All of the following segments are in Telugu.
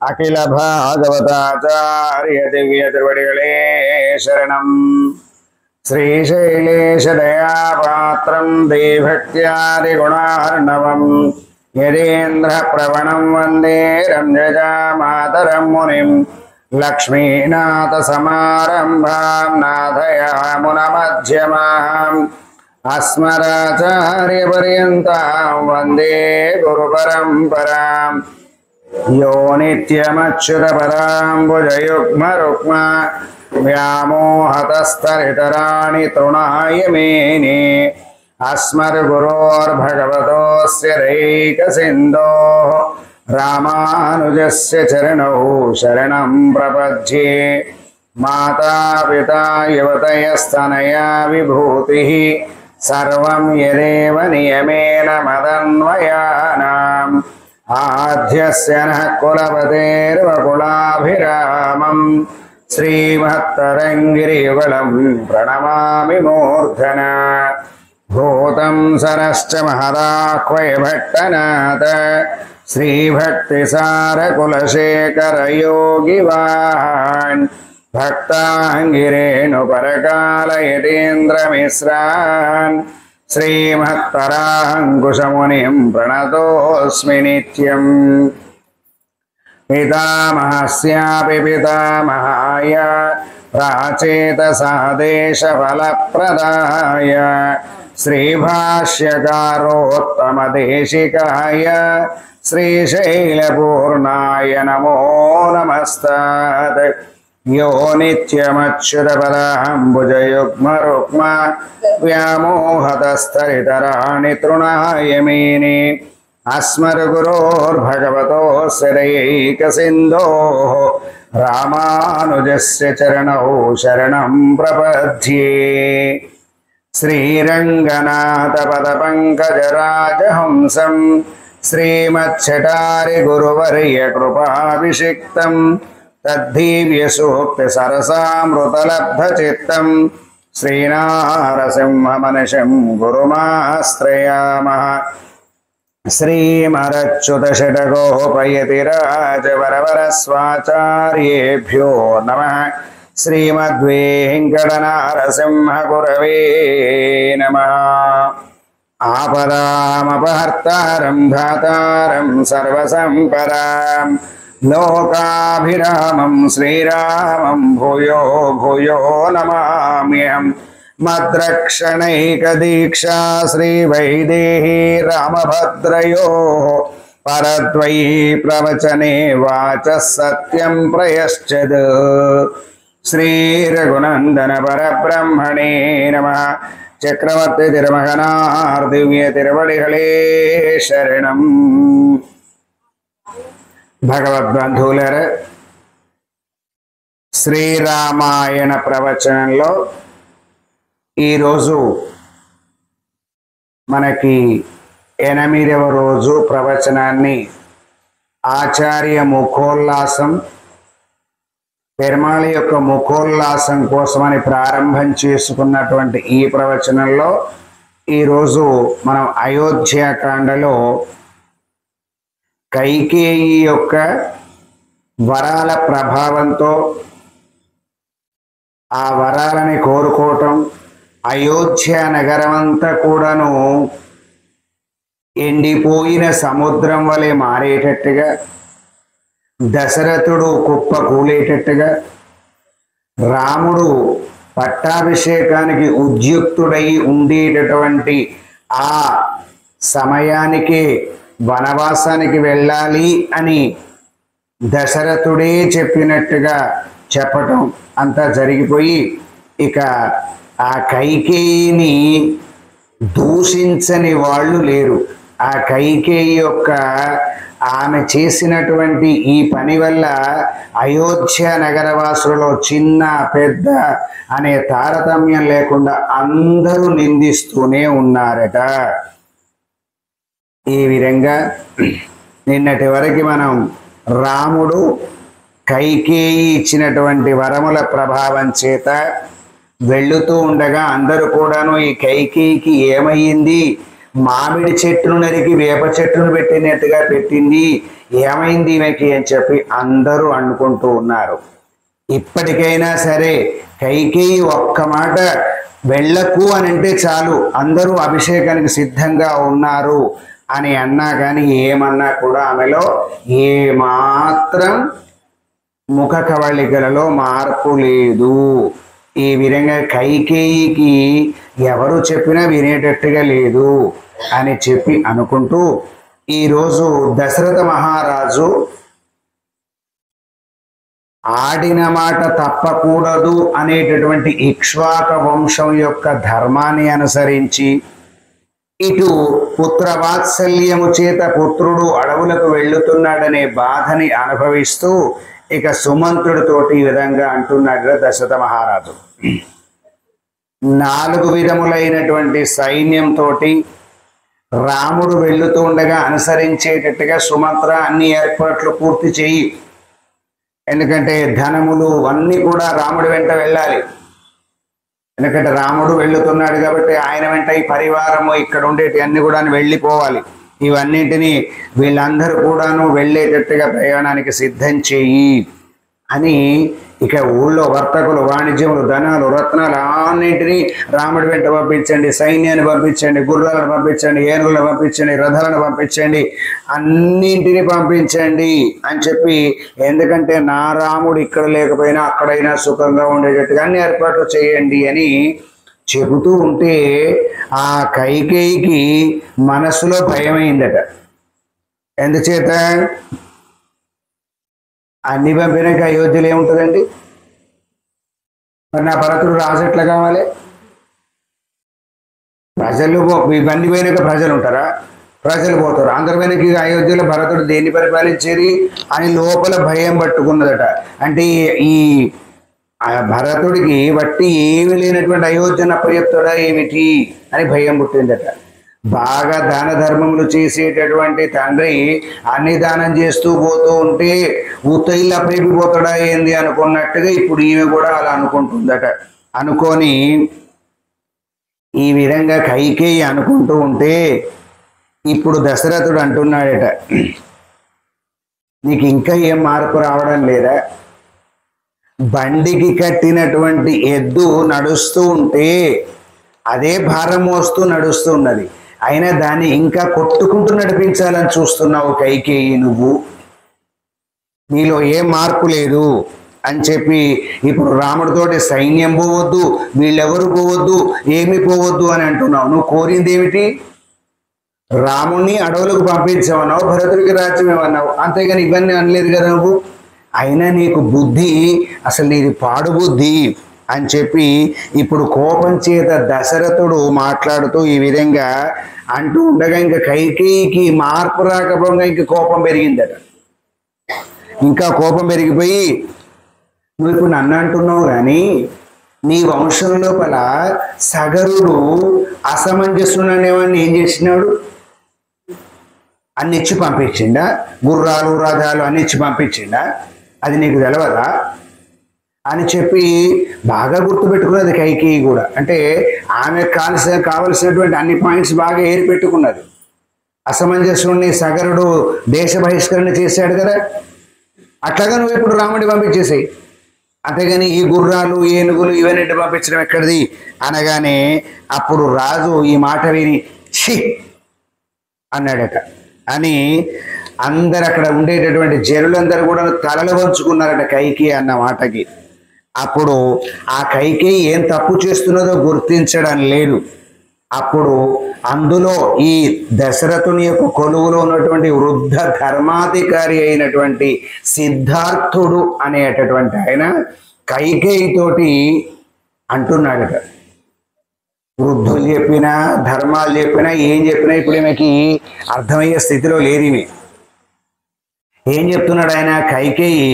అఖిల భాగవతాచార్య దివ్య తిరువడిகளே శరణం శ్రీశైలేశదయాపాత్రం దేభక్త్యాదిగుణార్ణవం యదేంద్ర ప్రవణం వందే రంజజామాతరం మునిం లక్ష్మీనాథ సమారంభాం నాథయామునమధ్యమాం అస్మరాచార్యపర్యంతాం వందే గురు పరంపరాం యో నిత్యమచ్యుతపదాంబుజయుగ్మరుక్మ వ్యామోహతస్తరితరాణి తృణాయ మేనే అస్మద్గురోర్భగవతోస్య రైకసిन्धो రామానుజస్య చరణౌ శరణం ప్రపద్యే మాతాపితా యువతయస్తనయా విభూతిः సర్వం యదేవ నియమేన మదన్వయానాం ఆద్యస్య నః కులపతేర్వకులాభిరామం శ్రీమత్తరంగిరియుగళం ప్రణమామి మూర్ధన భూతం సరశ్చ మహదాహ్వయ భట్టనాథ శ్రీభక్తిసారకులశేఖరయోగివాన్ భక్తాంగిరేణు పరకాలయతీంద్రమిశ్రాన్ శ్రీమత్తరాంకుశమునిం ప్రణతోస్మి నిత్యం పితామహస్యాపి పితామహాయ ప్రాచేతసాదేశఫలప్రదాయ శ్రీభాష్యకారోత్తమదేశికాయ శ్రీశైలపూర్ణాయ నమో నమస్తాత్ యో నిత్యమచ్యుతపదాంబుజయుగ్మరుక్మ వ్యామోహతస్థరితరాణి తృణాయ మేనే అస్మద్గురోర్భగవతోస్య దయైకసిन्धोः రామానుజస్య చరణౌ శరణం ప్రపద్యే శ్రీరంగనాథపదపङ्कजराजहंसं श्रीमच्छटारिगुरुवर्यकृपाभिषिक्तं तद्धीव्यसूक्तिसरसामृतलब्धचित्तं श्रीनारसिंहमनिशं गुरुमाश्रयामः श्रीमरच्युतषडगोपयतिराजवरवरस्वाचार्येभ्यो नमः श्रीमद्वेङ्कटनारसिंहगुरवे नमः आपदामपहर्तारं धातारं सर्वसम्पदां लोकाभिरामं श्रीरामं भूयो भूयो नमाम्यहम् मद्रक्षणैकदीक्षा श्रीवैदेही रामभद्रयोः परद्वयी प्रवचने वाचः सत्यं प्रयश्चद श्रीरघुनन्दन परब्रह्मणे नमः చక్రవర్తి తిరుమగనార్ దివ్య తిరువడిகளே శరణం భగవద్బంధువులర శ్రీరామాయణ ప్రవచనంలో ఈరోజు మనకి ఎనిమిదవ రోజు ప్రవచనాన్ని ఆచార్య ముఖోల్లాసం పెరుమాళ యొక్క ముఖోల్లాసం కోసమని ప్రారంభం చేసుకున్నటువంటి ఈ ప్రవచనంలో ఈరోజు మనం అయోధ్యాకాండలో కైకేయి యొక్క వరాల ప్రభావంతో ఆ వరాలని కోరుకోవటం అయోధ్య నగరం అంతా కూడాను ఎండిపోయిన సముద్రం వలె మారేటట్టుగా దశరథుడు కుప్ప కూలేటట్టుగా రాముడు పట్టాభిషేకానికి ఉద్యుక్తుడై ఉండేటటువంటి ఆ సమయానికి వనవాసానికి వెళ్ళాలి అని దశరథుడే చెప్పినట్టుగా చెప్పటం అంతా జరిగిపోయి ఇక ఆ కైకేయిని దూషించని వాళ్ళు లేరు ఆ కైకేయి యొక్క ఆమె చేసినటువంటి ఈ పని వల్ల అయోధ్య నగరవాసులలో చిన్న పెద్ద అనే తారతమ్యం లేకుండా అందరూ నిందిస్తూనే ఉన్నారట ఈ విధంగా నిన్నటి వరకు మనం రాముడు కైకేయి ఇచ్చినటువంటి వరముల ప్రభావం చేత వెళుతూ ఉండగా అందరూ కూడాను ఈ కైకేయికి ఏమయ్యింది మామిడి చెట్టును నరికి వేప చెట్టును పెట్టినట్టుగా పెట్టింది ఏమైంది ఈమెకి అని చెప్పి అందరూ అనుకుంటూ ఉన్నారు ఇప్పటికైనా సరే కైకేయి ఒక్క మాట వెళ్ళకు అని అంటే చాలు అందరూ అభిషేకానికి సిద్ధంగా ఉన్నారు అని అన్నా కానీ ఏమన్నా కూడా ఆమెలో ఏ మాత్రం ముఖ కవళికలలో మార్పు లేదు ఈ విధంగా కైకేయికి ఎవరు చెప్పినా వినేటట్టుగా లేదు అని చెప్పి అనుకుంటూ ఈరోజు దశరథ మహారాజు ఆడిన మాట తప్పకూడదు అనేటటువంటి ఇక్ష్వాక వంశం యొక్క ధర్మాన్ని అనుసరించి ఇటు పుత్ర వాత్సల్యము చేత పుత్రుడు అడవులకు వెళ్ళుతున్నాడనే బాధని అనుభవిస్తూ ఇక సుమంత్రుడితోటి ఈ విధంగా అంటున్నాడు దశరథ మహారాజు నాలుగు విధములైనటువంటి సైన్యంతో రాముడు వెళ్తూ ఉండగా అనుసరించేటట్టుగా సుమంత్ర అన్ని ఏర్పాట్లు పూర్తి చేయి ఎందుకంటే ధనములు అన్నీ కూడా రాముడి వెంట వెళ్ళాలి ఎందుకంటే రాముడు వెళ్తున్నాడు కాబట్టి ఆయన వెంట ఈ పరివారము ఇక్కడ ఉండేటి అన్ని కూడా వెళ్ళిపోవాలి ఇవన్నింటినీ వీళ్ళందరూ కూడాను వెళ్ళేటట్టుగా ప్రయాణానికి సిద్ధం చేయి అని ఇక ఊళ్ళో వర్తకులు వాణిజ్యములు ధనాలు రత్నాలు అన్నింటినీ రాముడి వెంట పంపించండి సైన్యాన్ని పంపించండి గుర్రాలను పంపించండి ఏనుగులను పంపించండి రథాలను పంపించండి అన్నింటినీ పంపించండి అని చెప్పి ఎందుకంటే నా రాముడు ఇక్కడ లేకపోయినా అక్కడైనా సుఖంగా ఉండేటట్టుగా అన్ని ఏర్పాట్లు చేయండి అని చెబుతూ ఉంటే ఆ కైకేయికి మనసులో భయమైందట ఎందుచేత అన్ని పంపినాక అయోధ్యలో ఏముంటుందండి మరి నా భరతుడు రాజు ఎట్లా కావాలి ప్రజలు పో- ఇవన్నీ పోయినాక ప్రజలు ఉంటారా ప్రజలు పోతారు అందరి వెనక ఇక అయోధ్యలో భరతుడు దేన్ని పరిపాలించేది అని లోపల భయం పట్టుకున్నదట అంటే ఈ- ఈ ఆ భరతుడికి వట్టి ఏమి లేనటువంటి అయోధ్యను అప్పచెప్తాడా ఏమిటి అని భయం పుట్టిందట బాగా దాన ధర్మములు చేసేటటువంటి తండ్రి అన్ని దానం చేస్తూ పోతూ ఉంటే ఉత్తయిల్లు అప్పచెప్పిపోతాడా ఏంది అనుకున్నట్టుగా ఇప్పుడు ఈమె కూడా అలా అనుకుంటుందట అనుకొని ఈ విధంగా కైకేయి అనుకుంటూ ఉంటే ఇప్పుడు దశరథుడు అంటున్నాడట నీకు ఇంకా ఏం మార్పు రావడం లేదా బండికి కట్టినటువంటి ఎద్దు నడుస్తూ ఉంటే అదే భారం మోస్తూ నడుస్తూ ఉన్నది అయినా దాన్ని ఇంకా కొట్టుకుంటూ నడిపించాలని చూస్తున్నావు కైకేయి నువ్వు నీలో ఏ మార్పు లేదు అని చెప్పి ఇప్పుడు రాముడితోటి సైన్యం పోవద్దు వీళ్ళెవరు పోవద్దు ఏమి పోవద్దు అని అంటున్నావు నువ్వు కోరింది ఏమిటి రాముణ్ణి అడవులకు పంపించామన్నావు భరతుడికి రాజ్యం ఏమన్నావు అంతేగాని ఇవన్నీ అనలేదు కదా నువ్వు అయినా నీకు బుద్ధి అసలు నీది పాడు బుద్ధి అని చెప్పి ఇప్పుడు కోపం చేత దశరథుడు మాట్లాడుతూ ఈ విధంగా అంటూ ఉండగా ఇంకా కైకేయికి మార్పు రాకపోగా ఇంక కోపం పెరిగిందట ఇంకా కోపం పెరిగిపోయి నువ్వు ఇప్పుడు నన్ను అంటున్నావు కానీ నీ వంశం లోపల సగరుడు అసమంజసుడనేవాడిని ఏం చేసినాడు అన్ని ఇచ్చి పంపించిండా గుర్రాలు రథాలు అన్ని ఇచ్చి పంపించిండా అది నీకు తెలవదా అని చెప్పి బాగా గుర్తుపెట్టుకున్నది కైకేయి కూడా అంటే ఆమె కాల్సిన కావలసినటువంటి అన్ని పాయింట్స్ బాగా ఏరి పెట్టుకున్నది అసమంజసుడిని సగరుడు దేశ బహిష్కరణ చేశాడు కదా అట్లాగా నువ్వు ఇప్పుడు రాముడి పంపించేసేయి అంతేగాని ఈ గుర్రాలు ఏనుగులు ఇవన్నీ పంపించడం ఎక్కడిది అనగానే అప్పుడు రాజు ఈ మాట విని ఛీ అన్నాడట అని అందరు అక్కడ ఉండేటటువంటి జనులందరూ కూడా తలలు వంచుకున్నారట కైకి అన్న మాటకి అప్పుడు ఆ కైకి ఏం తప్పు చేస్తున్నదో గుర్తించడం లేదు అప్పుడు అందులో ఈ దశరథుని యొక్క కొలువులో ఉన్నటువంటి వృద్ధ ధర్మాధికారి అయినటువంటి సిద్ధార్థుడు అనేటటువంటి ఆయన కైకేయితోటి అంటున్నాడట వృద్ధులు చెప్పినా ధర్మాలు చెప్పినా ఏం చెప్పినా ఇప్పుడు ఈమెకి అర్థమయ్యే స్థితిలో లేదు ఈమె ఏం చెప్తున్నాడు ఆయన కైకేయి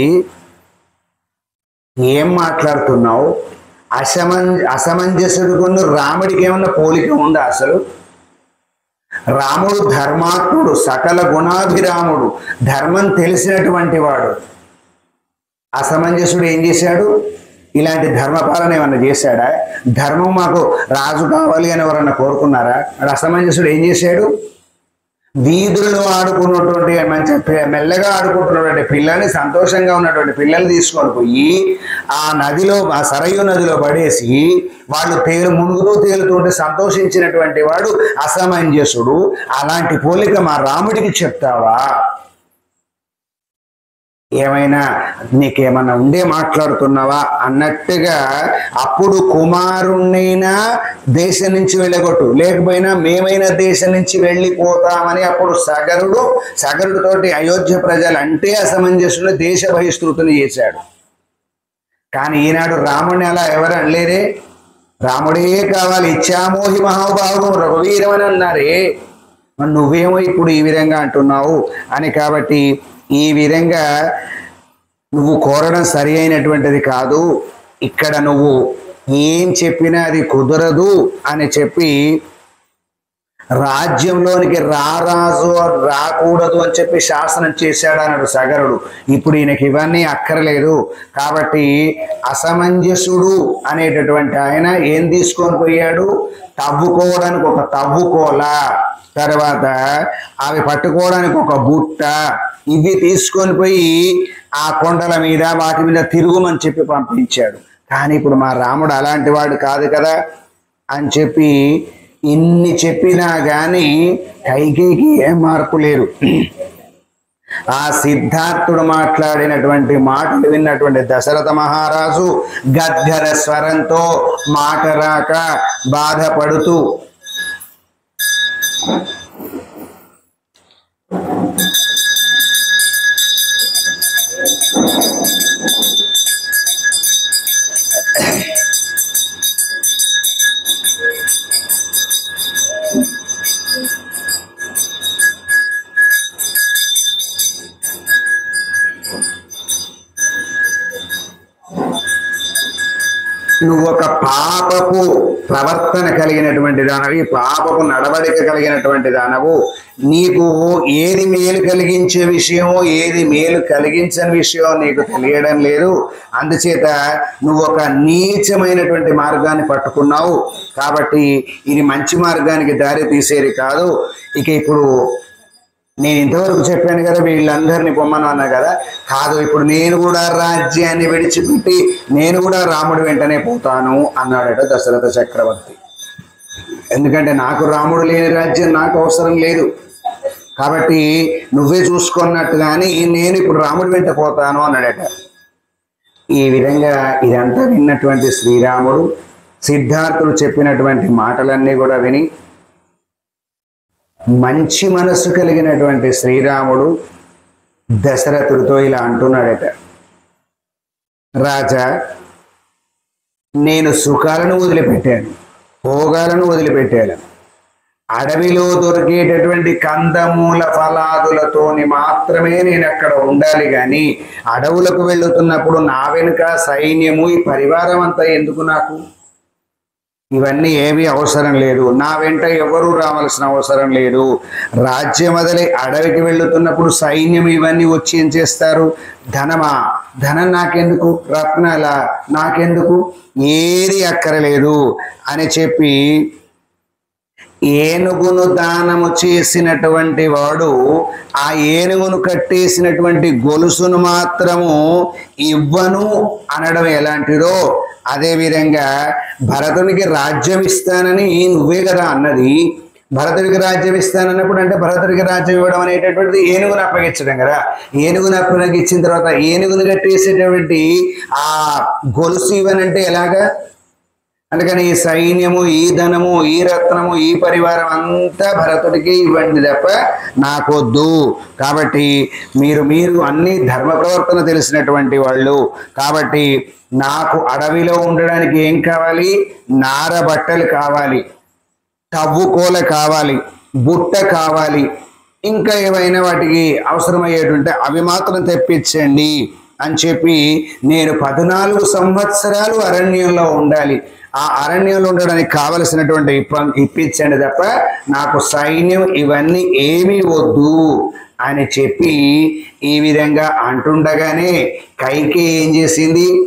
ఏం మాట్లాడుతున్నావు అసమం అసమంజసుడుకున్న రాముడికి ఏమన్నా పోలిక ఉందా అసలు రాముడు ధర్మాత్ముడు సకల గుణాభిరాముడు ధర్మం తెలిసినటువంటి వాడు అసమంజసుడు ఏం చేశాడు ఇలాంటి ధర్మపాలన ఏమన్నా చేశాడా ధర్మం మాకు రాజు కావాలి అని ఎవరన్నా కోరుకున్నారా వాడు అసమంజసుడు ఏం చేశాడు వీధుల్లో ఆడుకున్నటువంటి మంచి పి- మెల్లగా ఆడుకుంటున్నటువంటి పిల్లల్ని సంతోషంగా ఉన్నటువంటి పిల్లల్ని తీసుకొని పోయి ఆ నదిలో ఆ సరయు నదిలో పడేసి వాళ్ళు తేలు మునుగుతూ తేలుతుంటే సంతోషించినటువంటి వాడు అసమంజసుడు అలాంటి పోలిక మా రాముడికి చెప్తావా ఏమైనా నీకేమన్నా ఉండే మాట్లాడుతున్నావా అన్నట్టుగా అప్పుడు కుమారుణ్ణైనా దేశం నుంచి వెళ్ళగొట్టు లేకపోయినా మేమైనా దేశం నుంచి వెళ్ళిపోతామని అప్పుడు సగరుడు సగరుడితోటి అయోధ్య ప్రజలు అంటే అసమంజసుని దేశ బహిష్కృతిని చేశాడు కానీ ఈనాడు రాముడిని అలా ఎవరు అనలేరే రాముడే కావాలి ఇచ్చామోహి మహాబాహువు రఘువీరం అని అన్నారే మరి నువ్వేమో ఇప్పుడు ఈ విధంగా అంటున్నావు అని కాబట్టి ఈ విధంగా నువ్వు కోరడం సరి అయినటువంటిది కాదు ఇక్కడ నువ్వు ఏం చెప్పినా అది కుదరదు అని చెప్పి రాజ్యంలోనికి రారాజు రాకూడదు అని చెప్పి శాసనం చేశాడు అన్నాడు సగరుడు ఇప్పుడు ఈయనకి ఇవన్నీ అక్కర్లేదు కాబట్టి అసమంజసుడు అనేటటువంటి ఆయన ఏం తీసుకొని పోయాడు తవ్వుకోవడానికి ఒక తవ్వుకోల తర్వాత అవి పట్టుకోవడానికి ఒక బుట్ట ఇవి తీసుకొని పోయి ఆ కొండల మీద వాటి మీద తిరుగుమని చెప్పి పంపించాడు కానీ ఇప్పుడు మా రాముడు అలాంటి వాడు కాదు కదా అని చెప్పి ఇన్ని చెప్పినా గాని కైకేయికి ఏం మార్పు లేరు ఆ సిద్ధార్థుడు మాట్లాడినటువంటి మాటలు విన్నటువంటి దశరథ మహారాజు గద్గర స్వరంతో మాట రాక బాధపడుతూ నువ్వు ఒక పాపపు ప్రవర్తన కలిగినటువంటి దానవి పాపపు నడవడిక కలిగినటువంటి దానవు నీకు ఏది మేలు కలిగించే విషయం ఏది మేలు కలిగించని విషయం నీకు తెలియడం లేదు అందుచేత నువ్వు ఒక నీచమైనటువంటి మార్గాన్ని పట్టుకున్నావు కాబట్టి ఇది మంచి మార్గానికి దారి తీసేది కాదు ఇక ఇప్పుడు నేను ఇంతవరకు చెప్పాను కదా వీళ్ళందరినీ పొమ్మను అన్నా కదా కాదు ఇప్పుడు నేను కూడా రాజ్యాన్ని విడిచిపెట్టి నేను కూడా రాముడి వెంటనే పోతాను అన్నాడట దశరథ చక్రవర్తి ఎందుకంటే నాకు రాముడు లేని రాజ్యం నాకు అవసరం లేదు కాబట్టి నువ్వే చూసుకున్నట్టు కానీ నేను ఇప్పుడు రాముడి వెంట పోతాను అన్నాడట ఈ విధంగా ఇదంతా విన్నటువంటి శ్రీరాముడు సిద్ధార్థుడు చెప్పినటువంటి మాటలన్నీ కూడా విని మంచి మనస్సు కలిగినటువంటి శ్రీరాముడు దశరథుడితో ఇలా అంటున్నాడట రాజా నేను సుఖాలను వదిలిపెట్టాను భోగాలను వదిలిపెట్టాను అడవిలో దొరికేటటువంటి కందమూల ఫలాదులతోని మాత్రమే నేను అక్కడ ఉండాలి కానీ అడవులకు వెళుతున్నప్పుడు నా వెనుక సైన్యము ఈ పరివారం అంతా ఎందుకు నాకు ఇవన్నీ ఏమీ అవసరం లేదు నా వెంట ఎవరూ రావాల్సిన అవసరం లేదు రాజ్యం వదిలి అడవికి వెళుతున్నప్పుడు సైన్యం ఇవన్నీ వచ్చి ఏం చేస్తారు ధనమా ధనం నాకెందుకు రత్నాల నాకెందుకు ఏది అక్కరలేదు అని చెప్పి ఏనుగును దానము చేసినటువంటి వాడు ఆ ఏనుగును కట్టేసినటువంటి గొలుసును మాత్రము ఇవ్వను అనడం ఎలాంటిదో అదేవిధంగా భరతునికి రాజ్యం ఇస్తానని నువ్వే కదా అన్నది భరతుడికి రాజ్యం ఇస్తానన్నప్పుడు అంటే భరతుడికి రాజ్యం ఇవ్వడం అనేటటువంటిది ఏనుగును అప్పగించడం కదా ఏనుగును అప్పగించిన తర్వాత ఏనుగును కట్టేసేటటువంటి ఆ గొలుసు ఇవ్వనంటే ఎలాగా అందుకని ఈ సైన్యము ఈ ధనము ఈ రత్నము ఈ పరివారం అంతా భరతుడికి ఇవ్వండి తప్ప నాకొద్దు కాబట్టి మీరు మీరు అన్ని ధర్మ ప్రవర్తన తెలిసినటువంటి వాళ్ళు కాబట్టి నాకు అడవిలో ఉండడానికి ఏం కావాలి నార బట్టలు కావాలి తవ్వుకోల కావాలి బుట్ట కావాలి ఇంకా ఏవైనా వాటికి అవసరమయ్యేటుంటే అవి మాత్రం తెప్పించండి అని చెప్పి నేను పద్నాలుగు సంవత్సరాలు అరణ్యంలో ఉండాలి ఆ అరణ్యంలో ఉండడానికి కావలసినటువంటి ఇప్ప ఇప్పించండి తప్ప నాకు సైన్యం ఇవన్నీ ఏమీ వద్దు అని చెప్పి ఈ విధంగా అంటుండగానే కైకి ఏం చేసింది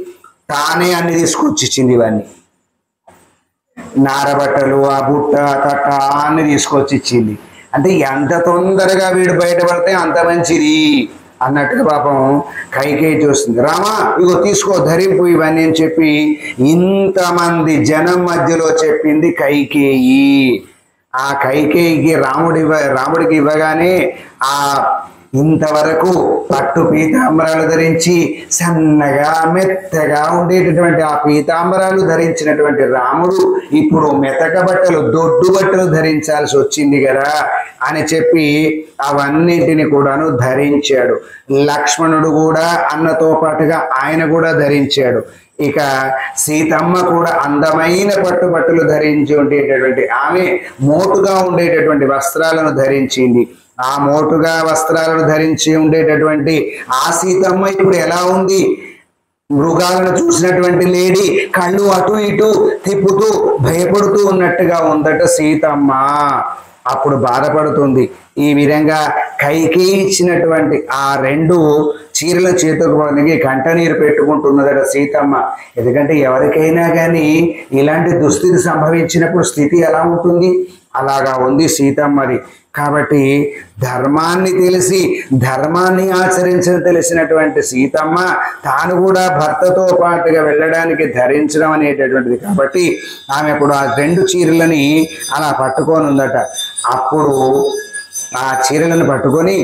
తానే అన్ని తీసుకొచ్చి ఇచ్చింది ఇవన్నీ నారబట్టలు ఆ బుట్ట తట్ట అన్ని తీసుకొచ్చి ఇచ్చింది అంటే ఎంత తొందరగా వీడు బయటపడితే అంత మంచిది అన్నట్టుగా పాపం కైకేయి చూస్తుంది రామా ఇగో తీసుకో ధరింపు ఇవన్నీ అని చెప్పి ఇంతమంది జనం మధ్యలో చెప్పింది కైకేయి ఆ కైకేయికి రాముడి ఇవ్వ- రాముడికి ఇవ్వగానే ఆ ఇంతవరకు పట్టు పీతాంబరాలు ధరించి సన్నగా మెత్తగా ఉండేటటువంటి ఆ పీతాంబరాలు ధరించినటువంటి రాముడు ఇప్పుడు మెతక బట్టలు దొడ్డు బట్టలు ధరించాల్సి వచ్చింది కదా అని చెప్పి అవన్నింటిని కూడాను ధరించాడు లక్ష్మణుడు కూడా అన్నతో పాటుగా ఆయన కూడా ధరించాడు ఇక సీతమ్మ కూడా అందమైన పట్టు బట్టలు ధరించి ఉండేటటువంటి ఆమె మోటుగా ఉండేటటువంటి వస్త్రాలను ధరించింది ఆ మోటుగా వస్త్రాలను ధరించి ఉండేటటువంటి ఆ సీతమ్మ ఇప్పుడు ఎలా ఉంది మృగాలను చూసినటువంటి లేడీ కళ్ళు అటు ఇటు తిప్పుతూ భయపడుతూ ఉన్నట్టుగా ఉందట సీతమ్మ అప్పుడు బాధపడుతుంది ఈ విధంగా కైకి ఇచ్చినటువంటి ఆ రెండు చీరల చేతుకు పొందిగి కంటనీరు పెట్టుకుంటున్నదట సీతమ్మ ఎందుకంటే ఎవరికైనా కానీ ఇలాంటి దుస్థితి సంభవించినప్పుడు స్థితి ఎలా ఉంటుంది అలాగా ఉంది సీతమ్మది కాబట్టి ధర్మాన్ని తెలిసి ధర్మాన్ని ఆచరించడం తెలిసినటువంటి సీతమ్మ తాను కూడా భర్తతో పాటుగా వెళ్ళడానికి ధరించడం అనేటటువంటిది కాబట్టి ఆమె ఇప్పుడు ఆ రెండు చీరలని అలా పట్టుకొని ఉందట అప్పుడు ఆ చీరలను పట్టుకొని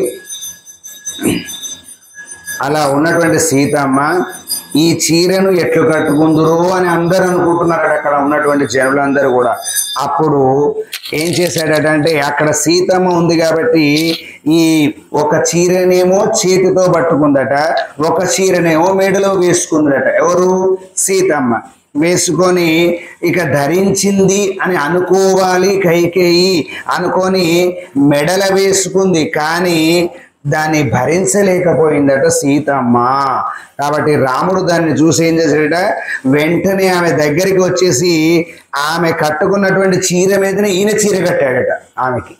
అలా ఉన్నటువంటి సీతమ్మ ఈ చీరను ఎట్లు కట్టుకుందురో అని అందరూ అనుకుంటున్నారు అక్కడ ఉన్నటువంటి జనులందరూ కూడా అప్పుడు ఏం చేశాడట అంటే అక్కడ సీతమ్మ ఉంది కాబట్టి ఈ ఒక చీరనేమో చేతితో పట్టుకుందట ఒక చీరనేమో మెడలో వేసుకుందట ఎవరు సీతమ్మ వేసుకొని ఇక ధరించింది అని అనుకోవాలి కైకేయి అనుకొని మెడల వేసుకుంది కానీ దాన్ని భరించలేకపోయిందట సీతమ్మ కాబట్టి రాముడు దాన్ని చూసి ఏం చేశాడట వెంటనే ఆమె దగ్గరికి వచ్చేసి ఆమె కట్టుకున్నటువంటి చీర మీదనే ఈయన చీర కట్టాడట ఆమెకి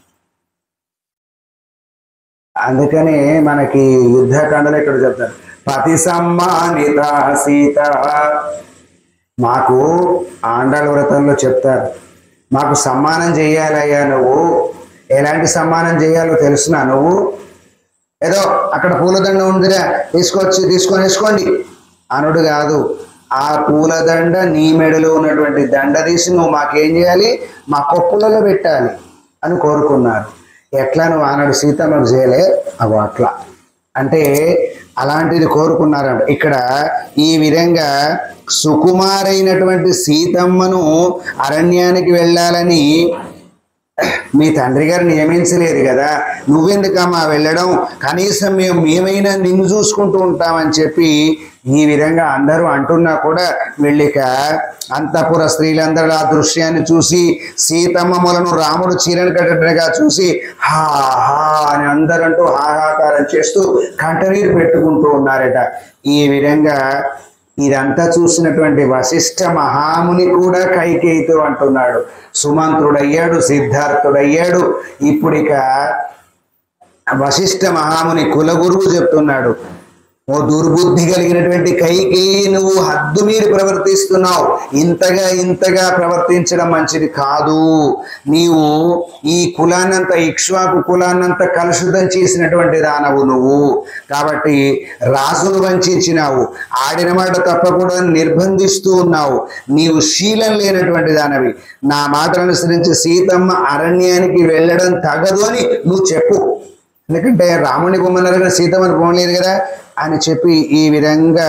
అందుకనే మనకి యుద్ధకాండలు ఇక్కడ చెప్తారు పతి సమ్మానిత సీత మాకు ఆండాళ్ళ వ్రతంలో చెప్తారు మాకు సమ్మానం చేయాలయ్యా నువ్వు ఎలాంటి సమ్మానం చేయాలో తెలుసునా నువ్వు ఏదో అక్కడ పూలదండ ఉందిరా తీసుకొచ్చి తీసుకొని వేసుకోండి అనుడు కాదు ఆ పూలదండ నీ మెడలో ఉన్నటువంటి దండ తీసి నువ్వు మాకేం చేయాలి మా కొప్పులలో పెట్టాలి అని కోరుకున్నారు ఎట్లా నువ్వు ఆనాడు సీతమ్మకు చేయలే అగో అట్లా అంటే అలాంటిది కోరుకున్నారంట ఇక్కడ ఈ విధంగా సుకుమారైనటువంటి సీతమ్మను అరణ్యానికి వెళ్ళాలని మీ తండ్రి గారు నియమించలేదు కదా నువ్వెందుకమ్మా వెళ్ళడం కనీసం మేము మేమైనా నిన్ను చూసుకుంటూ ఉంటామని చెప్పి ఈ విధంగా అందరూ అంటున్నా కూడా వెళ్ళిక అంతఃపుర స్త్రీలందరూ ఆ దృశ్యాన్ని చూసి సీతమ్మ మొలను రాముడు చీరను కట్టడగా చూసి హా హా అని అందరంటూ హాహాకారం చేస్తూ కంటనీరు పెట్టుకుంటూ ఉన్నారట ఈ విధంగా ఇదంతా చూసినటువంటి వశిష్ఠ మహాముని కూడా కైకేయితో అంటున్నాడు సుమంత్రుడయ్యాడు సిద్ధార్థుడయ్యాడు ఇప్పుడు ఇక వశిష్ఠ మహాముని కులగురువు చెప్తున్నాడు ఓ దుర్బుద్ధి కలిగినటువంటి కైకి నువ్వు హద్దు మీరు ప్రవర్తిస్తున్నావు ఇంతగా ఇంతగా ప్రవర్తించడం మంచిది కాదు నీవు ఈ కులాన్నంత ఇక్ష్వాకు కులాన్నంత కలుషితం చేసినటువంటి దానవు నువ్వు కాబట్టి రాజును వంచినావు ఆడిన మాట తప్పకుండా నిర్బంధిస్తూ ఉన్నావు నీవు శీలం లేనటువంటి దానవి నా మాటను అనుసరించి సీతమ్మ అరణ్యానికి వెళ్ళడం తగదు అని నువ్వు చెప్పు ఎందుకంటే రాముని బొమ్మన్నారు కదా సీతమ్మని పోలేదు కదా అని చెప్పి ఈ విధంగా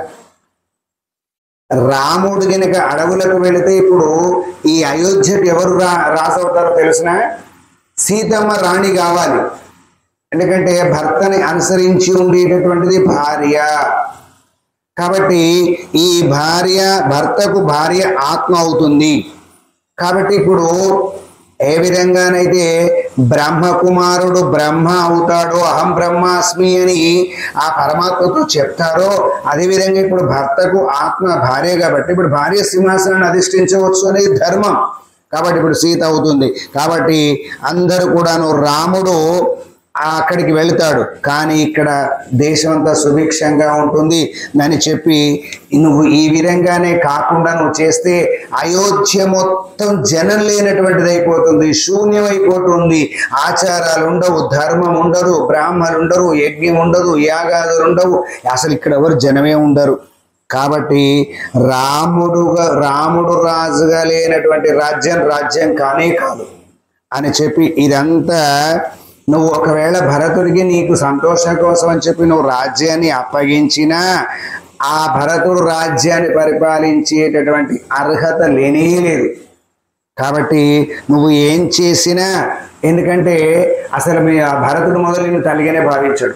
రాముడు గనక అడవులకు వెళితే ఇప్పుడు ఈ అయోధ్యకు ఎవరు రా రాసవుతారో తెలిసిన సీతమ్మ రాణి కావాలి ఎందుకంటే భర్తని అనుసరించి ఉండేటటువంటిది భార్య కాబట్టి ఈ భార్య భర్తకు భార్య ఆత్మ అవుతుంది కాబట్టి ఇప్పుడు ఏ విధంగానైతే బ్రహ్మ కుమారుడు బ్రహ్మ అవుతాడో అహం బ్రహ్మాస్మి అని ఆ పరమాత్మతో చెప్తారో అదేవిధంగా ఇప్పుడు భర్తకు ఆత్మ భార్య కాబట్టి ఇప్పుడు భార్య సింహాసనాన్ని అధిష్ఠించవచ్చు అనేది ధర్మం కాబట్టి ఇప్పుడు సీత అవుతుంది కాబట్టి అందరూ కూడాను రాముడు ఆ అక్కడికి వెళ్తాడు కానీ ఇక్కడ దేశం అంతా సుభిక్షంగా ఉంటుంది అని చెప్పి నువ్వు ఈ విధంగానే కాకుండా నువ్వు చేస్తే అయోధ్య మొత్తం జనం లేనటువంటిది అయిపోతుంది శూన్యం అయిపోతుంది ఆచారాలు ఉండవు ధర్మం ఉండదు బ్రాహ్మణులు ఉండరు యజ్ఞం ఉండదు యాగాలు ఉండవు అసలు ఇక్కడ ఎవరు జనమే ఉండరు కాబట్టి రాముడుగా రాముడు రాజుగా లేనటువంటి రాజ్యం రాజ్యం కానే కాదు అని చెప్పి ఇదంతా నువ్వు ఒకవేళ భరతుడికి నీకు సంతోషం కోసం అని చెప్పి నువ్వు రాజ్యాన్ని అప్పగించినా ఆ భరతుడు రాజ్యాన్ని పరిపాలించేటటువంటి అర్హత లేనే లేదు కాబట్టి నువ్వు ఏం చేసినా ఎందుకంటే అసలు మీ ఆ భరతుడు మొదలు నిన్ను తల్లిగానే భావించాడు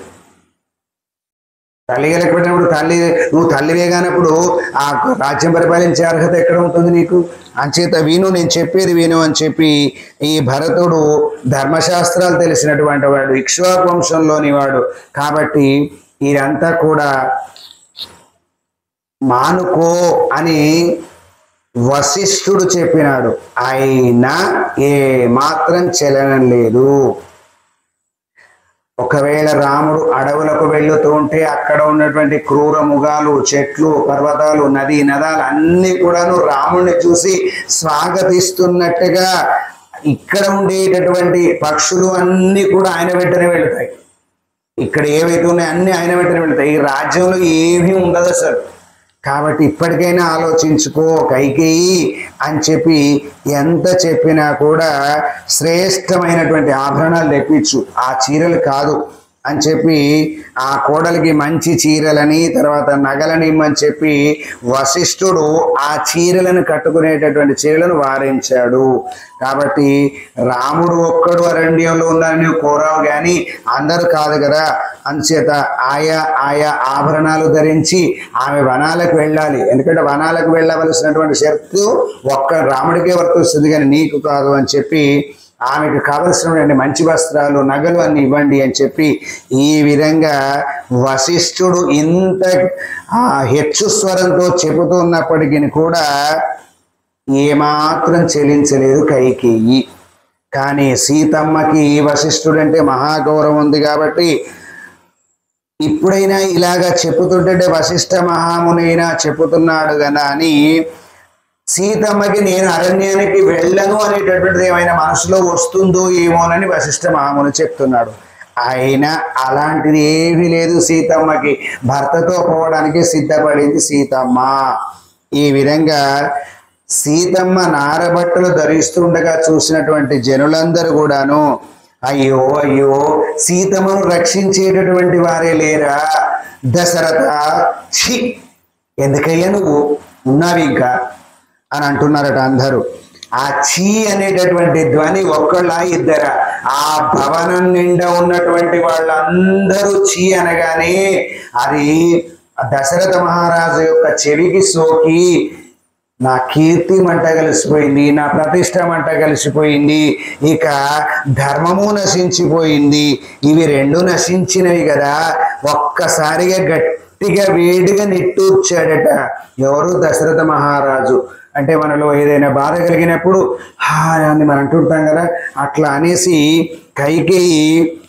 తల్లి లేకపోయినప్పుడు తల్లి నువ్వు తల్లివే కానప్పుడు ఆ రాజ్యం పరిపాలించే అర్హత ఎక్కడ ఉంటుంది నీకు అంచేత విను నేను చెప్పేది విను అని చెప్పి ఈ భరతుడు ధర్మశాస్త్రాలు తెలిసినటువంటి వాడు ఇక్ష్వాకు వంశంలోని వాడు కాబట్టి ఇదంతా కూడా మానుకో అని వశిష్ఠుడు చెప్పినాడు అయినా ఏ మాత్రం చలనం లేదు ఒకవేళ రాముడు అడవులకు వెళ్తూ ఉంటే అక్కడ ఉన్నటువంటి క్రూర ముగాలు చెట్లు పర్వతాలు నది నదాలు అన్ని కూడాను రాముడిని చూసి స్వాగతిస్తున్నట్టుగా ఇక్కడ ఉండేటటువంటి పక్షులు అన్ని కూడా ఆయన వెంటనే వెళుతాయి ఇక్కడ ఏవైతే ఉన్నాయో అన్ని ఆయన వెంటనే వెళుతాయి ఈ రాజ్యంలో ఏమీ ఉండదు అసలు కాబట్టి ఇప్పటికైనా ఆలోచించుకో కైకేయి అని చెప్పి ఎంత చెప్పినా కూడా శ్రేష్టమైనటువంటి ఆభరణాలు తెప్పించు ఆ చీరలు కాదు అని చెప్పి ఆ కోడలికి మంచి చీరలని తర్వాత నగలని ఇమ్మని చెప్పి వశిష్ఠుడు ఆ చీరలను కట్టుకునేటటువంటి చీరలను వారించాడు కాబట్టి రాముడు ఒక్కడు అరణ్యంలో ఉందని నువ్వు కోరావు కానీ అందరూ కాదు కదా అంచేత ఆయా ఆయా ఆభరణాలు ధరించి ఆమె వనాలకు వెళ్ళాలి ఎందుకంటే వనాలకు వెళ్ళవలసినటువంటి షరతు ఒక్క రాముడికే వర్తిస్తుంది కానీ నీకు కాదు అని చెప్పి ఆమెకు కావలసినటువంటి మంచి వస్త్రాలు నగలు అన్ని ఇవ్వండి అని చెప్పి ఈ విధంగా వశిష్ఠుడు ఇంత ఆ, హెచ్చు స్వరంతో చెబుతున్నప్పటికీ కూడా ఏమాత్రం చెలించలేదు కైకేయి కానీ సీతమ్మకి వశిష్ఠుడంటే మహాగౌరవం ఉంది కాబట్టి ఇప్పుడైనా ఇలాగా చెప్పుతుంటే వశిష్ఠ మహామునైనా చెప్పుతున్నాడు కదా అని సీతమ్మకి నేను అరణ్యానికి వెళ్ళను అనేటటువంటిది ఏమైనా మనసులో వస్తుందో ఏమోనని వశిష్ఠ మహాముని చెప్తున్నాడు అయినా అలాంటిది ఏమీ లేదు సీతమ్మకి భర్తతో పోవడానికి సిద్ధపడింది సీతమ్మ ఈ విధంగా సీతమ్మ నారబట్టలు ధరిస్తుండగా చూసినటువంటి జనులందరూ కూడాను అయ్యో అయ్యో సీతమ్మను రక్షించేటటువంటి వారే లేరా దశరథ ఛీ ఎందుకయ్యా నువ్వు ఉన్నావు ఇంకా అని అంటున్నారట అందరూ ఆ చీ అనేటటువంటి ధ్వని ఒక్కళ్ళ ఇద్దర ఆ భవనం నిండా ఉన్నటువంటి వాళ్ళందరూ చీ అనగానే అది ఆ దశరథ మహారాజు యొక్క చెవికి సోకి నా కీర్తి మంట కలిసిపోయింది నా ప్రతిష్ట మంట కలిసిపోయింది ఇక ధర్మము నశించిపోయింది ఇవి రెండు నశించినవి కదా ఒక్కసారిగా గట్టిగా వేడిగా నిట్టూర్చాడట ఎవరు దశరథ మహారాజు అంటే మనలో ఏదైనా బాధ కలిగినప్పుడు హా అని మనం అంటుంటాం కదా అట్లా అనేసి కైకేయి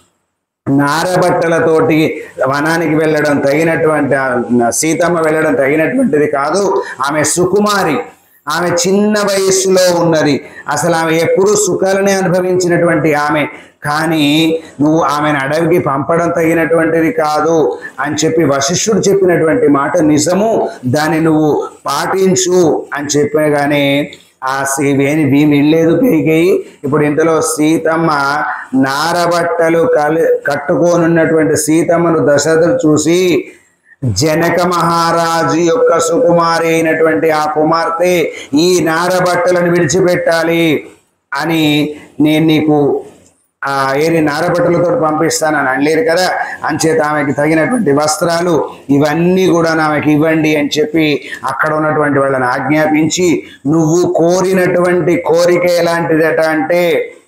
నారబట్టలతోటి వనానికి వెళ్ళడం తగినటువంటి ఆ సీతమ్మ వెళ్ళడం తగినటువంటిది కాదు ఆమె సుకుమారి ఆమె చిన్న వయస్సులో ఉన్నది అసలు ఆమె ఎప్పుడూ సుఖాలనే అనుభవించినటువంటి ఆమె కానీ నువ్వు ఆమెను అడవికి పంపడం తగినటువంటిది కాదు అని చెప్పి వశిష్ఠుడు చెప్పినటువంటి మాట నిజము దాన్ని నువ్వు పాటించు అని చెప్పగానే ఆ వేని భీమి ఇల్లేదు పెరిగాయి ఇప్పుడు ఇంతలో సీతమ్మ నారబట్టలు కలి కట్టుకోనున్నటువంటి సీతమ్మను దశరథుడు చూసి జనక మహారాజు యొక్క సుకుమారి అయినటువంటి ఆ కుమార్తె ఈ నారబట్టలను విడిచిపెట్టాలి అని నేను నీకు ఆ ఏరి నారబట్టలతో పంపిస్తానని అనలేరు కదా అంచేత ఆమెకి తగినటువంటి వస్త్రాలు ఇవన్నీ కూడా ఆమెకి ఇవ్వండి అని చెప్పి అక్కడ ఉన్నటువంటి వాళ్ళని ఆజ్ఞాపించి నువ్వు కోరినటువంటి కోరిక ఎలాంటిదట అంటే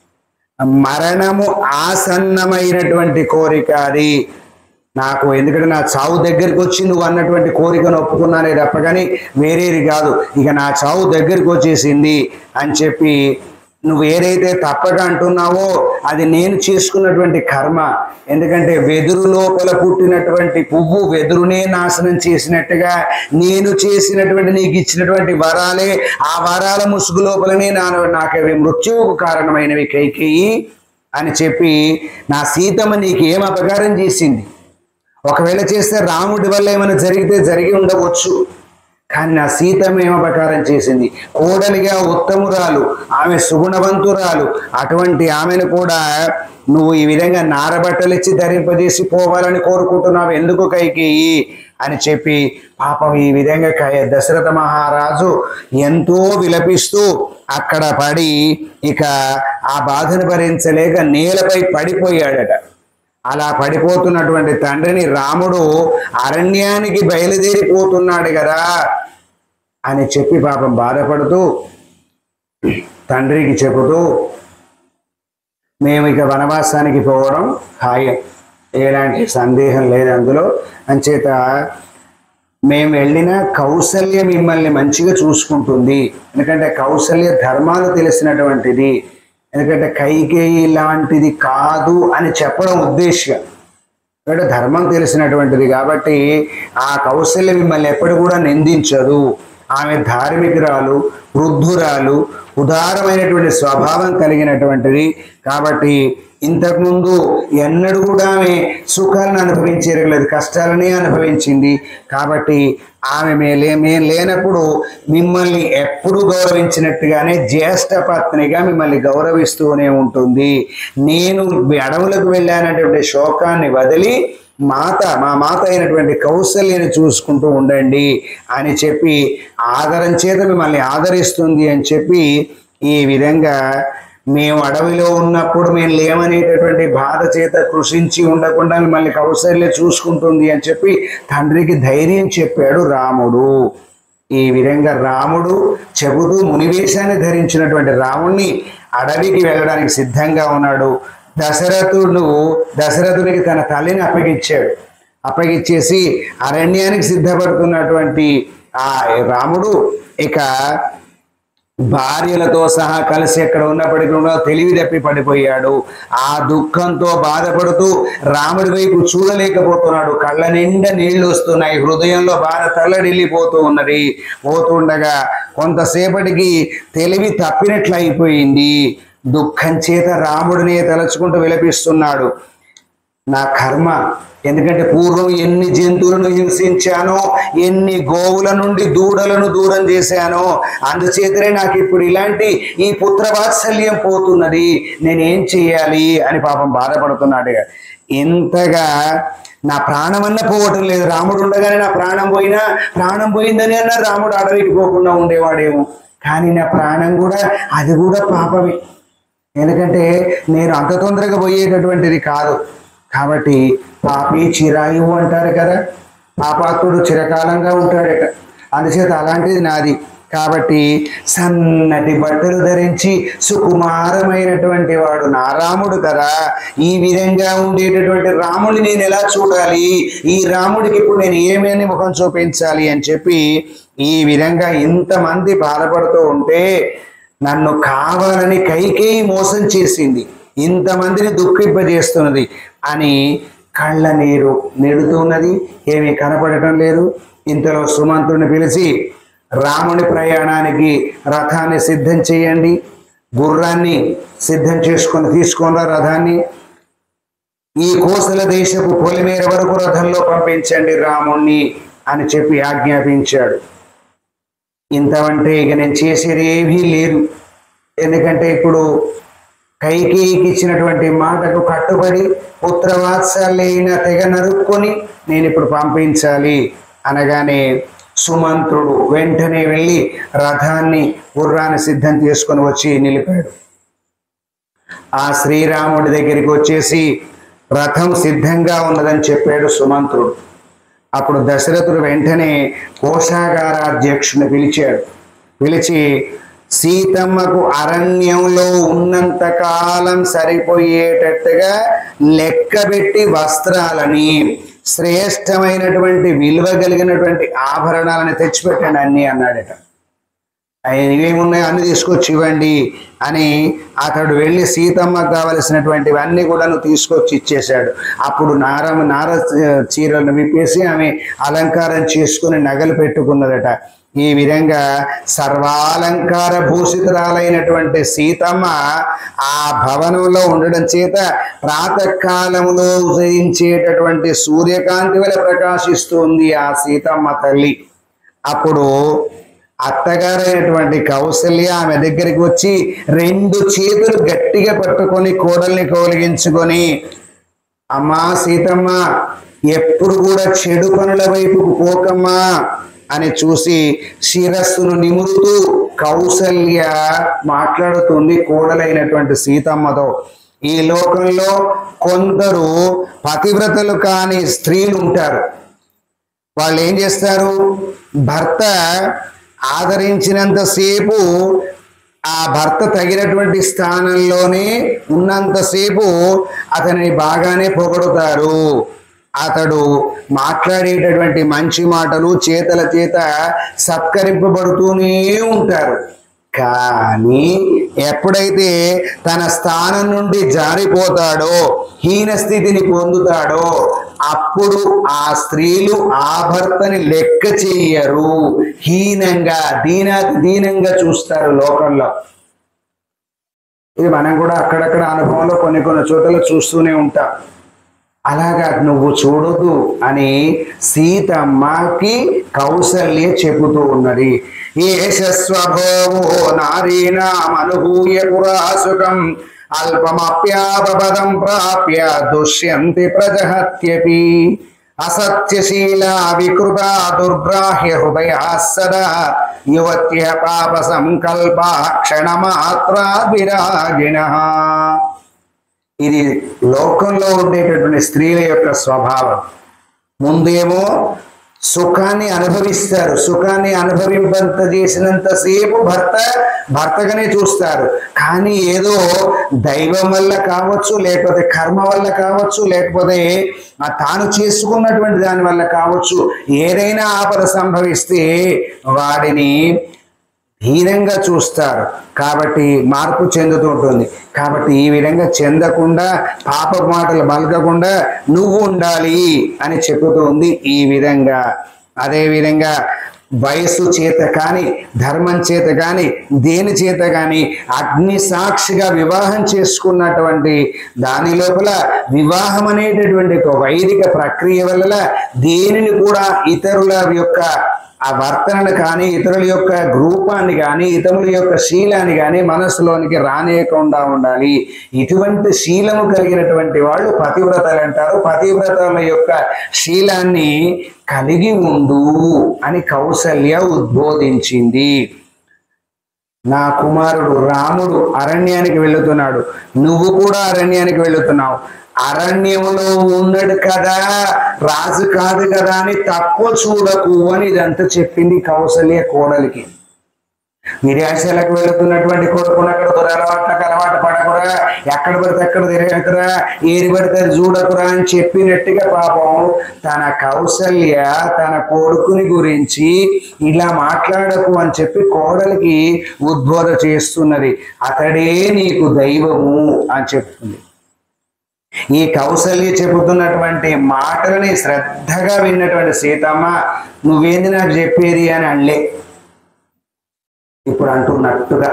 మరణము ఆసన్నమైనటువంటి కోరిక అది నాకు ఎందుకంటే నా చావు దగ్గరికి వచ్చి నువ్వు అన్నటువంటి కోరికను ఒప్పుకున్నానే తప్ప కానీ వేరేది కాదు ఇక నా చావు దగ్గరికి వచ్చేసింది అని చెప్పి నువ్వు ఏదైతే తప్పక అంటున్నావో అది నేను చేసుకున్నటువంటి కర్మ ఎందుకంటే వెదురు లోపల పుట్టినటువంటి పువ్వు వెదురునే నాశనం చేసినట్టుగా నేను చేసినటువంటి నీకు ఇచ్చినటువంటి వరాలే ఆ వరాల ముసుగు లోపలనే నా నాకు అవి మృత్యువుకు కారణమైనవి కైకేయి అని చెప్పి నా సీతమ్మ నీకు ఏం అపకారం చేసింది ఒకవేళ చేస్తే రాముడి వల్ల ఏమైనా జరిగితే జరిగి ఉండవచ్చు కానీ నా సీతమ్మ ఏం అపకారం చేసింది కోడలిగా ఉత్తమురాలు ఆమె సుగుణవంతురాలు అటువంటి ఆమెను కూడా నువ్వు ఈ విధంగా నారబట్టలు ఇచ్చి ధరింపజేసి పోవాలని కోరుకుంటున్నావు ఎందుకు కైకేయి అని చెప్పి పాపం ఈ విధంగా కై- దశరథ మహారాజు ఎంతో విలపిస్తూ అక్కడ పడి ఇక ఆ బాధను భరించలేక నేలపై పడిపోయాడట అలా పడిపోతున్నటువంటి తండ్రిని రాముడు అరణ్యానికి బయలుదేరిపోతున్నాడు కదా అని చెప్పి పాపం బాధపడుతూ తండ్రికి చెబుతూ మేము ఇక వనవాసానికి పోవడం ఖాయం ఎలాంటి సందేహం లేదు అందులో అంచేత మేము వెళ్ళిన కౌసల్య మిమ్మల్ని మంచిగా చూసుకుంటుంది ఎందుకంటే కౌసల్య ధర్మాలు తెలిసినటువంటిది ఎందుకంటే కైకేయి లాంటిది కాదు అని చెప్పడం ఉద్దేశ్యం ఎందుకంటే ధర్మం తెలిసినటువంటిది కాబట్టి ఆ కౌశల్య మిమ్మల్ని ఎప్పుడు కూడా నిందించదు ఆమె ధార్మికురాలు వృద్ధురాలు ఉదారమైనటువంటి స్వభావం కలిగినటువంటిది కాబట్టి ఇంతకుముందు ఎన్నడూ కూడా ఆమె సుఖాలను అనుభవించేరగలేదు కష్టాలనే అనుభవించింది కాబట్టి ఆమె మేలే మేము లేనప్పుడు మిమ్మల్ని ఎప్పుడు గౌరవించినట్టుగానే జ్యేష్ఠ పత్నిగా మిమ్మల్ని గౌరవిస్తూనే ఉంటుంది నేను అడవులకు వెళ్ళానటువంటి శోకాన్ని వదిలి మాత మా మాత అయినటువంటి కౌశల్యని చూసుకుంటూ ఉండండి అని చెప్పి ఆదరం చేత మిమ్మల్ని ఆదరిస్తుంది అని చెప్పి ఈ విధంగా మేము అడవిలో ఉన్నప్పుడు మేము లేమనేటటువంటి బాధ చేత కృషించి ఉండకుండా మిమ్మల్ని కౌశల్య చూసుకుంటుంది అని చెప్పి తండ్రికి ధైర్యం చెప్పాడు రాముడు ఈ విధంగా రాముడు చెబుతూ మునివేశాన్ని ధరించినటువంటి రాముణ్ణి అడవికి వెళ్ళడానికి సిద్ధంగా ఉన్నాడు దశరథుడు దశరథుడికి తన తల్లిని అప్పగించాడు అప్పగిచ్చేసి అరణ్యానికి సిద్ధపడుతున్నటువంటి ఆ రాముడు ఇక భార్యలతో సహా కలిసి ఎక్కడ ఉన్నప్పటికీ కూడా తెలివి తప్పి పడిపోయాడు ఆ దుఃఖంతో బాధపడుతూ రాముడి వైపు చూడలేకపోతున్నాడు కళ్ళ నిండా నీళ్లు వస్తున్నాయి హృదయంలో బాధ తల్లడిల్లిపోతూ ఉన్నది పోతుండగా కొంతసేపటికి తెలివి తప్పినట్లు అయిపోయింది దుఃఖం చేత రాముడినే తలుచుకుంటూ విలపిస్తున్నాడు నా కర్మ ఎందుకంటే పూర్వం ఎన్ని జంతువులను హింసించానో ఎన్ని గోవుల నుండి దూడలను దూరం చేశానో అందుచేతనే నాకు ఇప్పుడు ఇలాంటి ఈ పుత్ర వాత్సల్యం పోతున్నది నేనేం చేయాలి అని పాపం బాధపడుతున్నాడు ఇక. ఇంతగా నా ప్రాణమన్న పోవటం లేదు రాముడు ఉండగానే నా ప్రాణం పోయినా ప్రాణం పోయిందని అన్న రాముడు అడవికి పోకుండా ఉండేవాడేమో కానీ నా ప్రాణం కూడా అది కూడా పాపమే ఎందుకంటే నేను అంత తొందరగా పోయేటటువంటిది కాదు కాబట్టి పాపి చిరాయువు అంటారు కదా పాపాత్ముడు చిరకాలంగా ఉంటాడట అందుచేత అలాంటిది నాది కాబట్టి సన్నటి బట్టలు ధరించి సుకుమారమైనటువంటి వాడు నా రాముడు కదా ఈ విధంగా ఉండేటటువంటి రాముడిని నేను ఎలా చూడాలి ఈ రాముడికి ఇప్పుడు నేను ఏమేమి ముఖం చూపించాలి అని చెప్పి ఈ విధంగా ఇంతమంది బాధపడుతూ ఉంటే నన్ను కావాలని కైకేయి మోసం చేసింది ఇంతమందిని దుఃఖింపజేస్తున్నది అని కళ్ళ నీరు నిడుతున్నది ఏమీ కనపడటం లేదు ఇంతలో సుమంతుడిని పిలిచి రాముని ప్రయాణానికి రథాన్ని సిద్ధం చేయండి గుర్రాన్ని సిద్ధం చేసుకొని తీసుకొని రథాన్ని ఈ కోసల దేశపు పొలిమేర వరకు రథంలో పంపించండి రాముణ్ణి అని చెప్పి ఆజ్ఞాపించాడు ఇంతవంటే ఇక నేను చేసేది ఏమీ లేదు ఎందుకంటే ఇప్పుడు కైకేయికి ఇచ్చినటువంటి మాటకు కట్టుబడి పుత్రవాత్సల్యైన తెగ నరుక్కొని నేను ఇప్పుడు పంపించాలి అనగానే సుమంత్రుడు వెంటనే వెళ్ళి రథాన్ని గుర్రాన్ని సిద్ధం చేసుకొని వచ్చి నిలిపాడు ఆ శ్రీరాముడి దగ్గరికి వచ్చేసి రథం సిద్ధంగా ఉన్నదని చెప్పాడు సుమంత్రుడు అప్పుడు దశరథుడు వెంటనే కోశాగార అధ్యక్షుని పిలిచాడు పిలిచి సీతమ్మకు అరణ్యంలో ఉన్నంత కాలం సరిపోయేటట్టుగా లెక్కబెట్టి వస్త్రాలని శ్రేష్టమైనటువంటి విలువ కలిగినటువంటి ఆభరణాలని తెచ్చిపెట్టాడు అన్ని అన్నాడట ఆయన ఏమున్నాయో అన్ని తీసుకొచ్చి ఇవ్వండి అని అతడు వెళ్ళి సీతమ్మకు కావలసినటువంటివన్నీ కూడా తీసుకొచ్చి ఇచ్చేశాడు అప్పుడు నారమ్మ నార చీరలను విప్పేసి ఆమె అలంకారం చేసుకుని నగలు పెట్టుకున్నదట ఈ విధంగా సర్వాలంకార భూషితురాలైనటువంటి సీతమ్మ ఆ భవనంలో ఉండడం చేత ప్రాతకాలములో ఉదయించేటటువంటి సూర్యకాంతి వల్ల ప్రకాశిస్తుంది ఆ సీతమ్మ తల్లి అప్పుడు అత్తగారైనటువంటి కౌసల్య ఆమె దగ్గరికి వచ్చి రెండు చేతులు గట్టిగా పట్టుకొని కోడల్ని కౌలిగించుకొని అమ్మా సీతమ్మ ఎప్పుడు కూడా చెడు పనుల వైపుకు పోకమ్మా అని చూసి శిరస్సును నిమురుతూ కౌసల్య మాట్లాడుతుంది కోడలైనటువంటి సీతమ్మతో ఈ లోకంలో కొందరు పతివ్రతలు కాని స్త్రీలు ఉంటారు వాళ్ళు ఏం చేస్తారు భర్త ఆదరించినంతసేపు ఆ భర్త తగినటువంటి స్థానంలోనే ఉన్నంతసేపు అతనిని బాగానే పొగడుతారు అతడు మాట్లాడేటటువంటి మంచి మాటలు చేతల చేత సత్కరింపబడుతూనే ఉంటారు కానీ ఎప్పుడైతే తన స్థానం నుండి జారిపోతాడో హీన స్థితిని పొందుతాడో అప్పుడు ఆ స్త్రీలు ఆ భర్తని లెక్క చెయ్యరు హీనంగా దీన దీనంగా చూస్తారు లోకంలో ఇది మనం కూడా అక్కడక్కడ అనుభవంలో కొన్ని కొన్ని చోట్ల చూస్తూనే ఉంటాం అలాగా నువ్వు చూడదు అని సీతమ్మకి కౌసల్య చెబుతూ ఉన్నది ఏషస్వభోవో నారీణామనుభూయ పురాసుకం అల్పమప్యాపదం ప్రాప్య దుష్యంతి ప్రజహత్యపి అసత్యశీలా వికృత దుర్గ్రాహ్య హృదయా సదా యువత్య పాప సంకల్ప క్షణమాత్రా విరాగిణ ఇది లోకంలో ఉండేటటువంటి స్త్రీల యొక్క స్వభావం ముందేమో సుఖాన్ని అనుభవిస్తారు సుఖాన్ని అనుభవింపంత చేసినంతసేపు భర్త భర్తగానే చూస్తారు కానీ ఏదో దైవం వల్ల కావచ్చు లేకపోతే కర్మ వల్ల కావచ్చు లేకపోతే ఆ తాను చేసుకున్నటువంటి దాని వల్ల కావచ్చు ఏదైనా ఆపద సంభవిస్తే వాడిని హీనంగా చూస్తారు కాబట్టి మార్పు చెందుతూ ఉంటుంది కాబట్టి ఈ విధంగా చెందకుండా పాప మాటలు పలకకుండా నువ్వు ఉండాలి అని చెబుతూ ఉంది ఈ విధంగా అదే విధంగా వయస్సు చేత కానీ ధర్మం చేత కానీ దేని చేత కానీ అగ్ని సాక్షిగా వివాహం చేసుకున్నటువంటి దాని లోపల వివాహం అనేటటువంటి ఒక వైదిక ప్రక్రియ వల్ల దేనిని కూడా ఇతరుల యొక్క ఆ వర్తనను కానీ ఇతరుల యొక్క రూపాన్ని కానీ ఇతరుల యొక్క శీలాన్ని కానీ మనసులోనికి రానియకుండా ఉండాలి ఇటువంటి శీలము కలిగినటువంటి వాళ్ళు పతివ్రతలు అంటారు పతివ్రతల యొక్క శీలాన్ని కలిగి ఉండు అని కౌసల్య ఉద్బోధించింది నా కుమారుడు రాముడు అరణ్యానికి వెళుతున్నాడు నువ్వు కూడా అరణ్యానికి వెళుతున్నావు అరణ్యంలో ఉన్నాడు కదా రాజు కాదు కదా అని తక్కువ చూడకు అని ఇదంతా చెప్పింది కౌసల్య కోడలికి విదేశాలకు వెళుతున్నటువంటి కొడుకుని అక్కడ దురలవాట్లకు అలవాటు పడకురా ఎక్కడ పడితే ఎక్కడ తిరగకురా ఏది పడితే అది చూడకురా అని చెప్పినట్టుగా పాపం తన కౌసల్య తన కొడుకుని గురించి ఇలా మాట్లాడకు అని చెప్పి కోడలికి ఉద్బోధ చేస్తున్నది అతడే నీకు దైవము అని చెప్తుంది ఈ కౌసల్య చెబుతున్నటువంటి మాటలని శ్రద్ధగా విన్నటువంటి సీతమ్మ నువ్వేంది నాకు చెప్పేది అని అనలే ఇప్పుడు అంటున్నట్టుగా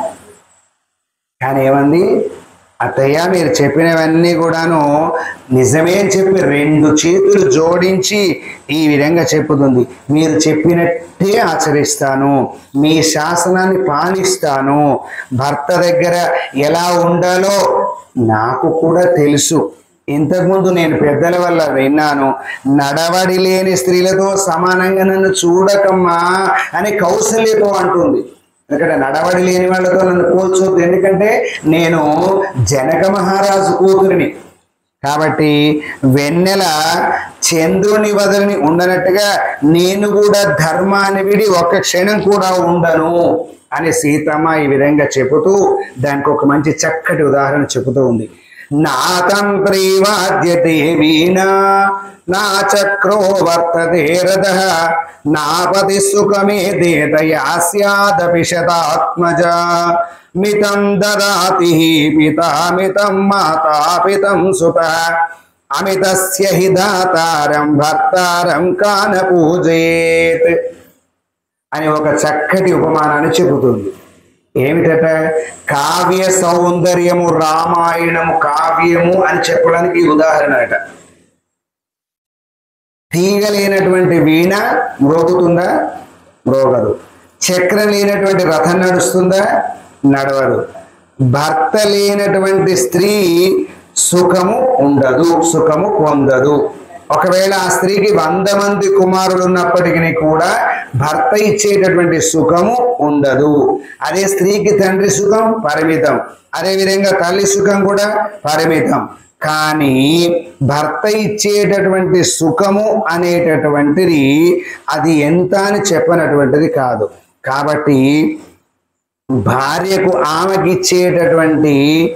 కానీ ఏమంది అత్తయ్య మీరు చెప్పినవన్నీ కూడాను నిజమే అని చెప్పి రెండు చేతులు జోడించి ఈ విధంగా చెప్పుతుంది మీరు చెప్పినట్టే ఆచరిస్తాను మీ శాసనాన్ని పాలిస్తాను భర్త దగ్గర ఎలా ఉండాలో నాకు కూడా తెలుసు ఇంతకుముందు నేను పెద్దల వల్ల విన్నాను నడవడి లేని స్త్రీలతో సమానంగా నన్ను చూడకమ్మా అని కౌశల్యతో అంటుంది ఎందుకంటే నడవడి లేని వాళ్ళతో నన్ను పోల్చొద్దు ఎందుకంటే నేను జనక మహారాజు కూతురిని కాబట్టి వెన్నెల చంద్రుని వదలని ఉండనట్టుగా నేను కూడా ధర్మాన్ని విడి ఒక్క క్షణం కూడా ఉండను అని సీతమ్మ ఈ విధంగా చెబుతూ దానికి ఒక మంచి చక్కటి ఉదాహరణ చెబుతూ ఉంది నా తంత్రి వాద్యతే వీణ నా చక్రో వర్తతే రథ నాపతి సుఖమే దేతయాస్యాదపి శతాత్మజ మితం దదాతి పితా మితం మాతా పితం సుత అమితస్య హి దాతారం భర్తారం కాన పూజేత్ అని ఒక చక్కటి ఉపమానాన్ని చెబుతుంది ఏమిటట కావ్య సౌందర్యము రామాయణము కావ్యము అని చెప్పడానికి ఈ ఉదాహరణ అట తీగ లేనటువంటి వీణ మ్రోగుతుందా మ్రోగదు చక్రం లేనటువంటి రథం నడుస్తుందా నడవదు భర్త లేనటువంటి స్త్రీ సుఖము ఉండదు సుఖము పొందదు ఒకవేళ ఆ స్త్రీకి వంద మంది కుమారులు ఉన్నప్పటికీ కూడా భర్త ఇచ్చేటటువంటి సుఖము ఉండదు అదే స్త్రీకి తండ్రి సుఖం పరిమితం అదే విధంగా తల్లి సుఖం కూడా పరిమితం కానీ భర్త ఇచ్చేటటువంటి సుఖము అనేటటువంటిది అది ఎంత అని చెప్పనటువంటిది కాదు కాబట్టి భార్యకు ఆమెకి ఇచ్చేటటువంటి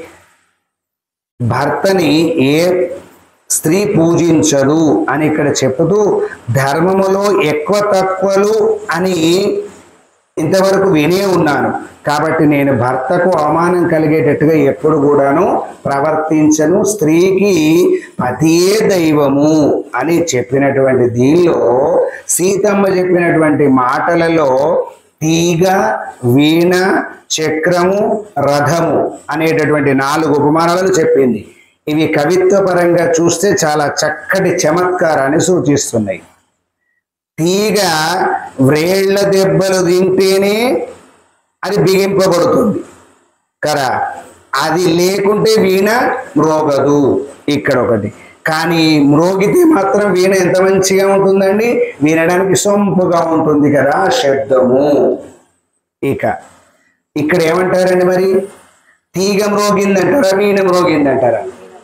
భర్తని ఏ స్త్రీ పూజించదు అని ఇక్కడ చెప్పుతూ ధర్మములో ఎక్కువ తక్కువలు అని ఇంతవరకు వినే ఉన్నాను కాబట్టి నేను భర్తకు అవమానం కలిగేటట్టుగా ఎప్పుడు కూడాను ప్రవర్తించను స్త్రీకి పతియే దైవము అని చెప్పినటువంటి దీనిలో సీతమ్మ చెప్పినటువంటి మాటలలో తీగ వీణ చక్రము రథము అనేటటువంటి నాలుగు ఉపమానాలను చెప్పింది ఇవి కవిత్వ పరంగా చూస్తే చాలా చక్కటి చమత్కారాన్ని సూచిస్తున్నాయి తీగ వ్రేళ్ల దెబ్బలు తింటేనే అది బిగింపబడుతుంది కదా అది లేకుంటే వీణ మ్రోగదు ఇక్కడ ఒకటి కానీ మ్రోగితే మాత్రం వీణ ఎంత మంచిగా ఉంటుందండి వినడానికి సొంపుగా ఉంటుంది కదా శబ్దము ఇక ఇక్కడ ఏమంటారండి మరి తీగ మ్రోగిందంటారా వీణ మ్రోగిందంటారా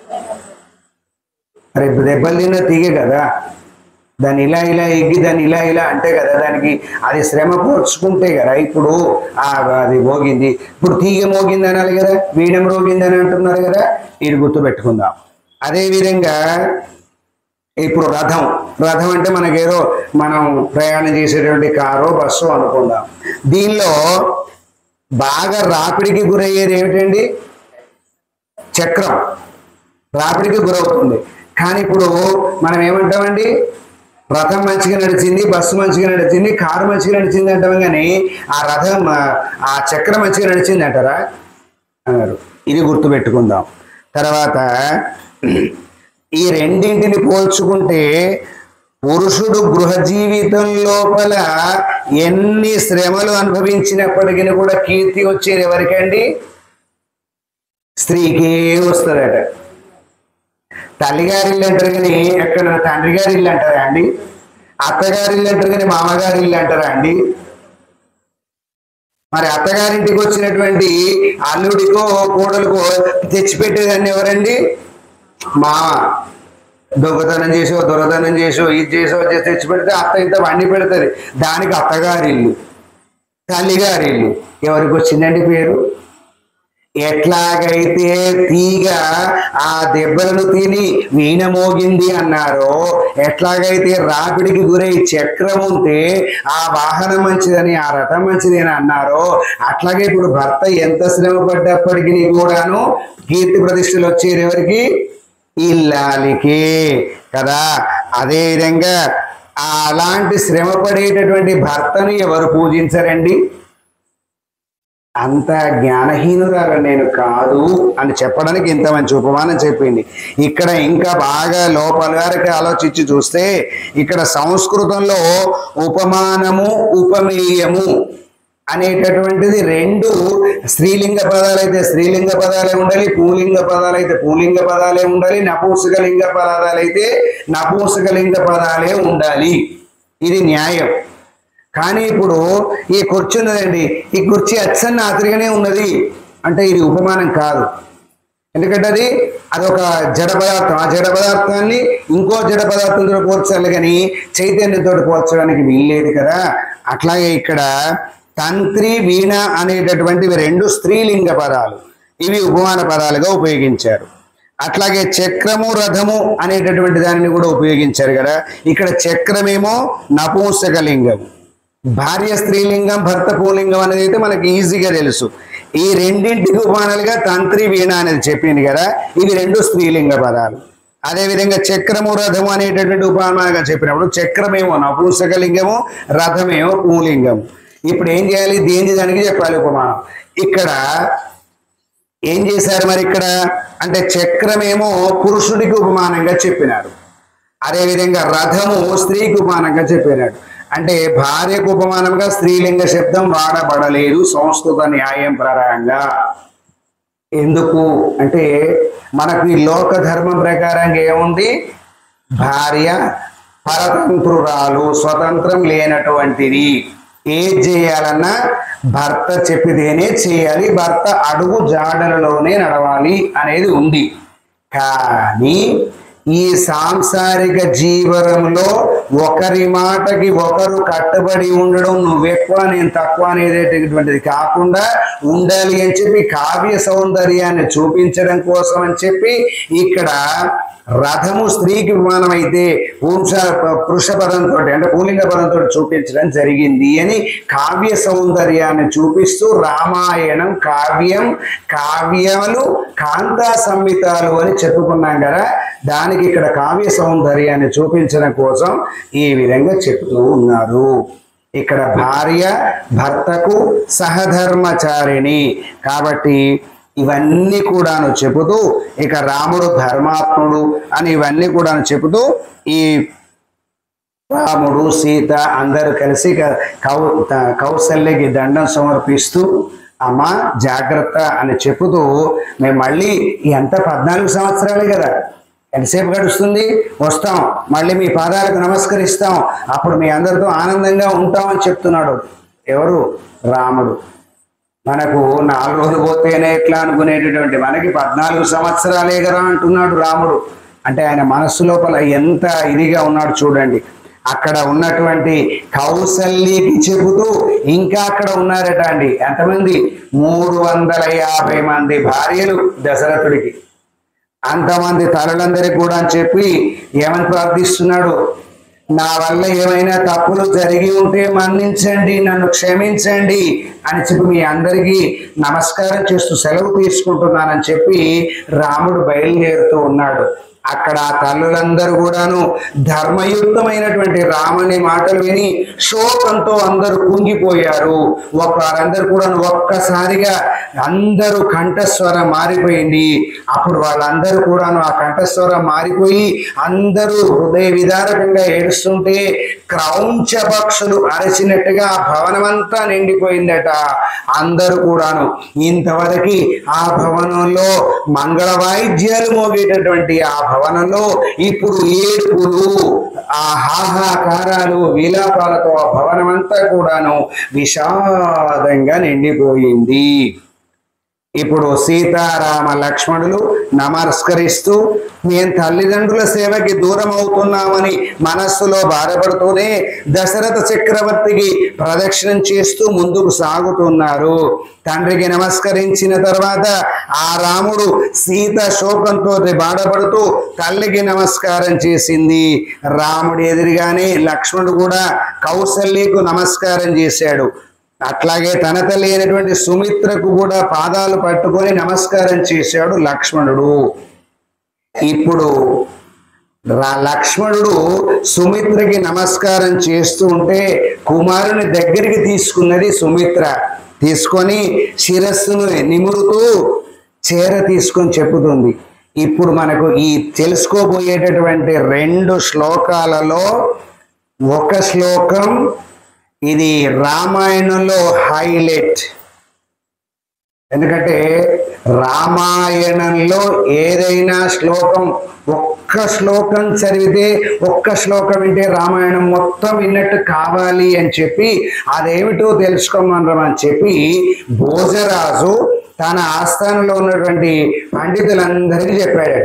మరి దెబ్బలు తిన్న తీగ కదా దాన్ని ఇలా ఇలా ఎగ్గి దాన్ని ఇలా ఇలా అంటే కదా దానికి అది శ్రమ పోర్చుకుంటే కదా ఇప్పుడు ఆ అది మోగింది ఇప్పుడు తీగ మోగింది అనాలి కదా వీణం రోగింది అని అంటున్నారు కదా ఇది గుర్తు పెట్టుకుందాం అదే విధంగా ఇప్పుడు రథం రథం అంటే మనకేదో మనం ప్రయాణం చేసేటువంటి కారు బస్సు అనుకుందాం దీనిలో బాగా రాపిడికి గురయ్యేది ఏమిటండి చక్రం రాపిడికి గురవుతుంది కానీ ఇప్పుడు మనం ఏమంటామండి రథం మంచిగా నడిచింది బస్సు మంచిగా నడిచింది కారు మంచిగా నడిచింది అంటాం కానీ ఆ రథం ఆ- ఆ చక్రం మంచిగా నడిచింది అంటారా అన్నారు ఇది గుర్తుపెట్టుకుందాం తర్వాత ఈ రెండింటిని పోల్చుకుంటే పురుషుడు గృహ జీవితం లోపల ఎన్ని శ్రమలు అనుభవించినప్పటికీ కూడా కీర్తి వచ్చేది ఎవరికండి స్త్రీకే వస్తుందట తల్లిగారి ఇల్లు అంటారు కానీ ఎక్కడ తండ్రి గారి ఇల్లు అంటారా అండి అత్తగారి ఇల్లు అంటారు కానీ మామగారి ఇల్లు అంటారా అండి మరి అత్తగారింటికి వచ్చినటువంటి అల్లుడికో కోడలికో తెచ్చిపెట్టేదాన్ని ఎవరండి మామ దొంగతనం చేసో దొరదనం చేసో ఇది చేసో చేసి తెచ్చి పెడితే అత్త ఇంత వండి పెడుతుంది దానికి అత్తగారి ఇల్లు తల్లిగారి ఇల్లు ఎవరికి వచ్చిందండి పేరు ఎట్లాగైతే తీగ ఆ దెబ్బలను తిని వీణ మోగింది అన్నారో ఎట్లాగైతే రాపిడికి గురై చక్రం ఉంటే ఆ వాహనం మంచిదని ఆ రథం మంచిది అని అన్నారో అట్లాగే ఇప్పుడు భర్త ఎంత శ్రమ పడ్డప్పటికీ కూడాను కీర్తి ప్రతిష్టలు వచ్చేది ఎవరికి ఇల్లాలికి కదా అదే విధంగా ఆ అలాంటి శ్రమ పడేటటువంటి భర్తను ఎవరు పూజించరండి అంత జ్ఞానహీనురాలు నేను కాదు అని చెప్పడానికి ఇంత మంచి ఉపమానం చెప్పింది ఇక్కడ ఇంకా బాగా లోపల గారికి ఆలోచించి చూస్తే ఇక్కడ సంస్కృతంలో ఉపమానము ఉపమేయము అనేటటువంటిది రెండు స్త్రీలింగ పదాలైతే స్త్రీలింగ పదాలే ఉండాలి పూలింగ పదాలైతే పూలింగ పదాలే ఉండాలి నపూంసకలింగ పదాలైతే నపూంసకలింగ పదాలే ఉండాలి ఇది న్యాయం కానీ ఇప్పుడు ఈ కుర్చీ ఉన్నదండి ఈ కుర్చీ అచ్చన్న ఆతిరిగానే ఉన్నది అంటే ఇది ఉపమానం కాదు ఎందుకంటే అది అదొక జడ పదార్థం ఆ జడ పదార్థాన్ని ఇంకో జడ పదార్థంతో పోల్చాలి కానీ చైతన్యంతో పోల్చడానికి వీల్లేదు కదా అట్లాగే ఇక్కడ తంత్రి వీణ అనేటటువంటివి రెండు స్త్రీలింగ పదాలు ఇవి ఉపమాన పదాలుగా ఉపయోగించారు అట్లాగే చక్రము రథము అనేటటువంటి దానిని కూడా ఉపయోగించారు కదా ఇక్కడ చక్రమేమో నపుంసకలింగం భార్య స్త్రీలింగం భర్త పూలింగం అనేది అయితే మనకి ఈజీగా తెలుసు ఈ రెండింటికి ఉపమానాలుగా తంత్రి వీణ అనేది చెప్పింది కదా ఇవి రెండు స్త్రీలింగ పదాలు అదేవిధంగా చక్రము రథము అనేటటువంటి ఉపమానంగా చెప్పినప్పుడు చక్రమేమో నపుంసకలింగము రథమేమో పూలింగము ఇప్పుడు ఏం చేయాలి దేని దానికి చెప్పాలి ఉపమానం ఇక్కడ ఏం చేశారు మరి ఇక్కడ అంటే చక్రమేమో పురుషుడికి ఉపమానంగా చెప్పినారు అదేవిధంగా రథము స్త్రీకి ఉపమానంగా చెప్పినాడు అంటే భార్యకు ఉపమానంగా స్త్రీలింగ శబ్దం వాడబడలేదు సంస్కృత న్యాయం ప్రకారంగా ఎందుకు అంటే మనకు ఈ లోక ధర్మం ప్రకారంగా ఏముంది భార్య పరతంత్రురాలు స్వతంత్రం లేనటువంటిది ఏది చేయాలన్నా భర్త చెప్పితేనే చేయాలి భర్త అడుగు జాడలలోనే నడవాలి అనేది ఉంది కానీ ఈ సాంసారిక జీవనంలో ఒకరి మాటకి ఒకరు కట్టుబడి ఉండడం నువ్వెక్కువ నేను తక్కువ అనేటటువంటిది కాకుండా ఉండాలి అని చెప్పి కావ్య సౌందర్యాన్ని చూపించడం కోసం అని చెప్పి ఇక్కడ రథము స్త్రీకి విమానం అయితే పుంస పురుష పదంతో అంటే పూలింగ పదంతో చూపించడం జరిగింది అని కావ్య సౌందర్యాన్ని చూపిస్తూ రామాయణం కావ్యం కావ్యాలు కాంతా సంహితాలు అని చెప్పుకున్నాం కదా దానికి ఇక్కడ కావ్య సౌందర్యాన్ని చూపించడం కోసం ఈ విధంగా చెప్తూ ఉన్నారు ఇక్కడ భార్య భర్తకు సహధర్మచారిణి కాబట్టి ఇవన్నీ కూడాను చెబుతూ ఇక రాముడు ధర్మాత్ముడు అని ఇవన్నీ కూడాను చెబుతూ ఈ రాముడు సీత అందరూ కలిసి క- కౌ త- కౌసల్యకి దండం సమర్పిస్తూ అమ్మ జాగ్రత్త అని చెబుతూ మేము మళ్ళీ ఎంత పద్నాలుగు సంవత్సరాలే కదా ఎంతసేపు గడుస్తుంది వస్తాం మళ్ళీ మీ పాదాలకు నమస్కరిస్తాం అప్పుడు మీ అందరితో ఆనందంగా ఉంటామని చెప్తున్నాడు ఎవరు రాముడు మనకు నాలుగు రోజులు పోతేనే ఎట్లా అనుకునేటటువంటి మనకి పద్నాలుగు సంవత్సరాలే కదా అంటున్నాడు రాముడు అంటే ఆయన మనస్సు లోపల ఎంత ఇదిగా ఉన్నాడు చూడండి అక్కడ ఉన్నటువంటి కౌసల్యకి చెబుతూ ఇంకా అక్కడ ఉన్నారట అండి ఎంతమంది మూడు వందల యాభై మంది భార్యలు దశరథుడికి అంతమంది తలలందరికీ కూడా అని చెప్పి ఏమని ప్రార్థిస్తున్నాడు నా వల్ల ఏమైనా తప్పులు జరిగి ఉంటే మన్నించండి నన్ను క్షమించండి అని చెప్పి మీ అందరికీ నమస్కారం చేస్తూ సెలవు తీసుకుంటున్నానని చెప్పి రాముడు బయలుదేరుతూ ఉన్నాడు అక్కడ ఆ తల్లులందరూ కూడాను ధర్మయుక్తమైనటువంటి రాముని మాటలు విని శోకంతో అందరూ కుంగిపోయారు ఒక వారందరూ కూడా ఒక్కసారిగా అందరూ కంఠస్వరం మారిపోయింది అప్పుడు వాళ్ళందరూ కూడాను ఆ కంఠస్వరం మారిపోయి అందరూ హృదయ విదారకంగా ఏడుస్తుంటే క్రౌంచ పక్షులు అరచినట్టుగా ఆ భవనమంతా నిండిపోయిందట అందరూ కూడాను ఇంతవరకు ఆ భవనంలో మంగళ వాయిద్యాలు మోగేటటువంటి ఆ భవనంలో ఇప్పుడు ఏడుపులు ఆ హాహాకారాలు విలాపాలతో ఆ భవనమంతా కూడాను విషాదంగా నిండిపోయింది ఇప్పుడు సీతారామ లక్ష్మణులు నమస్కరిస్తూ మేము తల్లిదండ్రుల సేవకి దూరం అవుతున్నామని మనస్సులో బాధపడుతూనే దశరథ చక్రవర్తికి ప్రదక్షిణం చేస్తూ ముందుకు సాగుతున్నారు తండ్రికి నమస్కరించిన తర్వాత ఆ రాముడు సీత శోకంతో బాధపడుతూ తల్లికి నమస్కారం చేసింది రాముడి ఎదురుగానే లక్ష్మణుడు కూడా కౌసల్యకు నమస్కారం చేశాడు అట్లాగే తన తల్లి అయినటువంటి సుమిత్రకు కూడా పాదాలు పట్టుకొని నమస్కారం చేశాడు లక్ష్మణుడు ఇప్పుడు రా- లక్ష్మణుడు సుమిత్రకి నమస్కారం చేస్తూ ఉంటే కుమారుని దగ్గరికి తీసుకున్నది సుమిత్ర తీసుకొని శిరస్సును నిమురుతూ చీర తీసుకొని చెప్పుతుంది ఇప్పుడు మనకు ఈ తెలుసుకోబోయేటటువంటి రెండు శ్లోకాలలో ఒక శ్లోకం ఇది రామాయణంలో హైలైట్ ఎందుకంటే రామాయణంలో ఏదైనా శ్లోకం ఒక్క శ్లోకం చదివితే ఒక్క శ్లోకం వింటే రామాయణం మొత్తం విన్నట్టు కావాలి అని చెప్పి అదేమిటో తెలుసుకోమని చెప్పి భోజరాజు తన ఆస్థానంలో ఉన్నటువంటి పండితులందరికీ చెప్పాడట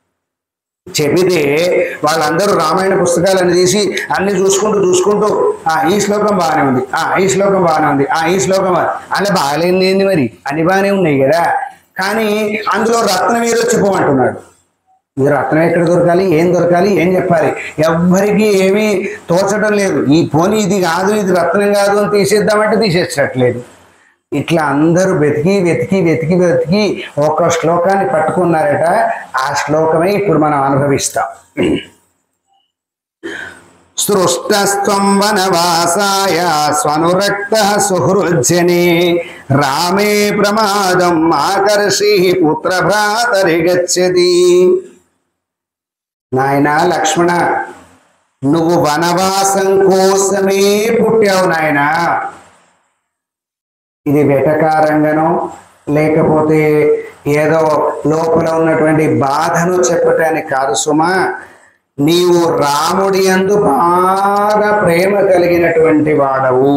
చెబితే వాళ్ళందరూ రామాయణ పుస్తకాలను తీసి అన్ని చూసుకుంటూ చూసుకుంటూ ఆ ఈ శ్లోకం బాగానే ఉంది ఆ ఈ శ్లోకం బాగానే ఉంది ఆ ఈ శ్లోకం బా-" అలా బాగాలేంది ఏంది మరి అన్ని బాగానే ఉన్నాయి కదా కానీ అందులో రత్నం ఏదో చెప్పమంటున్నాడు ఈ రత్నం ఎక్కడ దొరకాలి ఏం దొరకాలి ఏం చెప్పాలి ఎవ్వరికి ఏమీ తోచడం లేదు ఈ పోనీ ఇది కాదు ఇది రత్నం కాదు అని తీసేద్దామంటే తీసేసట్లేదు ఇట్లా అందరూ వెతికి వెతికి వెతికి వెతికి ఒక శ్లోకాన్ని పట్టుకున్నారట ఆ శ్లోకమే ఇప్పుడు మనం అనుభవిస్తాం సృష్టస్త్వం వనవాసాయ స్వనురక్త సుహృజ్జనే రామే ప్రమాదం ఆకర్షి పుత్రభ్రాతరి గచ్చతి నాయనా లక్ష్మణ నువ్వు వనవాసం కోసమే పుట్టావు నాయనా ఇది వెటకారంగానో లేకపోతే ఏదో లోపల ఉన్నటువంటి బాధను చెప్పటానికి కాదు సుమా నీవు రాముడి అందు బాగా ప్రేమ కలిగినటువంటి వాడవు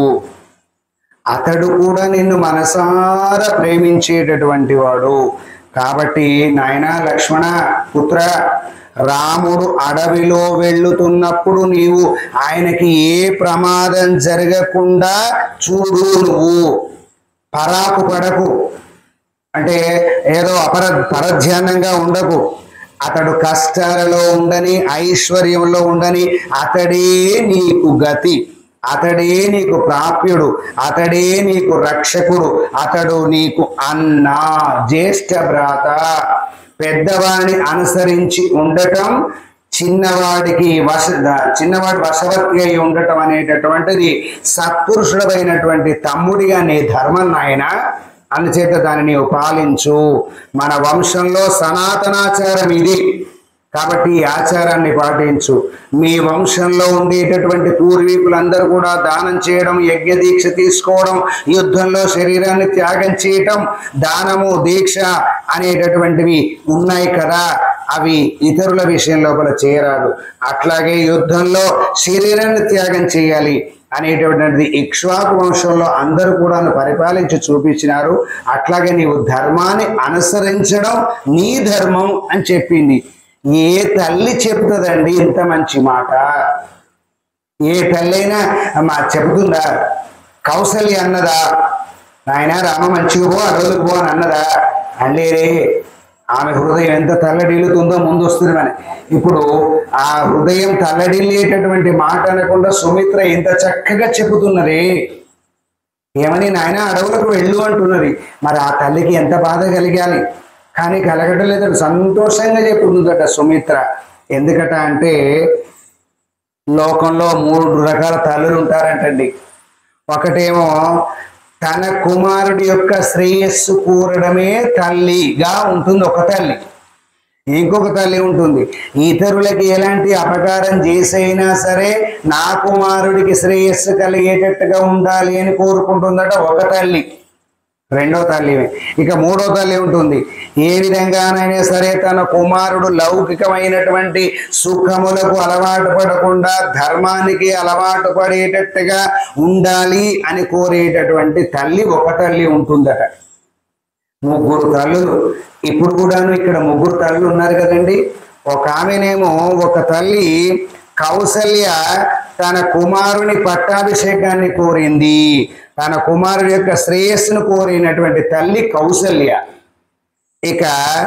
అతడు కూడా నిన్ను మనసారా ప్రేమించేటటువంటి వాడు కాబట్టి నాయన లక్ష్మణ పుత్ర రాముడు అడవిలో వెళ్ళుతున్నప్పుడు నీవు ఆయనకి ఏ ప్రమాదం జరగకుండా చూడు నువ్వు పరాకు పడకు అంటే ఏదో అపర పరధ్యానంగా ఉండకు అతడు కష్టాలలో ఉండని ఐశ్వర్యంలో ఉండని అతడే నీకు గతి అతడే నీకు ప్రాప్యుడు అతడే నీకు రక్షకుడు అతడు నీకు అన్న జ్యేష్ఠ భ్రాత పెద్దవాడిని అనుసరించి ఉండటం చిన్నవాడికి వశ చిన్నవాడి వశవర్తి అయి ఉండటం అనేటటువంటిది సత్పురుషుడమైనటువంటి తమ్ముడిగా నీ ధర్మం నాయన అందుచేత దానిని నీవు పాలించు మన వంశంలో సనాతనాచారం ఇది కాబట్టి ఈ ఆచారాన్ని పాటించు మీ వంశంలో ఉండేటటువంటి పూర్వీకులందరూ కూడా దానం చేయడం యజ్ఞ దీక్ష తీసుకోవడం యుద్ధంలో శరీరాన్ని త్యాగం చేయటం దానము దీక్ష అనేటటువంటివి ఉన్నాయి కదా అవి ఇతరుల విషయం లోపల చేయరాదు అట్లాగే యుద్ధంలో శరీరాన్ని త్యాగం చేయాలి అనేటటువంటిది ఇక్ష్వాకు వంశంలో అందరూ కూడా పరిపాలించి చూపించినారు అట్లాగే నీవు ధర్మాన్ని అనుసరించడం నీ ధర్మం అని చెప్పింది ఏ తల్లి చెప్తుందండి ఇంత మంచి మాట ఏ తల్లైనా మా చెబుతుందా కౌసల్య అన్నదా నాయన రామ మంచిగా పో అడవులకు పో అని అన్నదా అండేరే ఆమె హృదయం ఎంత తల్లడిల్లుతుందో ముందు వస్తుంది మన ఇప్పుడు ఆ హృదయం తల్లడిల్లేటటువంటి మాట అనకుండా సుమిత్ర ఎంత చక్కగా చెబుతున్నది ఏమని నాయన అడవులకు వెళ్ళు అంటున్నది మరి ఆ తల్లికి ఎంత బాధ కలిగాలి కానీ కలగటం లేదంటే సంతోషంగా చెప్పుతుందట సుమిత్ర ఎందుకట అంటే లోకంలో మూడు రకాల తల్లులు ఉంటారంటండి ఒకటేమో తన కుమారుడి యొక్క శ్రేయస్సు కూరడమే తల్లిగా ఉంటుంది ఒక తల్లి ఇంకొక తల్లి ఉంటుంది ఇతరులకి ఎలాంటి అపకారం చేసైనా సరే నా కుమారుడికి శ్రేయస్సు కలిగేటట్టుగా ఉండాలి అని కోరుకుంటుందట ఒక తల్లి రెండో తల్లి ఇక మూడో తల్లి ఉంటుంది ఏ విధంగానైనా సరే తన కుమారుడు లౌకికమైనటువంటి సుఖములకు అలవాటు పడకుండా ధర్మానికి అలవాటు పడేటట్టుగా ఉండాలి అని కోరేటటువంటి తల్లి ఒక తల్లి ఉంటుందట ముగ్గురు తల్లులు ఇప్పుడు కూడాను ఇక్కడ ముగ్గురు తల్లులు ఉన్నారు కదండి ఒక ఆమెనేమో ఒక తల్లి కౌసల్య తన కుమారుని పట్టాభిషేకాన్ని కోరింది తన కుమారుడి యొక్క శ్రేయస్సును కోరినటువంటి తల్లి కౌసల్య ఇక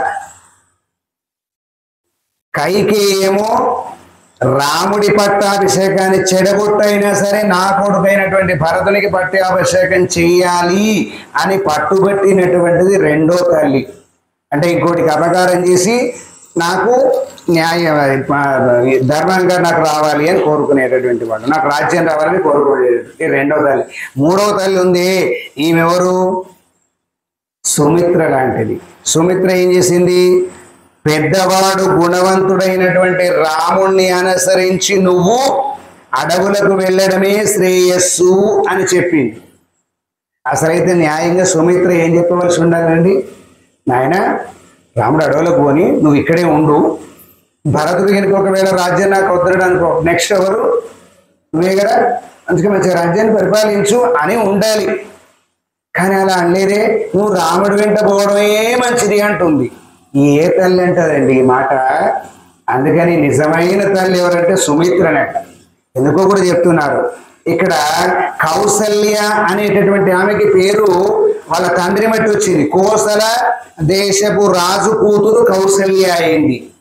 కైకేయేమో రాముడి పట్టాభిషేకాన్ని చెడగొట్టైనా సరే నా కొడుకైనటువంటి భరతునికి పట్టాభిషేకం చెయ్యాలి అని పట్టుబట్టినటువంటిది రెండో తల్లి అంటే ఇంకోటికి అపకారం చేసి నాకు న్యాయం ధర్మంగా నాకు రావాలి అని కోరుకునేటటువంటి వాడు నాకు రాజ్యం రావాలని కోరుకునేది ఈ రెండో తల్లి మూడో తల్లి ఉంది ఈమె ఎవరు సుమిత్ర లాంటిది సుమిత్ర ఏం చేసింది పెద్దవాడు గుణవంతుడైనటువంటి రాముణ్ణి అనుసరించి నువ్వు అడవులకు వెళ్ళడమే శ్రేయస్సు అని చెప్పింది అసలైతే న్యాయంగా సుమిత్ర ఏం చెప్పవలసి ఉండాలండి నాయన రాముడు అడవులకు పోని నువ్వు ఇక్కడే ఉండు భరతుడు కనుక ఒకవేళ రాజ్యం నాకు వద్దడు అనుకో నెక్స్ట్ ఎవరు నువ్వే కదా అందుకే మంచిగా రాజ్యాన్ని పరిపాలించు అని ఉండాలి కానీ అలా అనలేదే నువ్వు రాముడి వెంట పోవడమే మంచిది అంటుంది ఏ తల్లి అంటదండి ఈ మాట అందుకని నిజమైన తల్లి ఎవరంటే సుమిత్రనట ఎందుకో కూడా చెప్తున్నారు ఇక్కడ కౌసల్య అనేటటువంటి ఆమెకి పేరు వాళ్ళ తండ్రి మట్టి వచ్చింది కోసల దేశపు రాజు కూతురు కౌసల్య అయింది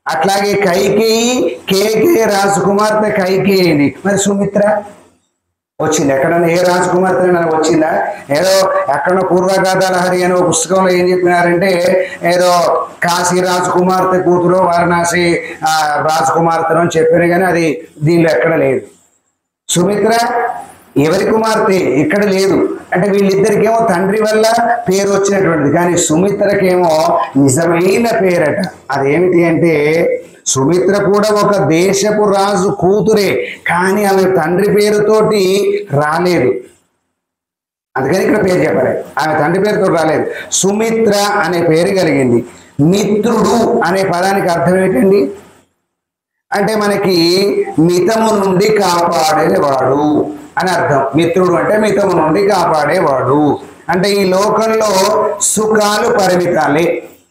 అట్లాగే కైకేయి కేకే రాజకుమార్తె కైకేయిని మరి సుమిత్ర వచ్చింది ఎక్కడన్నా ఏ రాజకుమార్తె నాకు వచ్చిందా ఏదో ఎక్కడో పూర్వగాథాల హరి అనే ఒక పుస్తకంలో ఏం చెప్పినారంటే ఏదో కాశీ రాజకుమార్తె కూతురు వారణాసి ఆ, రాజకుమార్తెను అని చెప్పారు కానీ అది దీనిలో ఎక్కడ లేదు సుమిత్ర ఎవరి కుమార్తె ఇక్కడ లేదు అంటే వీళ్ళిద్దరికేమో తండ్రి వల్ల పేరు వచ్చినటువంటిది కానీ సుమిత్రకేమో నిజమైన పేరట అదేమిటి అంటే సుమిత్ర కూడా ఒక దేశపు రాజు కూతురే కానీ ఆమె తండ్రి పేరుతోటి రాలేదు అందుకని ఇక్కడ పేరు చెప్పలేదు ఆమె తండ్రి పేరుతో రాలేదు సుమిత్ర అనే పేరు కలిగింది మిత్రుడు అనే పదానికి అర్థం ఏంటండి అంటే మనకి మితము నుండి కాపాడేవాడు అని అర్థం మిత్రుడు అంటే మితము నుండి కాపాడేవాడు అంటే ఈ లోకంలో సుఖాలు పరిమితాలే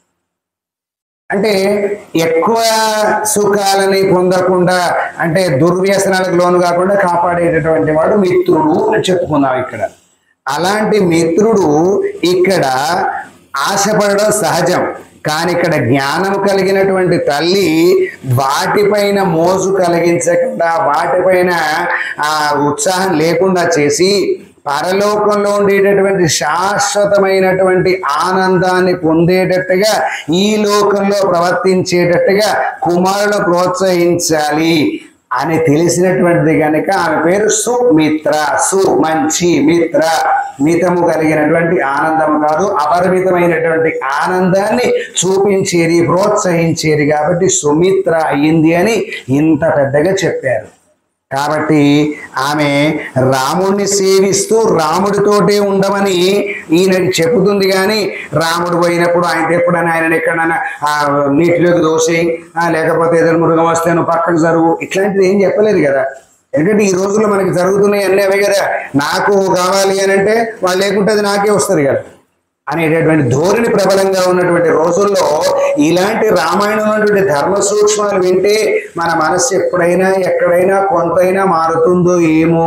అంటే ఎక్కువ సుఖాలని పొందకుండా అంటే దుర్వ్యసనాలకు లోను కాకుండా కాపాడేటటువంటి వాడు మిత్రుడు అని చెప్పుకుందాం ఇక్కడ అలాంటి మిత్రుడు ఇక్కడ ఆశపడడం సహజం కానీ ఇక్కడ జ్ఞానం కలిగినటువంటి తల్లి వాటిపైన మోజు కలిగించకుండా వాటిపైన ఆ ఉత్సాహం లేకుండా చేసి పరలోకంలో ఉండేటటువంటి శాశ్వతమైనటువంటి ఆనందాన్ని పొందేటట్టుగా ఈ లోకంలో ప్రవర్తించేటట్టుగా కుమారులను ప్రోత్సహించాలి అని తెలిసినటువంటిది కనుక ఆమె పేరు సుమిత్ర సు మంచి మిత్ర మితము కలిగినటువంటి ఆనందం కాదు అపరిమితమైనటువంటి ఆనందాన్ని చూపించేది ప్రోత్సహించేది కాబట్టి సుమిత్ర అయ్యింది అని ఇంత పెద్దగా చెప్పారు కాబట్టి ఆమె రాముడిని సేవిస్తూ రాముడితోటే ఉండమని ఈయనకి చెబుతుంది కానీ రాముడు పోయినప్పుడు ఆయన ఎప్పుడైనా ఆయన ఎక్కడైనా ఆ, నీటిలోకి దోసి ఆ, లేకపోతే ఏదైనా మృగం వస్తే నువ్వు పక్కకు జరుగు ఇట్లాంటిది ఏం చెప్పలేదు కదా ఎందుకంటే ఈ రోజుల్లో మనకి జరుగుతున్నాయి అన్నీ అవే కదా నాకు కావాలి అని అంటే వాళ్ళు లేకుంటే అది నాకే వస్తుంది కదా అనేటటువంటి ధోరణి ప్రబలంగా ఉన్నటువంటి రోజుల్లో ఇలాంటి రామాయణం ఉన్నటువంటి ధర్మ సూక్ష్మాలు వింటే మన మనస్సు ఎప్పుడైనా ఎక్కడైనా కొంతైనా మారుతుందో ఏమో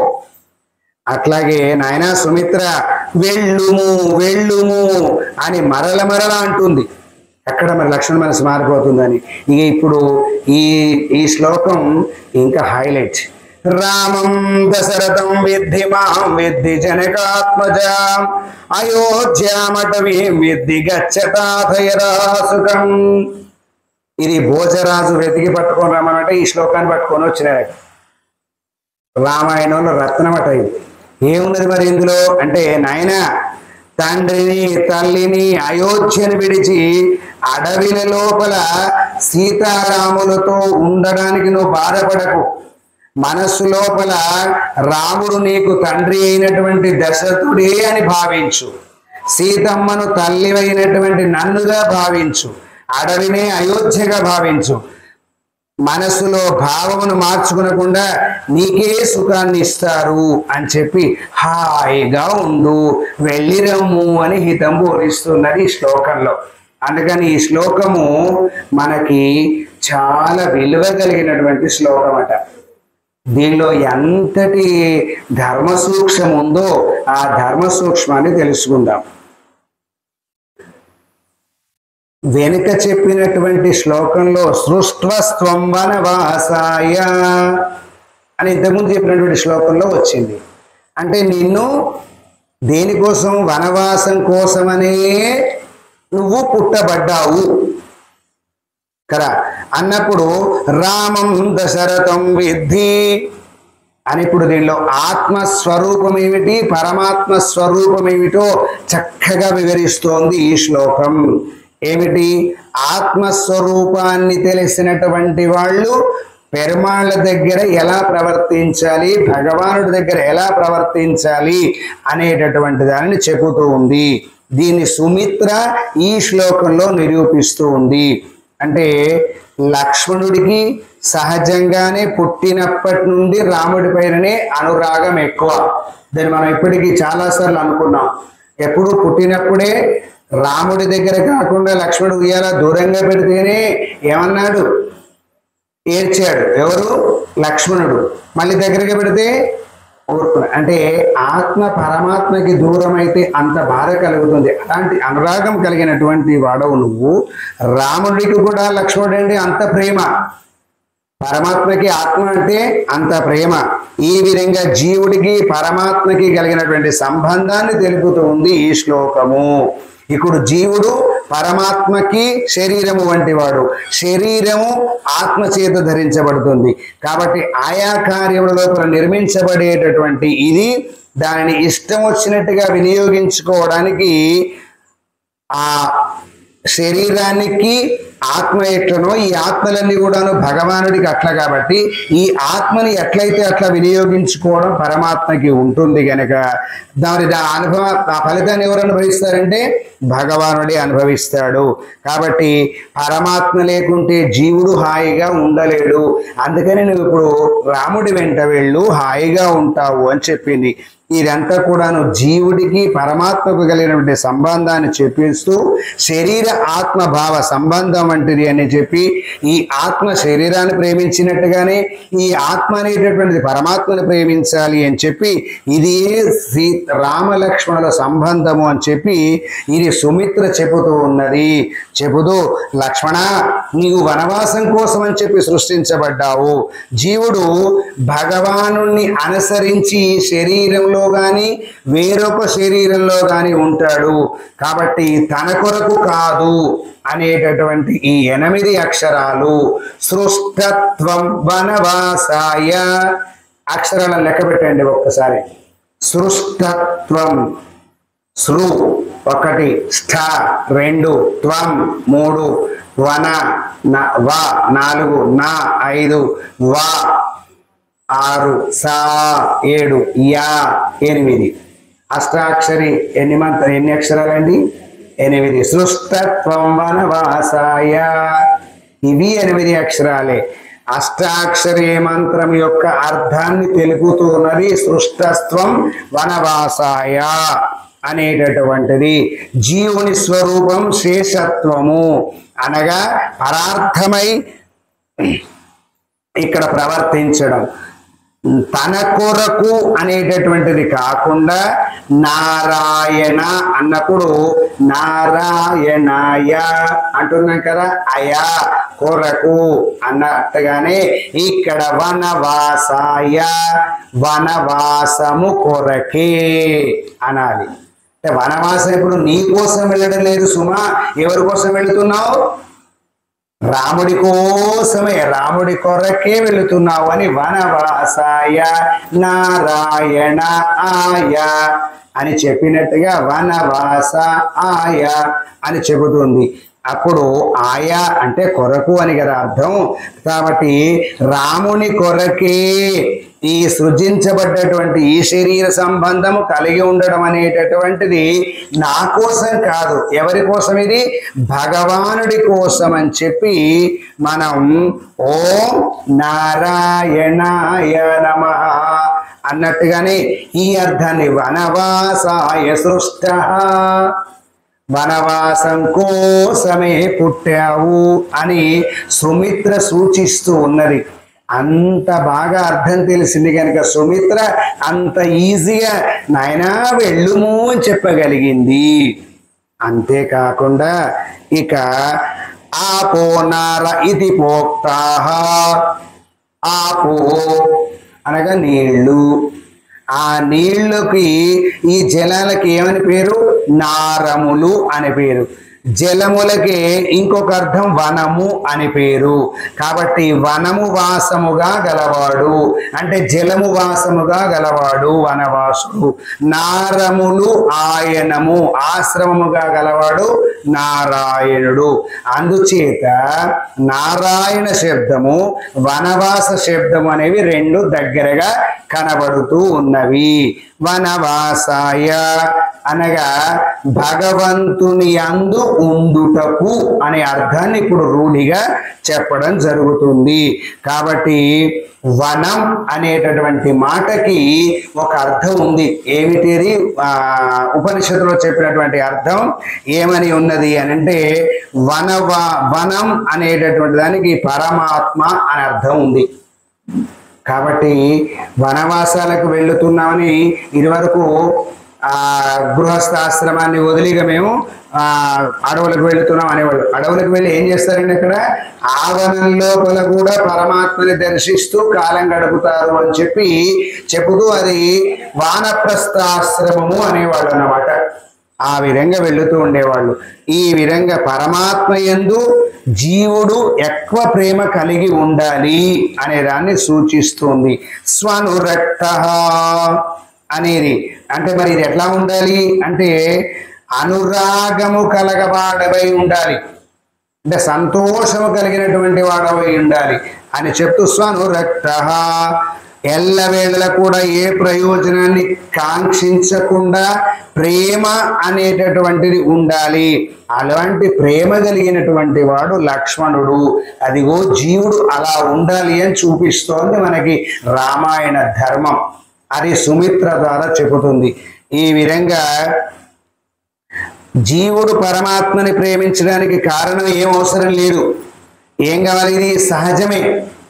అట్లాగే నాయనా సుమిత్ర వెళ్ళుము వెళ్ళుము అని మరల మరల అంటుంది ఎక్కడ మరి లక్ష్మణ మనసు మారిపోతుందని ఇక ఇప్పుడు ఈ ఈ శ్లోకం ఇంకా హైలైట్ రామం దశరథం విద్ధి మాం విద్ధి జనకాత్మజాం అయోధ్యామటవీం విద్ధి గచ్చతాథయరాసుకం ఇది భోజరాజు వెతికి పట్టుకొని రమ్మనంటే ఈ శ్లోకాన్ని పట్టుకొని వచ్చినాడు రామాయణంలో రత్నమట ఇది ఏమున్నది మరి ఇందులో అంటే నాయన తండ్రిని తల్లిని అయోధ్యను విడిచి అడవిల లోపల సీతారాములతో ఉండడానికి నువ్వు బాధపడకు మనస్సు లోపల రాముడు నీకు తండ్రి అయినటువంటి దశరథుడే అని భావించు సీతమ్మను తల్లి అయినటువంటి నన్నుగా భావించు అడవినే అయోధ్యగా భావించు మనసులో భావమును మార్చుకునకుండా నీకే సుఖాన్ని ఇస్తారు అని చెప్పి హాయిగా ఉండు వెళ్ళిరమ్ము అని హితం బోధిస్తున్నది ఈ శ్లోకంలో అందుకని ఈ శ్లోకము మనకి చాలా విలువ కలిగినటువంటి శ్లోకం అట దీనిలో ఎంతటి ధర్మ సూక్ష్మం ఉందో ఆ ధర్మ సూక్ష్మాన్ని తెలుసుకుందాం వెనుక చెప్పినటువంటి శ్లోకంలో సృష్ట్వస్త్వం వనవాసాయ అని ఇంతకుముందు చెప్పినటువంటి శ్లోకంలో వచ్చింది అంటే నిన్ను దేనికోసం వనవాసం కోసమనే నువ్వు పుట్టబడ్డావు కదా అన్నప్పుడు రామం దశరథం విద్ధి అని ఇప్పుడు దీనిలో ఆత్మస్వరూపం ఏమిటి పరమాత్మ స్వరూపం ఏమిటో చక్కగా వివరిస్తోంది ఈ శ్లోకం ఏమిటి ఆత్మస్వరూపాన్ని తెలిసినటువంటి వాళ్ళు పెరుమాళ్ళ దగ్గర ఎలా ప్రవర్తించాలి భగవానుడి దగ్గర ఎలా ప్రవర్తించాలి అనేటటువంటి దానిని చెబుతూ ఉంది దీన్ని సుమిత్ర ఈ శ్లోకంలో నిరూపిస్తూ ఉంది అంటే లక్ష్మణుడికి సహజంగానే పుట్టినప్పటి నుండి రాముడి పైననే అనురాగం ఎక్కువ దాన్ని మనం ఇప్పటికీ చాలాసార్లు అనుకున్నాం ఎప్పుడు పుట్టినప్పుడే రాముడి దగ్గర కాకుండా లక్ష్మణుడు ఉయ్యాల దూరంగా పెడితేనే ఏమన్నాడు ఏడ్చాడు ఎవరు లక్ష్మణుడు మళ్ళీ దగ్గరగా పెడితే ఊరుకున్నా అంటే ఆత్మ పరమాత్మకి దూరం అయితే అంత బాధ కలుగుతుంది అలాంటి అనురాగం కలిగినటువంటి వాడవు నువ్వు రాముడికి కూడా లక్ష్మణుడు అంటే అంత ప్రేమ పరమాత్మకి ఆత్మ అంటే అంత ప్రేమ ఈ విధంగా జీవుడికి పరమాత్మకి కలిగినటువంటి సంబంధాన్ని తెలుపుతూ ఉంది ఈ శ్లోకము ఇప్పుడు జీవుడు పరమాత్మకి శరీరము వంటి వాడు శరీరము ఆత్మ చేత ధరించబడుతుంది కాబట్టి ఆయా కార్యముల లోపల నిర్మించబడేటటువంటి ఇది దానిని ఇష్టం వచ్చినట్టుగా వినియోగించుకోవడానికి ఆ శరీరానికి ఆత్మ ఎట్లనో ఈ ఆత్మలన్నీ కూడాను భగవానుడికి అట్లా కాబట్టి ఈ ఆత్మని ఎట్లయితే అట్లా వినియోగించుకోవడం పరమాత్మకి ఉంటుంది గనక దాని దా అనుభవ ఆ ఫలితాన్ని ఎవరు అనుభవిస్తారంటే భగవానుడే అనుభవిస్తాడు కాబట్టి పరమాత్మ లేకుంటే జీవుడు హాయిగా ఉండలేడు అందుకని నువ్వు ఇప్పుడు రాముడి వెంట వెళ్ళు హాయిగా ఉంటావు అని చెప్పింది ఇదంతా కూడాను జీవుడికి పరమాత్మకు కలిగినటువంటి సంబంధాన్ని చెప్పిస్తూ శరీర ఆత్మ భావ సంబంధం వంటిది అని చెప్పి ఈ ఆత్మ శరీరాన్ని ప్రేమించినట్టుగానే ఈ ఆత్మ అనేటటువంటిది పరమాత్మను ప్రేమించాలి అని చెప్పి ఇది సీ రామలక్ష్మణుల సంబంధము అని చెప్పి ఇది సుమిత్ర చెబుతూ ఉన్నది చెబుతూ లక్ష్మణ నీవు వనవాసం కోసం అని చెప్పి సృష్టించబడ్డావు జీవుడు భగవాను అనుసరించి ఈ శరీరంలో కానీ వేరొక శరీరంలో కానీ ఉంటాడు కాబట్టి తన కొరకు కాదు అనేటటువంటి ఈ ఎనిమిది అక్షరాలు సృష్టత్వం వనవాసాయ అక్షరాలను లెక్క పెట్టండి ఒక్కసారి సృష్టత్వం సృ ఒకటి స్థ రెండు త్వం మూడు వన న వ నాలుగు నా ఐదు వా ఆరు సా ఏడు యా ఎనిమిది అష్టాక్షరి ఎన్ని మంత్ర ఎన్ని అక్షరాలండి ఎనిమిది సృష్టత్వం వనవాసాయ ఇవి ఎనిమిది అక్షరాలే అష్టాక్షరి మంత్రం యొక్క అర్థాన్ని తెలుపుతూ ఉన్నది సృష్టత్వం వనవాసాయ అనేటటువంటిది జీవుని స్వరూపం శేషత్వము అనగా పరార్థమై ఇక్కడ ప్రవర్తించడం తన కొరకు అనేటటువంటిది కాకుండా నారాయణ అన్నప్పుడు నారాయణాయ అంటున్నాం కదా అయా కొరకు అన్నట్టుగానే ఇక్కడ వనవాసాయ వనవాసము కొరకే అనాలి అంటే వనవాసం ఇప్పుడు నీ కోసం వెళ్ళడం లేదు సుమా ఎవరి కోసం వెళుతున్నావు రాముడి కోసమే రాముడి కొరకే వెళుతున్నావు అని వనవాసాయ నారాయణ ఆయ అని చెప్పినట్టుగా వనవాస ఆయ అని చెబుతుంది అప్పుడు ఆయా అంటే కొరకు అని కదా అర్థం కాబట్టి రాముని కొరకే ఈ సృజించబడ్డటువంటి ఈ శరీర సంబంధము కలిగి ఉండడం అనేటటువంటిది నా కోసం కాదు ఎవరి కోసం ఇది భగవానుడి కోసం అని చెప్పి మనం ఓం నారాయణాయ నమ అన్నట్టుగానే ఈ అర్థాన్ని వనవాసాయ సృష్ట వనవాసం కోసమే పుట్టావు అని సుమిత్ర సూచిస్తూ ఉన్నది అంత బాగా అర్థం తెలిసింది కనుక సుమిత్ర అంత ఈజీగా నాయనా వెళ్ళుము అని చెప్పగలిగింది అంతేకాకుండా ఇక ఆపో నార ఇది పోక్తాహ ఆపో అనగా నీళ్లు ఆ నీళ్ళకి ఈ జలాలకి ఏమని పేరు నారములు అని పేరు జలములకి ఇంకొక అర్థం వనము అని పేరు కాబట్టి వనము వాసముగా గలవాడు అంటే జలము వాసముగా గలవాడు వనవాసుడు నారములు ఆయనము ఆశ్రమముగా గలవాడు నారాయణుడు అందుచేత నారాయణ శబ్దము వనవాస శబ్దము అనేవి రెండు దగ్గరగా కనబడుతూ ఉన్నవి వనవాసాయ అనగా భగవంతుని అందు ఉండుటకు అనే అర్థాన్ని ఇప్పుడు రూఢిగా చెప్పడం జరుగుతుంది కాబట్టి వనం అనేటటువంటి మాటకి ఒక అర్థం ఉంది ఏమిటి అది? ఆ, ఉపనిషత్తులో చెప్పినటువంటి అర్థం ఏమని ఉన్నది అని అంటే వనవ వనం అనేటటువంటి దానికి పరమాత్మ అని అర్థం ఉంది కాబట్టి వనవాసాలకు వెళుతున్నామని ఇదివరకు ఆ గృహస్థాశ్రమాన్ని వదిలిగా మేము ఆ అడవులకు వెళుతున్నాం అనేవాళ్ళు అడవులకు వెళ్ళి ఏం చేస్తారండి అక్కడ ఆ వనం లోపల కూడా పరమాత్మని దర్శిస్తూ కాలం గడుపుతారు అని చెప్పి చెబుతూ అది వానప్రస్థాశ్రమము అనేవాళ్ళు అన్నమాట ఆ విధంగా వెళుతూ ఉండేవాళ్ళు ఈ విధంగా పరమాత్మ యందు జీవుడు ఎక్కువ ప్రేమ కలిగి ఉండాలి అనే దాన్ని సూచిస్తుంది స్వనురక్త అనేది అంటే మరి ఇది ఎట్లా ఉండాలి అంటే అనురాగము కలగబాడవై ఉండాలి అంటే సంతోషము కలిగినటువంటి వాడవై ఉండాలి అని చెప్తూ స్వనురక్త ఎల్లవేళల కూడా ఏ ప్రయోజనాన్ని కాంక్షించకుండా ప్రేమ అనేటటువంటిది ఉండాలి అలాంటి ప్రేమ కలిగినటువంటి వాడు లక్ష్మణుడు అదిగో జీవుడు అలా ఉండాలి అని చూపిస్తోంది మనకి రామాయణ ధర్మం అది సుమిత్ర ద్వారా చెబుతుంది ఈ విధంగా జీవుడు పరమాత్మని ప్రేమించడానికి కారణం ఏం అవసరం లేదు ఏం కావాలి ఇది సహజమే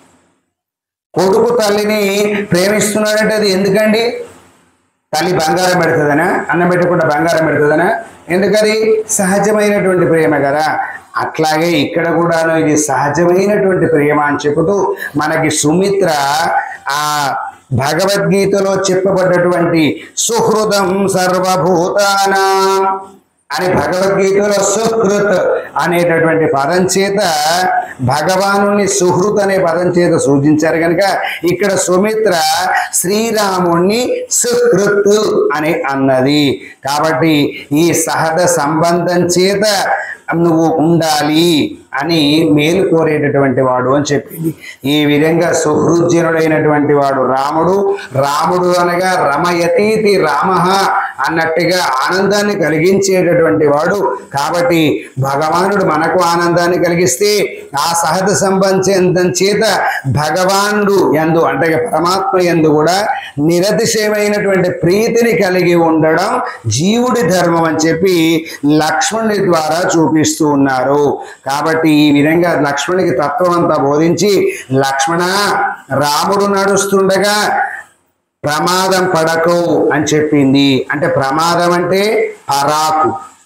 కొడుకు తల్లిని ప్రేమిస్తున్నాడంటే అది ఎందుకండి తల్లి బంగారం పెడుతుందనా అన్నం పెట్టకుండా బంగారం పెడుతుందనా ఎందుకది సహజమైనటువంటి ప్రేమ కదా అట్లాగే ఇక్కడ కూడాను ఇది సహజమైనటువంటి ప్రేమ అని చెబుతూ మనకి సుమిత్ర ఆ భగవద్గీతలో చెప్పబడ్డటువంటి సుహృదం సర్వభూతానా అని భగవద్గీతలో సుహృత్ అనేటటువంటి పదం చేత భగవానుని సుహృత్ అనే పదం చేత సూచించారు కనుక ఇక్కడ సుమిత్ర శ్రీరాముణ్ణి సుహృత్ అని అన్నది కాబట్టి ఈ సహజ సంబంధం చేత నువ్వు ఉండాలి అని మేలు కోరేటటువంటి వాడు అని చెప్పింది ఈ విధంగా సుహృజ్జనుడైనటువంటి వాడు రాముడు రాముడు అనగా రమయతీతి రామ అన్నట్టుగా ఆనందాన్ని కలిగించేటటువంటి వాడు కాబట్టి భగవానుడు మనకు ఆనందాన్ని కలిగిస్తే ఆ సహజ సంబంధం చేత భగవానుడు ఎందు అంటే పరమాత్మ ఎందు కూడా నిరతిశయమైనటువంటి ప్రీతిని కలిగి ఉండడం జీవుడి ధర్మం అని చెప్పి లక్ష్మణుని ద్వారా చూపిస్తూ ఉన్నారు కాబట్టి ఈ విధంగా లక్ష్మణునికి తత్వం అంతా బోధించి లక్ష్మణ రాముడు నడుస్తుండగా ప్రమాదం పడకు అని చెప్పింది అంటే ప్రమాదం అంటే పరాకు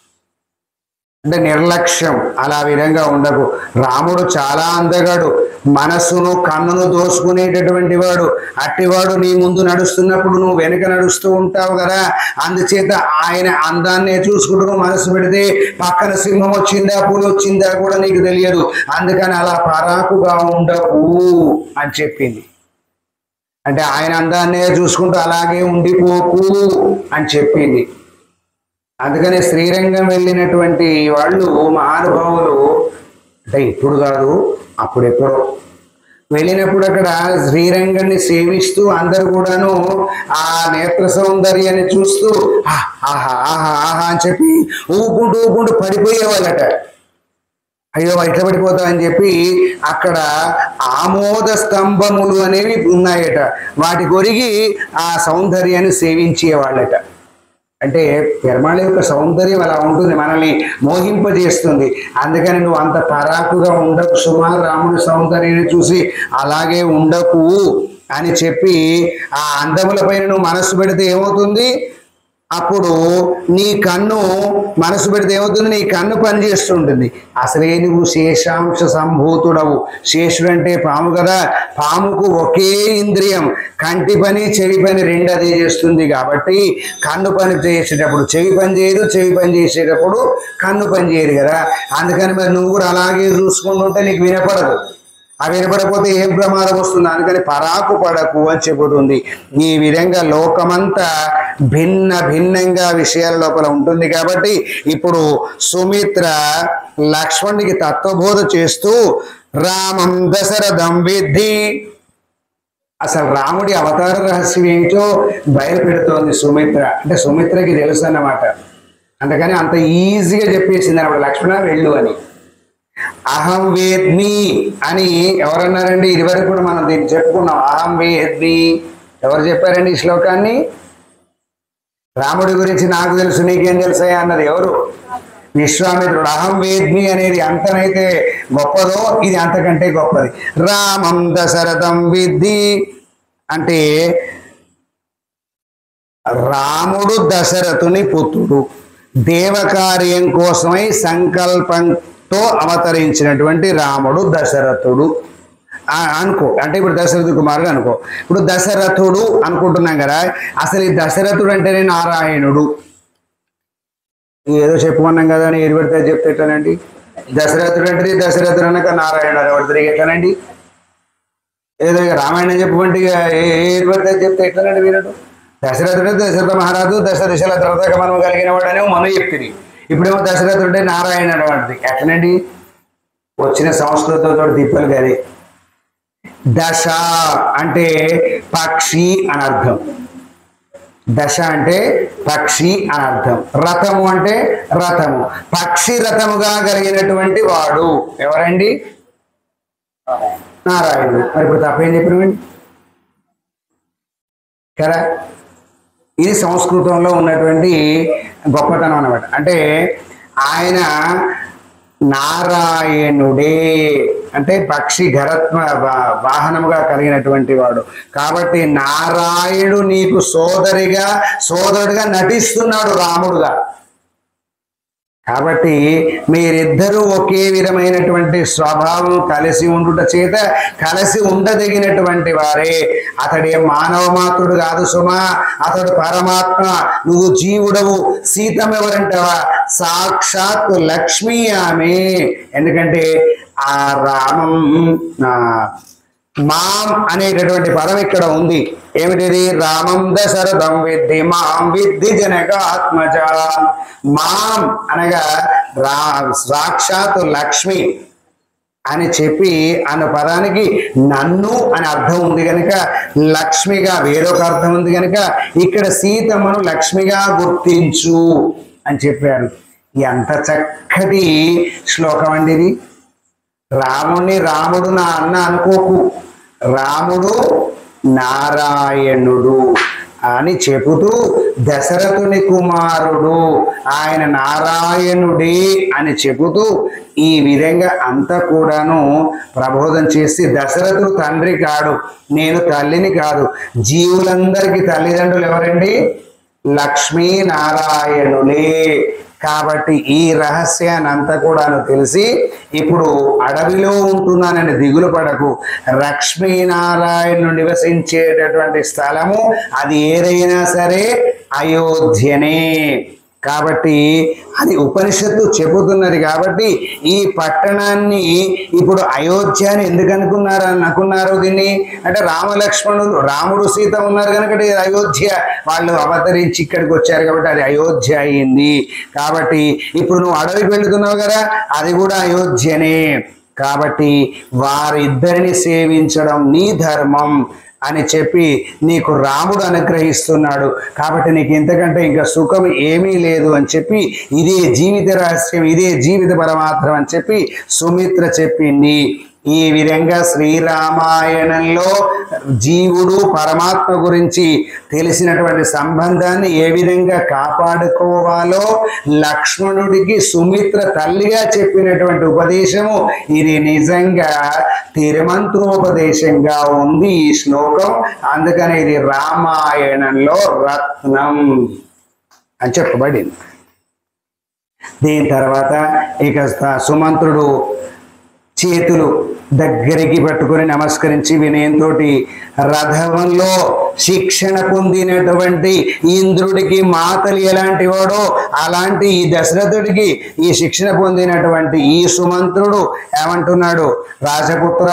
అంటే నిర్లక్ష్యం అలా విధంగా ఉండకు రాముడు చాలా అందగాడు మనస్సును కన్నును దోసుకునేటటువంటి వాడు అట్టివాడు నీ ముందు నడుస్తున్నప్పుడు నువ్వు వెనుక నడుస్తూ ఉంటావు కదా అందుచేత ఆయన అందాన్నే చూసుకుంటూ నువ్వు మనసు పెడితే పక్కన సింహం వచ్చిందా పులి వచ్చిందా కూడా నీకు తెలియదు అందుకని అలా పరాకుగా ఉండకు అని చెప్పింది అంటే ఆయన అందాన్నే చూసుకుంటూ అలాగే ఉండిపోకు అని చెప్పింది అందుకనే శ్రీరంగం వెళ్ళినటువంటి వాళ్ళు మహానుభావులు అంటే ఇప్పుడు కాదు అప్పుడెప్పుడో వెళ్ళినప్పుడు అక్కడ శ్రీరంగాన్ని సేవిస్తూ అందరు కూడాను ఆ నేత్ర సౌందర్యాన్ని చూస్తూ "ఆ, ఆహా ఆహా ఆహా అని చెప్పి ఊపుకుంటూ ఊపుకుంటూ పడిపోయేవాళ్ళట అయ్యో ఇట్లా పడిపోతా అని చెప్పి అక్కడ ఆమోద స్తంభములు అనేవి ఉన్నాయట వాటి కొరిగి ఆ సౌందర్యాన్ని సేవించేవాళ్ళట అంటే పెరమాళ యొక్క సౌందర్యం అలా ఉంటుంది మనల్ని మోహింపజేస్తుంది అందుకని నువ్వు అంత పరాకుగా ఉండకు సుమారు రాముడి సౌందర్యాన్ని చూసి అలాగే ఉండకు అని చెప్పి ఆ అందముల పైన నువ్వు మనస్సు పెడితే ఏమవుతుంది అప్పుడు నీ కన్ను మనసు పెడితే ఏమవుతుంది నీ కన్ను పనిచేస్తుంటుంది అసలే నువ్వు శేషాంశ సంభూతుడవు శేషుడు అంటే పాము కదా పాముకు ఒకే ఇంద్రియం కంటి పని చెవి పని రెండు అదే చేస్తుంది కాబట్టి కన్ను పని చేసేటప్పుడు చెవి పని చేయదు చెవి పని చేసేటప్పుడు కన్ను పని చేయదు కదా అందుకని మరి నువ్వు కూడా అలాగే చూసుకుంటుంటే నీకు వినపడదు ఆ వినపడకపోతే ఏం ప్రమాదం వస్తుంది అందుకని పరాకు పడకు అని చెబుతుంది ఈ విధంగా లోకమంతా భిన్న భిన్నంగా విషయాల లోపల ఉంటుంది కాబట్టి ఇప్పుడు సుమిత్ర లక్ష్మణుడికి తత్వబోధ చేస్తూ రామం దశరథం విద్ధి అసలు రాముడి అవతార రహస్యం ఏంటో బయలుపెడుతోంది సుమిత్ర అంటే సుమిత్రకి తెలుసు అన్నమాట అందుకని అంత ఈజీగా చెప్పేసింది అన్నమాట లక్ష్మణ వెళ్ళు అని అహం వేద్మి అని ఎవరన్నారండి ఇదివరకు కూడా మనం దీన్ని చెప్పుకున్నాం అహం వేద్మి ఎవరు చెప్పారండి ఈ శ్లోకాన్ని రాముడి గురించి నాకు తెలుసు నీకేం తెలుసాయా అన్నది ఎవరు విశ్వామిత్రుడు అహం వేద్మి అనేది అంతనైతే గొప్పదో ఇది అంతకంటే గొప్పది రామం దశరథం విద్ధి అంటే రాముడు దశరథుని పుత్రుడు దేవకార్యం కోసమై సంకల్పంతో అవతరించినటువంటి రాముడు దశరథుడు ఆ, అనుకో అంటే ఇప్పుడు దశరథ కుమారుడు అనుకో ఇప్పుడు దశరథుడు అనుకుంటున్నాం కదా అసలు ఈ దశరథుడు అంటేనే నారాయణుడు ఏదో చెప్పుకున్నాం కదా అని ఏది పడితే అది చెప్తే ఎట్లానండి దశరథుడు అంటే దశరథుడు అనక నారాయణుడు ఎవరు తిరిగి ఎట్లానండి ఏదో ఇక రామాయణం చెప్పుకుంటే ఇక ఏ- ఏది పడితే అది చెప్తే ఎట్లానండి వీరడు దశరథుడు దశరథ మహారాజు దశ దిశల త్రతక మనము కలిగిన వాడనే మనం చెప్తుంది ఇప్పుడేమో దశరథుడే నారాయణుడు వాడిది ఎట్లనండి వచ్చిన సంస్కృతంతో తిప్పలు కానీ దశ అంటే పక్షి అని అర్థం దశ అంటే పక్షి అని అర్థం రథము అంటే రథము పక్షి రథముగా కలిగినటువంటి వాడు ఎవరండి నారాయణుడు మరి ఇప్పుడు తప్పేం చెప్పినవండి కదా ఇది సంస్కృతంలో ఉన్నటువంటి గొప్పతనం అన్నమాట అంటే ఆయన నారాయణుడే అంటే పక్షి గరత్మ వా- వాహనముగా కలిగినటువంటి వాడు కాబట్టి నారాయణుడు నీకు సోదరిగా సోదరుడిగా నటిస్తున్నాడు రాముడుగా కాబట్టి మీరిద్దరూ ఒకే విధమైనటువంటి స్వభావం కలిసి ఉండుట చేత కలిసి ఉండదగినటువంటి వారే అతడే మానవ మాతృడు కాదు సుమా అతడు పరమాత్మ నువ్వు జీవుడవు సీతం ఎవరంటావా సాక్షాత్ లక్ష్మీ ఆమె ఎందుకంటే ఆ రామం ఆ, మాం అనేటటువంటి పదం ఇక్కడ ఉంది ఏమిటిది రామం దశరథం విద్ధి మాం విద్ధి జనక ఆత్మజ మాం అనగా రా సాక్షాత్ లక్ష్మి అని చెప్పి అన్న పదానికి నన్ను అని అర్థం ఉంది కనుక లక్ష్మిగా వేరొక అర్థం ఉంది కనుక ఇక్కడ సీతమ్మను లక్ష్మిగా గుర్తించు అని చెప్పారు ఎంత చక్కటి శ్లోకం అండి ఇది రాముణ్ణి రాముడు నా అన్న అనుకోకు రాముడు నారాయణుడు అని చెబుతూ దశరథుని కుమారుడు ఆయన నారాయణుడే అని చెబుతూ ఈ విధంగా అంతా కూడాను ప్రబోధం చేసి దశరథుడు తండ్రి కాడు నేను తల్లిని కాదు జీవులందరికీ తల్లిదండ్రులు ఎవరండి లక్ష్మీ నారాయణులే కాబట్టి ఈ రహస్యాన్ని అంతా కూడాను తెలిసి ఇప్పుడు అడవిలో ఉంటున్నానని దిగులు పడకు లక్ష్మీనారాయణుడు నివసించేటటువంటి స్థలము అది ఏదైనా సరే అయోధ్యనే కాబట్టి అది ఉపనిషత్తు చెబుతున్నది కాబట్టి ఈ పట్టణాన్ని ఇప్పుడు అయోధ్య అని ఎందుకు అనుకున్నారు అనుకున్నారు దీన్ని అంటే రామలక్ష్మణులు రాముడు సీత ఉన్నారు కనుక ఇది అయోధ్య వాళ్ళు అవతరించి ఇక్కడికి వచ్చారు కాబట్టి అది అయోధ్య అయింది కాబట్టి ఇప్పుడు నువ్వు అడవికి వెళుతున్నావు కదా అది కూడా అయోధ్యనే కాబట్టి వారిద్దరిని సేవించడం నీ ధర్మం అని చెప్పి నీకు రాముడు అనుగ్రహిస్తున్నాడు కాబట్టి నీకు ఇంతకంటే ఇంకా సుఖం ఏమీ లేదు అని చెప్పి ఇదే జీవిత రహస్యం ఇదే జీవిత పరమాత్రం అని చెప్పి సుమిత్ర చెప్పింది ఈ విధంగా శ్రీరామాయణంలో జీవుడు పరమాత్మ గురించి తెలిసినటువంటి సంబంధాన్ని ఏ విధంగా కాపాడుకోవాలో లక్ష్మణుడికి సుమిత్ర తల్లిగా చెప్పినటువంటి ఉపదేశము ఇది నిజంగా తిరుమంత్రోపదేశంగా ఉంది ఈ శ్లోకం అందుకని ఇది రామాయణంలో రత్నం అని చెప్పబడింది దీని తర్వాత ఇక స- సుమంత్రుడు చేతులు దగ్గరికి పట్టుకొని నమస్కరించి వినయంతో రథంలో శిక్షణ పొందినటువంటి ఇంద్రుడికి మాతలు ఎలాంటి వాడో అలాంటి ఈ దశరథుడికి ఈ శిక్షణ పొందినటువంటి ఈ సుమంత్రుడు ఏమంటున్నాడు రాజపుత్ర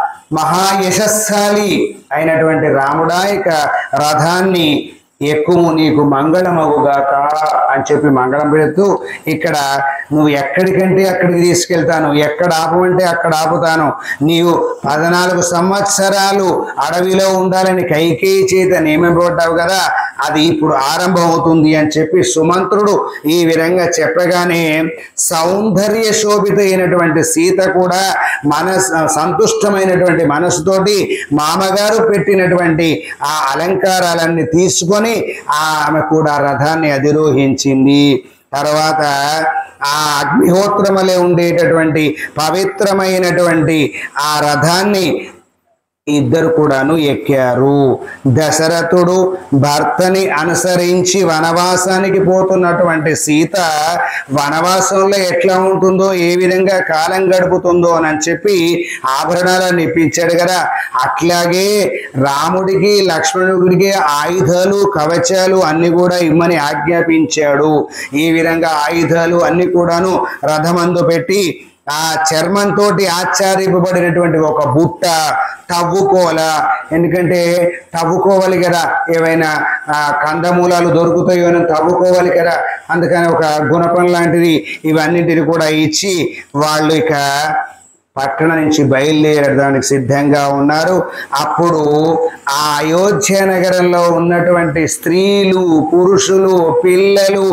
మహాయశస్సాలి అయినటువంటి రాముడా ఇక రథాన్ని ఎక్కువ నీకు మంగళమగుగాక అని చెప్పి మంగళం పెడుతూ ఇక్కడ నువ్వు ఎక్కడికంటే అక్కడికి తీసుకెళ్తాను ఎక్కడ ఆపమంటే అక్కడ ఆపుతాను నీవు పద్నాలుగు సంవత్సరాలు అడవిలో ఉండాలని కైకేయి చేత నియమింపబడ్డావు కదా అది ఇప్పుడు ఆరంభం అవుతుంది అని చెప్పి సుమంత్రుడు ఈ విధంగా చెప్పగానే సౌందర్య శోభిత అయినటువంటి సీత కూడా మనస్ సంతుష్టమైనటువంటి మనసుతోటి మామగారు పెట్టినటువంటి ఆ అలంకారాలన్నీ తీసుకొని ఆమె కూడా రథాన్ని అధిరోహించింది తర్వాత ఆ అగ్నిహోత్రమలే ఉండేటటువంటి పవిత్రమైనటువంటి ఆ రథాన్ని ఇద్దరు కూడాను ఎక్కారు దశరథుడు భర్తని అనుసరించి వనవాసానికి పోతున్నటువంటి సీత వనవాసంలో ఎట్లా ఉంటుందో ఏ విధంగా కాలం గడుపుతుందో అని చెప్పి ఆభరణాలను ఇప్పించాడు కదా అట్లాగే రాముడికి లక్ష్మణుడికి ఆయుధాలు కవచాలు అన్ని కూడా ఇమ్మని ఆజ్ఞాపించాడు ఈ విధంగా ఆయుధాలు అన్ని కూడాను రథమందు పెట్టి ఆ చర్మంతో ఆచ్ఛాదింపబడినటువంటి ఒక బుట్ట తవ్వుకోల ఎందుకంటే తవ్వుకోవాలి కదా ఏవైనా ఆ, కందమూలాలు దొరుకుతాయో అని తవ్వుకోవాలి కదా అందుకని ఒక గుణపం లాంటిది ఇవన్నింటిని కూడా ఇచ్చి వాళ్ళు ఇక పట్టణ నుంచి బయలుదేరడానికి సిద్ధంగా ఉన్నారు అప్పుడు ఆ అయోధ్య నగరంలో ఉన్నటువంటి స్త్రీలు పురుషులు పిల్లలు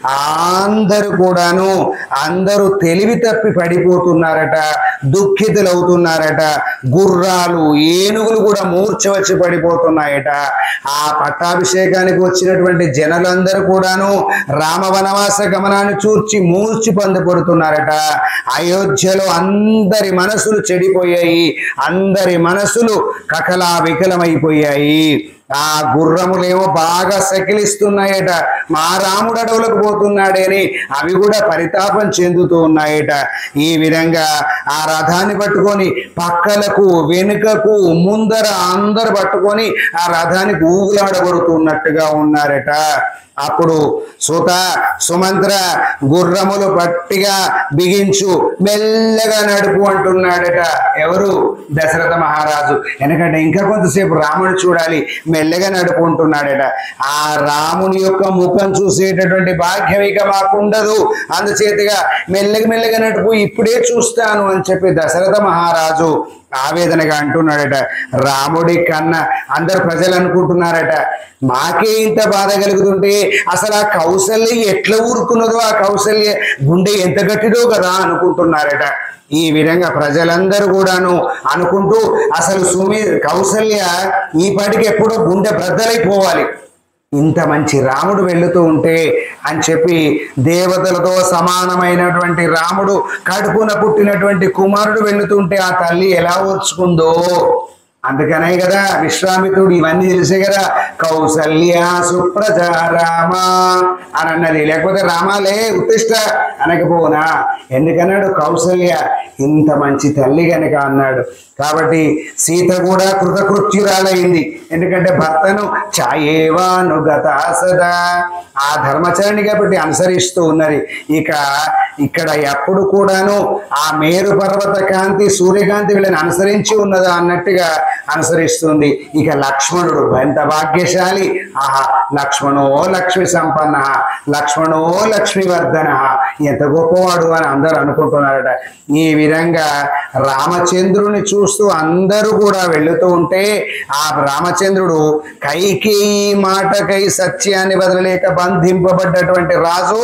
అందరూ కూడాను అందరూ తెలివి తప్పి పడిపోతున్నారట దుఃఖితులవుతున్నారట గుర్రాలు ఏనుగులు కూడా మూర్ఛ వచ్చి పడిపోతున్నాయట ఆ పట్టాభిషేకానికి వచ్చినటువంటి జనులందరూ కూడాను రామ వనవాస గమనాన్ని చూర్చి మూర్చి పొందపడుతున్నారట అయోధ్యలో అందరి మనసులు చెడిపోయాయి అందరి మనసులు కకలా వికలమైపోయాయి ఆ గుర్రములేమో బాగా సకిలిస్తున్నాయట మా రాముడు అడవులకు పోతున్నాడని అవి కూడా పరితాపం చెందుతూ ఉన్నాయట ఈ విధంగా ఆ రథాన్ని పట్టుకొని పక్కలకు వెనుకకు ముందర అందరు పట్టుకొని ఆ రథానికి ఊగులాడబడుతున్నట్టుగా ఉన్నారట అప్పుడు సుత సుమంత్ర గుర్రములు పట్టిగా బిగించు మెల్లగా నడుపు అంటున్నాడట ఎవరు దశరథ మహారాజు ఎందుకంటే ఇంకా కొంతసేపు రాముడు చూడాలి మెల్లగా నడుపు అంటున్నాడట ఆ రాముని యొక్క ముఖం చూసేటటువంటి భాగ్యం ఇక మాకుండదు అందుచేతగా మెల్లగా మెల్లగా నడుపు ఇప్పుడే చూస్తాను అని చెప్పి దశరథ మహారాజు ఆవేదనగా అంటున్నాడట రాముడి కన్నా అందరు ప్రజలు అనుకుంటున్నారట మాకే ఇంత బాధ కలుగుతుంటే అసలు ఆ కౌసల్య ఎట్లా ఊరుకున్నదో ఆ కౌసల్య గుండె ఎంత గట్టిదో కదా అనుకుంటున్నారట ఈ విధంగా ప్రజలందరూ కూడాను అనుకుంటూ అసలు సుమి కౌసల్య ఈ పాటికి ఎప్పుడో గుండె బ్రద్దలైపోవాలి ఇంత మంచి రాముడు వెళుతూ ఉంటే అని చెప్పి దేవతలతో సమానమైనటువంటి రాముడు కడుపున పుట్టినటువంటి కుమారుడు వెళుతుంటే ఆ తల్లి ఎలా ఓర్చుకుందో అందుకనే కదా విశ్వామిత్రుడు ఇవన్నీ తెలిసే కదా కౌసల్య సుప్రజ రామ అని అన్నది లేకపోతే రామాలే ఉత్తిష్ట అనకపోనా ఎందుకన్నాడు కౌసల్య ఇంత మంచి తల్లి గనక అన్నాడు కాబట్టి సీత కూడా కృతకృత్యురాలైంది ఎందుకంటే భర్తను ఛాయేవాను గత సదా ఆ ధర్మచరణి కాబట్టి అనుసరిస్తూ ఉన్నది ఇక ఇక్కడ ఎప్పుడు కూడాను ఆ మేరు పర్వత కాంతి సూర్యకాంతి వీళ్ళని అనుసరించి ఉన్నదా అన్నట్టుగా అనుసరిస్తుంది ఇక లక్ష్మణుడు ఎంత భాగ్యశాలి ఆహా లక్ష్మణో లక్ష్మి సంపన్న లక్ష్మణో లక్ష్మివర్ధన ఎంత గొప్పవాడు అని అందరూ అనుకుంటున్నారట ఈ విధంగా రామచంద్రుని చూస్తూ అందరూ కూడా వెళుతూ ఉంటే ఆ రామచంద్రుడు కైకి మాటకై సత్యాన్ని వదలలేక బంధింపబడ్డటువంటి రాజు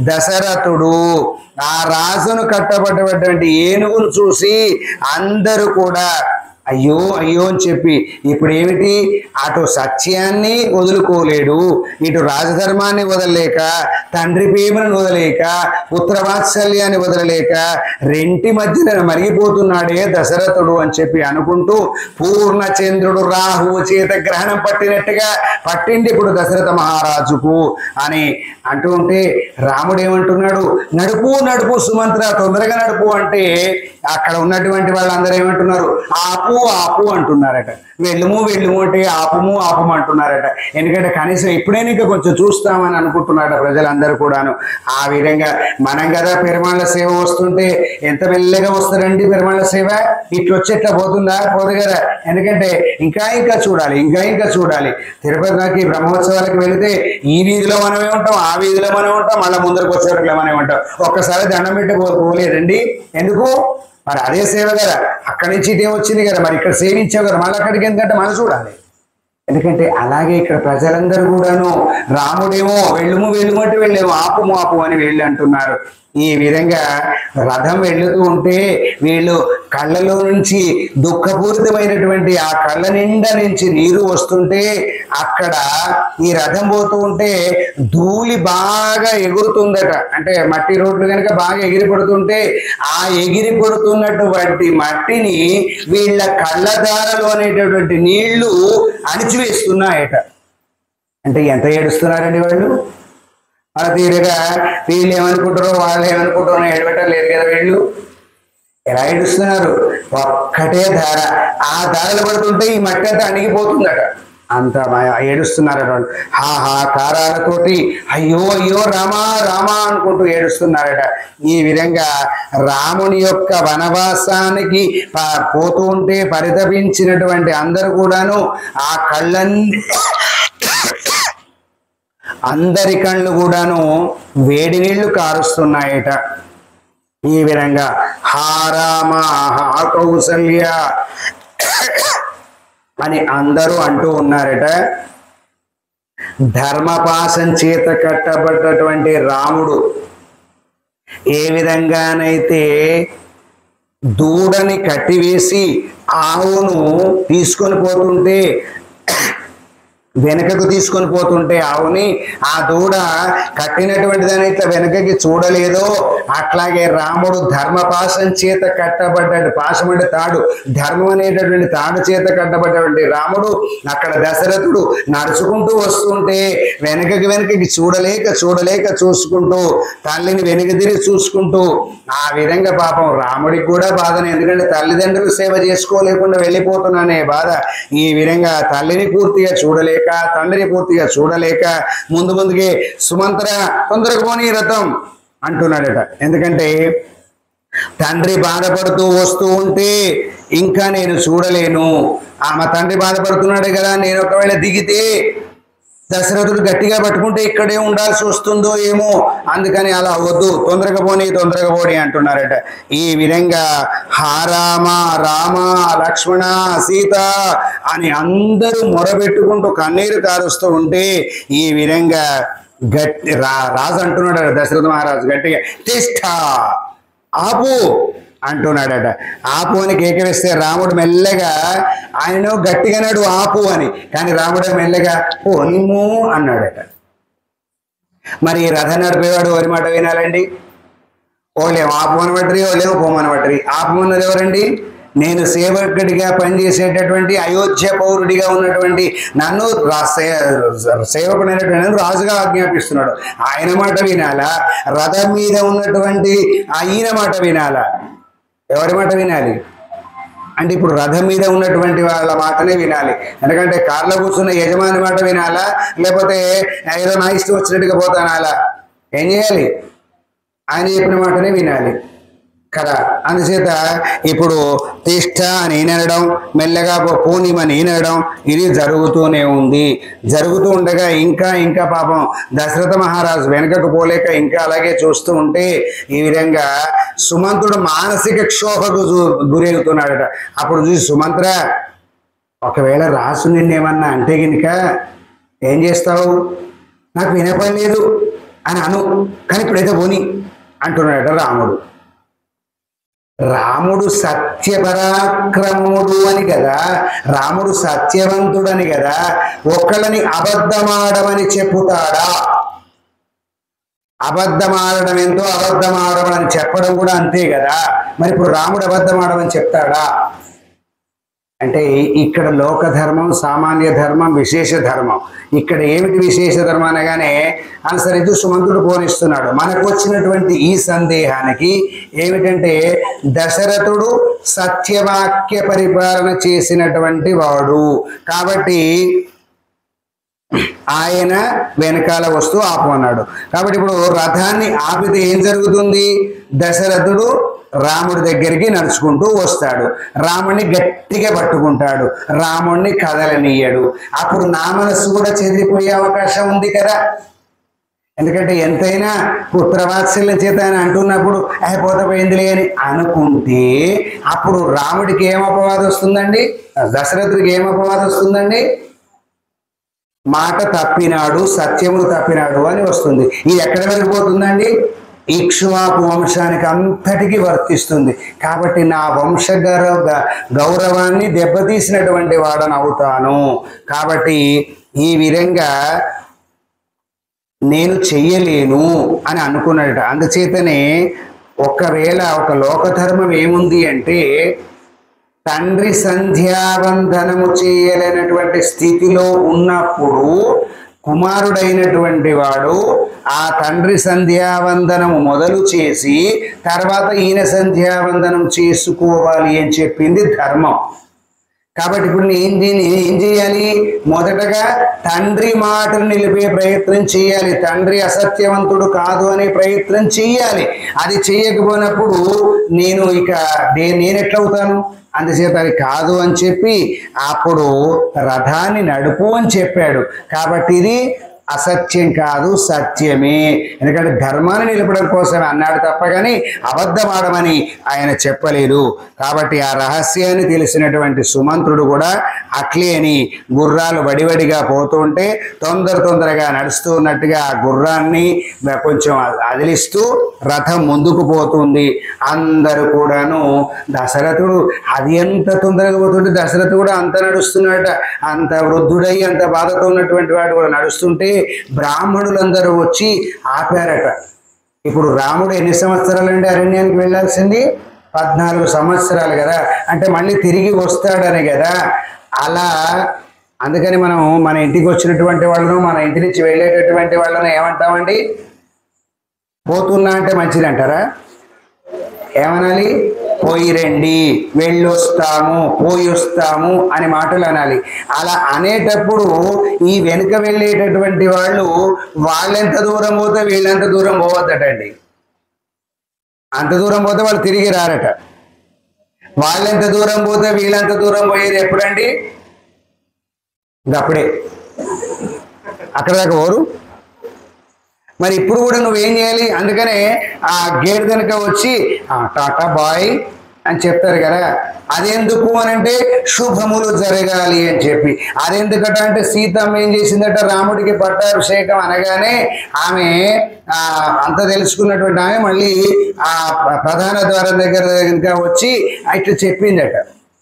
దశరథుడు ఆ రాజును కట్టబడ్డటువంటి ఏనుగును చూసి అందరూ కూడా అయ్యో అయ్యో అని చెప్పి ఇప్పుడు ఏమిటి అటు సత్యాన్ని వదులుకోలేడు ఇటు రాజధర్మాన్ని వదలలేక తండ్రి ప్రేమను వదలేక పుత్రవాత్సల్యాన్ని వదలలేక రెంటి మధ్యన మరిగిపోతున్నాడే దశరథుడు అని చెప్పి అనుకుంటూ పూర్ణచంద్రుడు రాహువు చేత గ్రహణం పట్టినట్టుగా పట్టింది ఇప్పుడు దశరథ మహారాజుకు అని అంటూ ఉంటే రాముడు ఏమంటున్నాడు నడుపు నడుపు సుమంత్ర తొందరగా నడుపు అంటే అక్కడ ఉన్నటువంటి వాళ్ళందరూ ఏమంటున్నారు ఆపు ఆపు అంటున్నారట వెళ్ళుము వెళ్ళుము అంటే ఆపుము ఆపము అంటున్నారట ఎందుకంటే కనీసం ఇప్పుడైనా ఇంకా కొంచెం చూస్తామని అనుకుంటున్నారట ప్రజలందరూ కూడాను ఆ విధంగా మనం కదా పెరుమాళ్ళ సేవ వస్తుంటే ఎంత మెల్లగా వస్తారండి పెరుమాళ్ళ సేవ ఇట్లా వచ్చేట్లా పోతుందా పోదు కదా ఎందుకంటే ఇంకా ఇంకా చూడాలి ఇంకా ఇంకా చూడాలి తిరుపతికి బ్రహ్మోత్సవాలకు వెళితే ఈ వీధిలో మనమే ఉంటాం ఆ వీధిలో మనం ఉంటాం మళ్ళీ ముందరకు వచ్చేటట్లు మనమే ఉంటాం ఒక్కసారి దండం పెట్టి పో- పోలేదండి ఎందుకు మరి అదే సేవ కదా అక్కడి నుంచి ఇటే వచ్చింది కదా మరి ఇక్కడ సేవించావు కదా మళ్ళీ అక్కడికి ఎందుకంటే మనం చూడాలి ఎందుకంటే అలాగే ఇక్కడ ప్రజలందరూ కూడాను రాముడేమో వెళ్ళుము వెళ్ళుము అంటే వెళ్ళేమో ఆపుము ఆపు అని వీళ్ళు అంటున్నారు ఈ విధంగా రథం వెళుతూ ఉంటే వీళ్ళు కళ్ళలో నుంచి దుఃఖపూరితమైనటువంటి ఆ కళ్ళ నిండా నుంచి నీరు వస్తుంటే అక్కడ ఈ రథం పోతూ ఉంటే ధూళి బాగా ఎగురుతుందట అంటే మట్టి రోడ్లు కనుక బాగా ఎగిరి పడుతుంటే ఆ ఎగిరి పడుతున్నటువంటి మట్టిని వీళ్ళ కళ్ళదారలు అనేటటువంటి నీళ్లు అణిచివేస్తున్నాయట అంటే ఎంత ఏడుస్తున్నారండి వాళ్ళు మన తీరుగా వీళ్ళు ఏమనుకుంటారో వాళ్ళు ఏమనుకుంటారో ఏడబెట్టం లేదు కదా వీళ్ళు ఎలా ఏడుస్తున్నారు ఒక్కటే ధార ఆ ధారలు పడుతుంటే ఈ మట్టి అంతా అణిగిపోతుందట అంత మ- ఏడుస్తున్నారట వాళ్ళు హాహా కారాలతోటి అయ్యో అయ్యో రామా రామా అనుకుంటూ ఏడుస్తున్నారట ఈ విధంగా రాముని యొక్క వనవాసానికి ప- పోతూ ఉంటే పరితపించినటువంటి అందరూ కూడాను ఆ కళ్ళన్ని అందరి కళ్ళు కూడాను వేడి నీళ్లు కారుస్తున్నాయట ఈ విధంగా హా రామ హా కౌసల్య అని అందరూ అంటూ ఉన్నారట ధర్మపాశం చేత కట్టబడ్డటువంటి రాముడు ఏ విధంగానైతే దూడని కట్టివేసి ఆవును తీసుకొని పోతుంటే వెనకకు తీసుకొని పోతుంటే ఆవుని ఆ దూడ కట్టినటువంటి దాని ఇట్లా వెనకకి చూడలేదో అట్లాగే రాముడు ధర్మపాశం చేత కట్టబడ్డాడు పాశం అంటే తాడు ధర్మం అనేటటువంటి తాడు చేత కట్టబడ్డటువంటి రాముడు అక్కడ దశరథుడు నడుచుకుంటూ వస్తుంటే వెనకకి వెనకకి చూడలేక చూడలేక చూసుకుంటూ తల్లిని వెనుక తిరిగి చూసుకుంటూ ఆ విధంగా పాపం రాముడికి కూడా బాధనే ఎందుకంటే తల్లిదండ్రులు సేవ చేసుకోలేకుండా వెళ్ళిపోతున్నానే బాధ ఈ విధంగా తల్లిని పూర్తిగా చూడలేక తండ్రిని పూర్తిగా చూడలేక ముందు ముందుకే సుమంత్ర తొందరగా పోనీ రథం అంటున్నాడట ఎందుకంటే తండ్రి బాధపడుతూ వస్తూ ఉంటే ఇంకా నేను చూడలేను ఆ మా తండ్రి బాధపడుతున్నాడు కదా నేను ఒకవేళ దిగితే దశరథుడు గట్టిగా పట్టుకుంటే ఇక్కడే ఉండాల్సి వస్తుందో ఏమో అందుకని అలా వద్దు తొందరగా పోనీ తొందరగా పోనీ అంటున్నారట ఈ విధంగా హా రామ రామ లక్ష్మణ సీత అని అందరూ మొరబెట్టుకుంటూ కన్నీరు కారుస్తూ ఉంటే ఈ విధంగా గట్టి రా రాజు అంటున్నాడు దశరథ మహారాజు గట్టిగా తిష్ట ఆపు అంటున్నాడట ఆపు అని కేక వేస్తే రాముడు మెల్లగా ఆయన గట్టిగానాడు ఆపు అని కానీ రాముడు మెల్లగా పోనిము అన్నాడట మరి ఈ రథం నడిపేవాడు ఎవరి మాట వినాలండి ఓలేమో ఆపమనబట్టరి ఓలేమో పోమనబట్టరి ఆపమన్నది ఎవరండి నేను సేవకుడిగా పనిచేసేటటువంటి అయోధ్య పౌరుడిగా ఉన్నటువంటి నన్ను రా- సే- సేవకుడైనటువంటి నన్ను రాజుగా ఆజ్ఞాపిస్తున్నాడు ఆయన మాట వినాలా రథం మీద ఉన్నటువంటి ఆయన మాట వినాలా ఎవరి మాట వినాలి అంటే ఇప్పుడు రథం మీద ఉన్నటువంటి వాళ్ళ మాటనే వినాలి ఎందుకంటే కార్లో కూర్చున్న యజమాని మాట వినాలా లేకపోతే ఏదో నా ఇష్టం వచ్చినట్టుగా పోతానాలా ఏం చేయాలి ఆయన చెప్పిన మాటనే వినాలి కదా అందుచేత ఇప్పుడు తిష్ట అని ఈనడం మెల్లగా పో- పూర్ణిమని ఈనడం ఇది జరుగుతూనే ఉంది జరుగుతూ ఉండగా ఇంకా ఇంకా పాపం దశరథ మహారాజు వెనకకు పోలేక ఇంకా అలాగే చూస్తూ ఉంటే ఈ విధంగా సుమంతుడు మానసిక క్షోభకు గు- గురవుతున్నాడట అప్పుడు చూసి సుమంత్ర ఒకవేళ రాసు నిన్నేమన్నా అంటే గినుక ఏం చేస్తావు నాకు వినపని లేదు అని అను కానీ ఇప్పుడైతే పోని అంటున్నాడట రాముడు రాముడు సత్యపరాక్రముడు అని కదా రాముడు సత్యవంతుడని కదా ఒకళ్ళని అబద్ధమాడమని చెప్పుతాడా అబద్ధమాడడం ఎంతో అబద్ధమాడడం అని చెప్పడం కూడా అంతే కదా మరి ఇప్పుడు రాముడు అబద్ధమాడమని చెప్తాడా అంటే ఇక్కడ లోక ధర్మం సామాన్య ధర్మం విశేష ధర్మం ఇక్కడ ఏమిటి విశేష ధర్మం అనగానే అనుసరించి సుమంతుడు పోనిస్తున్నాడు మనకు వచ్చినటువంటి ఈ సందేహానికి ఏమిటంటే దశరథుడు సత్యవాక్య పరిపాలన చేసినటువంటి వాడు కాబట్టి ఆయన వెనకాల వస్తూ ఆపమన్నాడు కాబట్టి ఇప్పుడు రథాన్ని ఆపితే ఏం జరుగుతుంది దశరథుడు రాముడి దగ్గరికి నడుచుకుంటూ వస్తాడు రాముడిని గట్టిగా పట్టుకుంటాడు రాముడిని కదలనీయడు అప్పుడు నా మనస్సు కూడా చెదిరిపోయే అవకాశం ఉంది కదా ఎందుకంటే ఎంతైనా పుత్రవాత్సల్యం చేత అని అంటున్నప్పుడు అయిపోతే పోయిందిలే అని అనుకుంటే అప్పుడు రాముడికి ఏం అపవాదం వస్తుందండి దశరథుడికి ఏం అపవాదం వస్తుందండి మాట తప్పినాడు సత్యమును తప్పినాడు అని వస్తుంది ఇది ఎక్కడ వరకు పోతుందండి ఇక్ష్వాకు వంశానికి అంతటికి వర్తిస్తుంది కాబట్టి నా వంశ గౌరవ గౌరవాన్ని దెబ్బతీసినటువంటి వాడని అవుతాను కాబట్టి ఈ విధంగా నేను చెయ్యలేను అని అనుకున్నాడట అందుచేతనే ఒకవేళ ఒక లోకధర్మం ఏముంది అంటే తండ్రి సంధ్యావందనము చేయలేనటువంటి స్థితిలో ఉన్నప్పుడు కుమారుడైనటువంటి వాడు ఆ తండ్రి సంధ్యావందనము మొదలు చేసి తర్వాత ఈయన సంధ్యావందనం చేసుకోవాలి అని చెప్పింది ధర్మం కాబట్టి ఇప్పుడు నేను దీన్ని ఏం చేయాలి మొదటగా తండ్రి మాటను నిలిపే ప్రయత్నం చేయాలి తండ్రి అసత్యవంతుడు కాదు అనే ప్రయత్నం చేయాలి అది చేయకపోయినప్పుడు నేను ఇక నే- నేను ఎట్లవుతాను అందుచేత అది కాదు అని చెప్పి అప్పుడు రథాన్ని నడుపు అని చెప్పాడు కాబట్టి ఇది అసత్యం కాదు సత్యమే ఎందుకంటే ధర్మాన్ని నిలపడం కోసమే అన్నాడు తప్ప కానీ అబద్ధం ఆడమని ఆయన చెప్పలేదు కాబట్టి ఆ రహస్యాన్ని తెలిసినటువంటి సుమంత్రుడు కూడా అట్లే అని గుర్రాలు వడివడిగా పోతుంటే తొందర తొందరగా నడుస్తూ ఉన్నట్టుగా ఆ గుర్రాన్ని కొంచెం అదిలిస్తూ రథం ముందుకు పోతుంది అందరూ కూడాను దశరథుడు అది ఎంత తొందరగా పోతుంటే దశరథుడు కూడా అంత నడుస్తున్నాడట అంత వృద్ధుడై అంత బాధతో ఉన్నటువంటి వాడు కూడా నడుస్తుంటే బ్రాహ్మణులందరూ వచ్చి ఆపారట ఇప్పుడు రాముడు ఎన్ని సంవత్సరాలండి అరణ్యానికి వెళ్ళాల్సింది పద్నాలుగు సంవత్సరాలు కదా అంటే మళ్ళీ తిరిగి వస్తాడని కదా అలా అందుకని మనం మన ఇంటికి వచ్చినటువంటి వాళ్ళను మన ఇంటి నుంచి వెళ్ళేటటువంటి వాళ్ళను ఏమంటామండి పోతున్నా అంటే మంచిది అంటారా ఏమనాలి పోయి రండి వెళ్ళొస్తాము పోయి వస్తాము అని మాటలు అనాలి అలా అనేటప్పుడు ఈ వెనుక వెళ్ళేటటువంటి వాళ్ళు వాళ్ళెంత దూరం పోతే వీళ్ళెంత దూరం పోవద్దటండి అంత దూరం పోతే వాళ్ళు తిరిగి రారట వాళ్ళెంత దూరం పోతే వీళ్ళెంత దూరం పోయేది ఎప్పుడండి ఇంక అప్పుడే అక్కడ దాకా పోరు మరి ఇప్పుడు కూడా నువ్వేం చేయాలి అందుకనే ఆ గేట్ కనుక వచ్చి "ఆ, టాటా బాయ్ అని చెప్తారు కదా అదెందుకు అని అంటే శుభములు జరగాలి అని చెప్పి అదెందుకట అంటే సీతమ్మ ఏం చేసిందట రాముడికి పట్టాభిషేకం అనగానే ఆమె ఆ, అంత తెలుసుకున్నటువంటి ఆమె మళ్ళీ ఆ ప్రధాన ద్వారం దగ్గర కనుక వచ్చి ఇట్లా చెప్పిందట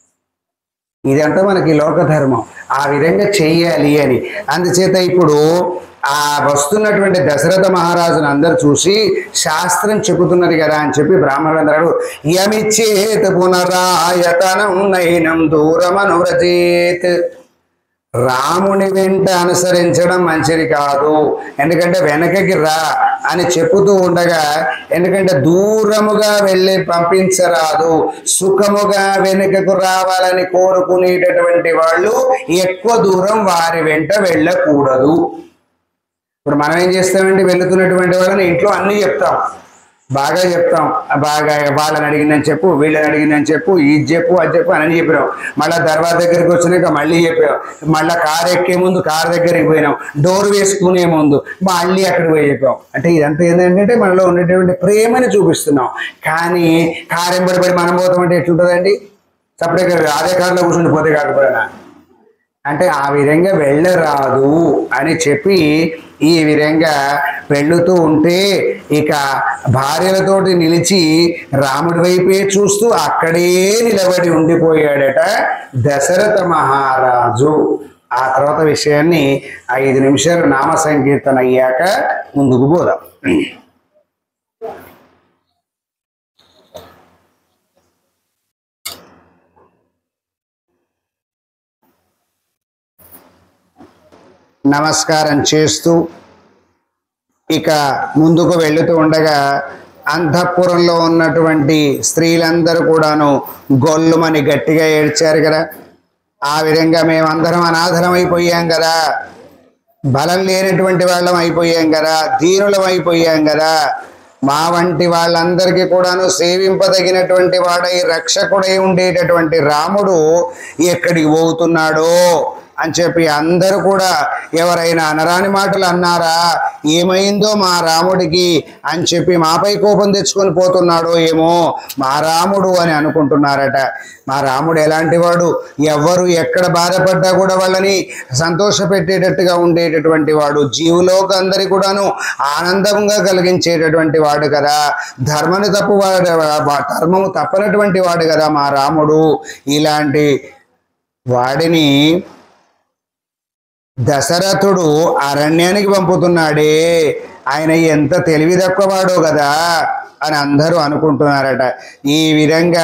ఇదంతా మనకి లోకధర్మం ఆ విధంగా చెయ్యాలి అని అందుచేత ఇప్పుడు ఆ వస్తున్నటువంటి దశరథ మహారాజును అందరు చూసి శాస్త్రం చెబుతున్నది కదా అని చెప్పి బ్రాహ్మణులందరూ యమిచ్చేత్ పునరాయతనం నైనం దూరమనువ్రజేత్ రాముని వెంట అనుసరించడం మంచిది కాదు ఎందుకంటే వెనకకి రా అని చెప్పుతూ ఉండగా ఎందుకంటే దూరముగా వెళ్ళి పంపించరాదు సుఖముగా వెనుకకు రావాలని కోరుకునేటటువంటి వాళ్ళు ఎక్కువ దూరం వారి వెంట వెళ్ళకూడదు ఇప్పుడు మనం ఏం చేస్తామంటే వెళుతున్నటువంటి వాళ్ళని ఇంట్లో అన్నీ చెప్తాం బాగా చెప్తాం బాగా వాళ్ళని అడిగిందని చెప్పు వీళ్ళని అడిగిందని చెప్పు ఇది చెప్పు అది చెప్పు అని చెప్పినాం మళ్ళీ దర్వాజ దగ్గరికి వచ్చినాక మళ్ళీ చెప్పాం మళ్ళీ కారు ఎక్కే ముందు కారు దగ్గరికి పోయినాం డోర్ వేసుకునే ముందు మళ్ళీ అక్కడికి పోయి చెప్పాం అంటే ఇదంతా ఏంటంటే మనలో ఉండేటువంటి ప్రేమని చూపిస్తున్నాం కానీ కారు ఎంబడి పడి మనం పోతామంటే ఎట్లుంటుందండి సపరేట్గా అదే కారులో కూర్చుండి పోతే కాకపోయినా అంటే ఆ విధంగా వెళ్ళరాదు అని చెప్పి ఈ విధంగా వెళుతూ ఉంటే ఇక భార్యలతోటి నిలిచి రాముడి వైపే చూస్తూ అక్కడే నిలబడి ఉండిపోయాడట దశరథ మహారాజు ఆ తర్వాత విషయాన్ని ఐదు నిమిషాలు నామ సంకీర్తన అయ్యాక ముందుకు పోదాం నమస్కారం చేస్తూ ఇక ముందుకు వెళుతూ ఉండగా అంతఃపురంలో ఉన్నటువంటి స్త్రీలందరూ కూడాను గొల్లుమని గట్టిగా ఏడ్చారు కదా ఆ విధంగా మేమందరం అనాథరం అయిపోయాం కదా బలం లేనటువంటి వాళ్ళం అయిపోయాం కదా దీనులం అయిపోయాం కదా మా వంటి వాళ్ళందరికీ కూడాను సేవింపదగినటువంటి వాడై రక్షకుడై ఉండేటటువంటి రాముడు ఎక్కడికి పోతున్నాడో అని చెప్పి అందరూ కూడా ఎవరైనా అనరాని మాటలు అన్నారా ఏమైందో మా రాముడికి అని చెప్పి మాపై కోపం తెచ్చుకొని పోతున్నాడో ఏమో మా రాముడు అని అనుకుంటున్నారట మా రాముడు ఎలాంటి వాడు ఎవరు ఎక్కడ బాధపడ్డా కూడా వాళ్ళని సంతోషపెట్టేటట్టుగా ఉండేటటువంటి వాడు జీవులోకి అందరి కూడాను ఆనందంగా కలిగించేటటువంటి వాడు కదా ధర్మను తప్పు వాడు ధర్మము తప్పనటువంటి వాడు కదా మా రాముడు ఇలాంటి వాడిని దశరథుడు అరణ్యానికి పంపుతున్నాడే ఆయన ఎంత తెలివి తక్కువవాడో కదా అని అందరూ అనుకుంటున్నారట ఈ విధంగా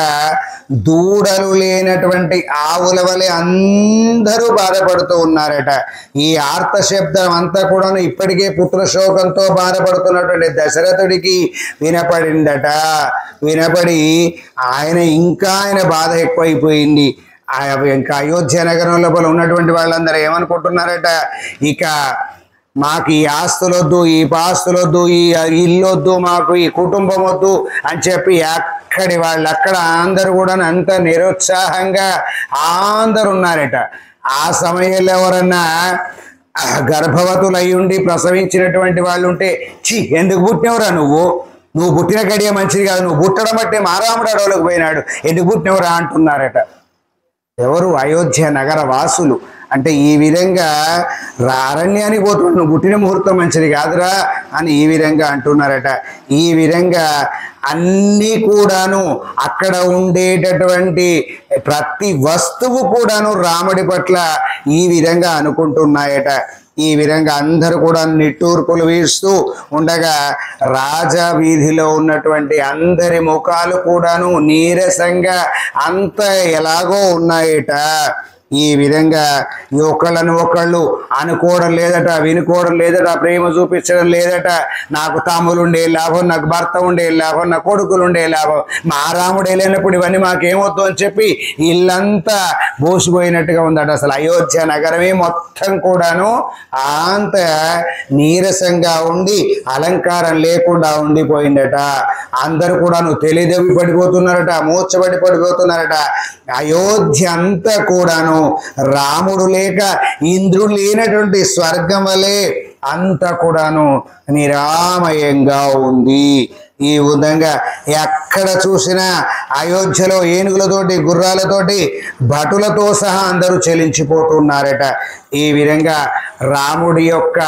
దూడలు లేనటువంటి ఆవుల వలె అందరూ బాధపడుతూ ఉన్నారట ఈ ఆర్త శబ్దం అంతా కూడా ఇప్పటికే పుత్రశోకంతో బాధపడుతున్నటువంటి దశరథుడికి వినపడిందట వినపడి ఆయన ఇంకా ఆయన బాధ ఎక్కువైపోయింది ఆ ఇంకా అయోధ్య నగరం లోపల ఉన్నటువంటి వాళ్ళందరూ ఏమనుకుంటున్నారట ఇక మాకు ఈ ఆస్తులొద్దు ఈ పాస్తులొద్దు ఈ ఇల్లు వద్దు మాకు ఈ కుటుంబం వద్దు అని చెప్పి అక్కడి వాళ్ళు అక్కడ అందరూ కూడా అంత నిరుత్సాహంగా అందరు ఉన్నారట ఆ సమయంలో ఎవరన్నా ఆ, గర్భవతులు అయి ఉండి ప్రసవించినటువంటి వాళ్ళు ఉంటే చి ఎందుకు పుట్టినవురా నువ్వు నువ్వు పుట్టిన గడియ మంచిది కాదు నువ్వు పుట్టడం బట్టే మారాముడు అడవులకు పోయినాడు ఎందుకు పుట్టినవురా అంటున్నారట ఎవరు అయోధ్య నగర వాసులు అంటే ఈ విధంగా రా- అరణ్యానికి పోతున్నాడు నువ్వు పుట్టిన ముహూర్తం మంచిది కాదురా అని ఈ విధంగా అంటున్నారట ఈ విధంగా అన్నీ కూడాను అక్కడ ఉండేటటువంటి ప్రతి వస్తువు కూడాను రాముడి పట్ల ఈ విధంగా అనుకుంటున్నాయట ఈ విధంగా అందరూ కూడా నిట్టూర్పులు వీస్తూ ఉండగా రాజా వీధిలో ఉన్నటువంటి అందరి ముఖాలు కూడాను నీరసంగా అంత ఎలాగో ఉన్నాయట ఈ విధంగా ఈ ఒకళ్ళని ఒకళ్ళు అనుకోవడం లేదట వినుకోవడం లేదట ప్రేమ చూపించడం లేదట నాకు తమ్ములు ఉండే లాభం నాకు భర్త ఉండే లాభం నా కొడుకులు ఉండే లాభం మా రాముడు లేనప్పుడు ఇవన్నీ మాకేమొద్దు అని చెప్పి ఇల్లంతా బోసిపోయినట్టుగా ఉందట అసలు అయోధ్య నగరమే మొత్తం కూడాను అంత నీరసంగా ఉండి అలంకారం లేకుండా ఉండిపోయిందట అందరూ కూడాను తెలిదవి పడిపోతున్నారట మూర్చబడి పడిపోతున్నారట అయోధ్య అంతా కూడాను రాముడు లేక ఇంద్రుడు లేనటువంటి స్వర్గం వలె అంతా కూడాను నిరామయంగా ఉంది ఈ విధంగా ఎక్కడ చూసినా అయోధ్యలో ఏనుగులతోటి గుర్రాలతోటి భటులతో సహా అందరూ చెలించిపోతున్నారట ఈ విధంగా రాముడి యొక్క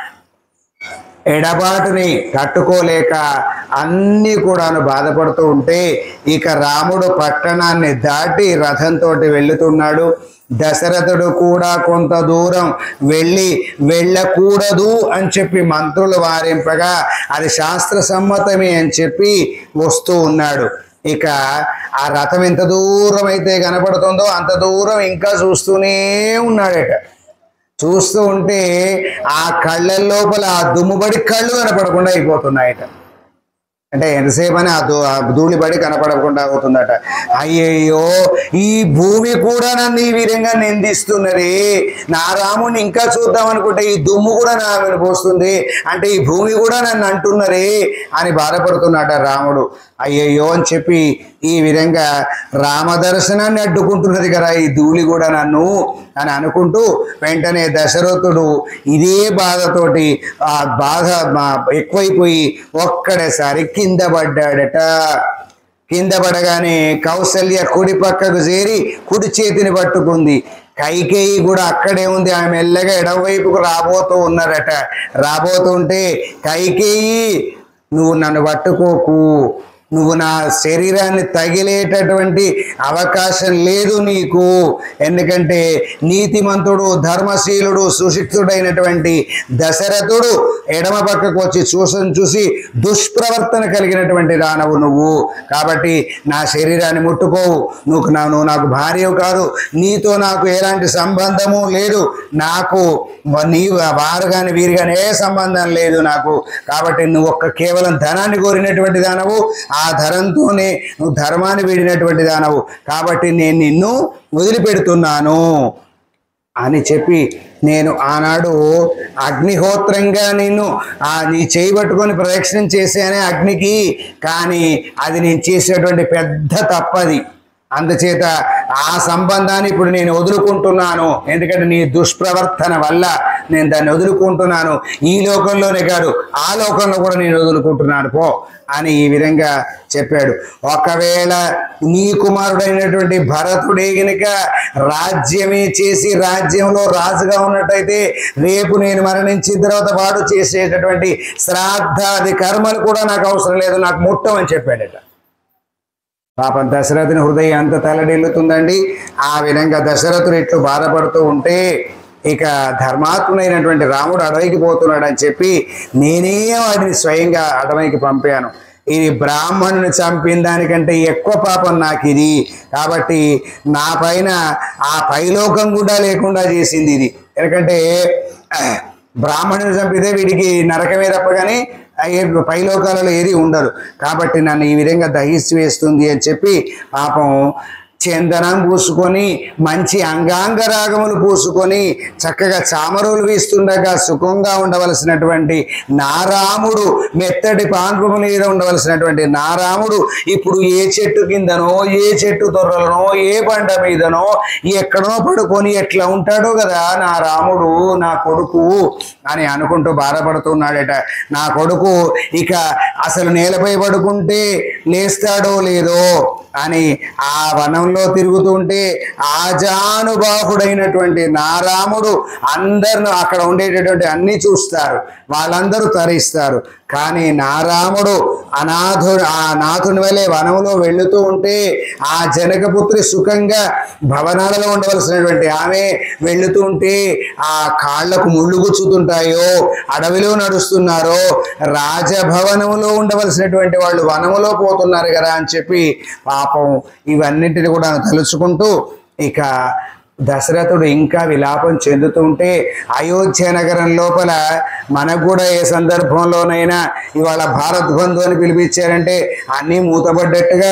ఎడబాటుని తట్టుకోలేక అన్నీ కూడాను బాధపడుతూ ఉంటే ఇక రాముడు పట్టణాన్ని దాటి రథంతో వెళ్తున్నాడు దశరథుడు కూడా కొంత దూరం వెళ్ళి వెళ్ళకూడదు అని చెప్పి మంత్రులు వారింపగా అది శాస్త్ర సమ్మతమే అని చెప్పి వస్తూ ఉన్నాడు ఇక ఆ రథం ఎంత దూరం అయితే కనపడుతుందో అంత దూరం ఇంకా చూస్తూనే ఉన్నాడట చూస్తూ ఉంటే ఆ కళ్ళ లోపల ఆ దుమ్ముబడి కళ్ళు కనపడకుండా అయిపోతున్నాయట అంటే ఎంతసేపు అని ఆ ధూ ఆ ధూళిబడి కనపడకుండా అవుతుందట అయ్యయ్యో ఈ భూమి కూడా నన్ను ఈ విధంగా నిందిస్తున్నది నా రాముని ఇంకా చూద్దాం అనుకుంటే ఈ దుమ్ము కూడా నా మీద పోస్తుంది అంటే ఈ భూమి కూడా నన్ను అంటున్నరే అని బాధపడుతున్నాట రాముడు అయ్యయ్యో అని చెప్పి ఈ విధంగా రామ దర్శనాన్ని అడ్డుకుంటున్నది కదా ఈ ధూళి కూడా నన్ను అని అనుకుంటూ వెంటనే దశరథుడు ఇదే బాధతోటి ఆ బాధ మా- ఎక్కువైపోయి ఒక్కడేసారి కింద పడ్డాడట కింద పడగానే కౌసల్య కుడి పక్కకు చేరి కుడి చేతిని పట్టుకుంది కైకేయి కూడా అక్కడే ఉంది ఆమె మెల్లగా ఎడమవైపుకు రాబోతూ ఉన్నారట రాబోతుంటే కైకేయి నువ్వు నన్ను పట్టుకోకు నువ్వు నా శరీరాన్ని తగిలేటటువంటి అవకాశం లేదు నీకు ఎందుకంటే నీతిమంతుడు ధర్మశీలుడు సుశిక్తుడైనటువంటి దశరథుడు ఎడమ పక్కకు వచ్చి చూసని చూసి దుష్ప్రవర్తన కలిగినటువంటి దానవు నువ్వు కాబట్టి నా శరీరాన్ని ముట్టుకోవు నువ్వు నా నువ్వు నాకు భార్య కాదు నీతో నాకు ఎలాంటి సంబంధము లేదు నాకు నీ వారు కానీ వీరు కానీ ఏ సంబంధం లేదు నాకు కాబట్టి నువ్వు ఒక్క కేవలం ధనాన్ని కోరినటువంటి దానవు ఆ ధనంతోనే నువ్వు ధర్మాన్ని వీడినటువంటి దానవు కాబట్టి నేను నిన్ను వదిలిపెడుతున్నాను అని చెప్పి నేను ఆనాడు అగ్నిహోత్రంగా నేను ఆ నీ చేయి పట్టుకొని ప్రదక్షిణం చేశానే అగ్నికి కానీ అది నేను చేసినటువంటి పెద్ద తప్పది అందుచేత ఆ సంబంధాన్ని ఇప్పుడు నేను వదులుకుంటున్నాను ఎందుకంటే నీ దుష్ప్రవర్తన వల్ల నేను దాన్ని వదులుకుంటున్నాను ఈ లోకంలోనే కాదు ఆ లోకంలో కూడా నేను వదులుకుంటున్నాను పో అని ఈ విధంగా చెప్పాడు ఒకవేళ నీ కుమారుడైనటువంటి భరతుడే గనుక రాజ్యమే చేసి రాజ్యంలో రాజుగా ఉన్నట్టయితే రేపు నేను మరణించిన తర్వాత వాడు చేసేటటువంటి శ్రాద్ధాది కర్మలు కూడా నాకు అవసరం లేదు నాకు ముట్టమని చెప్పాడట పాపం దశరథుని హృదయం అంత తలడిల్లుతుందండి ఆ విధంగా దశరథుడు ఇట్లు బాధపడుతూ ఉంటే ఇక ధర్మాత్ముడైనటువంటి రాముడు అడవికి పోతున్నాడు అని చెప్పి నేనే వాడిని స్వయంగా అడవికి పంపాను ఇది బ్రాహ్మణుని చంపిన దానికంటే ఎక్కువ పాపం నాకు ఇది కాబట్టి నా పైన ఆ పైలోకం కూడా లేకుండా చేసింది ఇది ఎందుకంటే బ్రాహ్మణుని చంపితే వీడికి నరకమే తప్ప కానీ పైలోకాలలో ఏది ఉండదు కాబట్టి నన్ను ఈ విధంగా దహించి వేస్తుంది అని చెప్పి పాపం చందనం పూసుకొని మంచి అంగాంగ రాగములు పూసుకొని చక్కగా చామరులు వీస్తుండగా సుఖంగా ఉండవలసినటువంటి నారాముడు మెత్తటి పాన్పు మీద ఉండవలసినటువంటి నారాముడు ఇప్పుడు ఏ చెట్టు కిందనో ఏ చెట్టు తొర్రలనో ఏ పంట మీదనో ఎక్కడనో పడుకొని ఎట్లా ఉంటాడో కదా నా రాముడు నా కొడుకు అని అనుకుంటూ బాధపడుతున్నాడట నా కొడుకు ఇక అసలు నేలపై పడుకుంటే లేస్తాడో లేదో అని ఆ వనంలో తిరుగుతుంటే ఆజానుబాహుడైనటువంటి నారాముడు అందరిని అక్కడ ఉండేటటువంటి అన్ని చూస్తారు వాళ్ళందరూ తరిస్తారు కానీ నారాముడు అనాథు ఆ నాథుని వలె వనంలో వెళుతూ ఉంటే ఆ జనకపుత్రి సుఖంగా భవనాలలో ఉండవలసినటువంటి ఆమె వెళుతూ ఉంటే ఆ కాళ్లకు ముళ్ళు గుచ్చుతుంటాయో అడవిలో నడుస్తున్నారో రాజభవనములో ఉండవలసినటువంటి వాళ్ళు వనములో పోతున్నారు కదా అని చెప్పి పాపం ఇవన్నింటిని కూడా తలుచుకుంటూ ఇక దశరథుడు ఇంకా విలాపం చెందుతూ ఉంటే అయోధ్య నగరం లోపల మనకు కూడా ఏ సందర్భంలోనైనా ఇవాళ భారత్ బంధు అని పిలిపించారంటే అన్నీ మూతపడ్డట్టుగా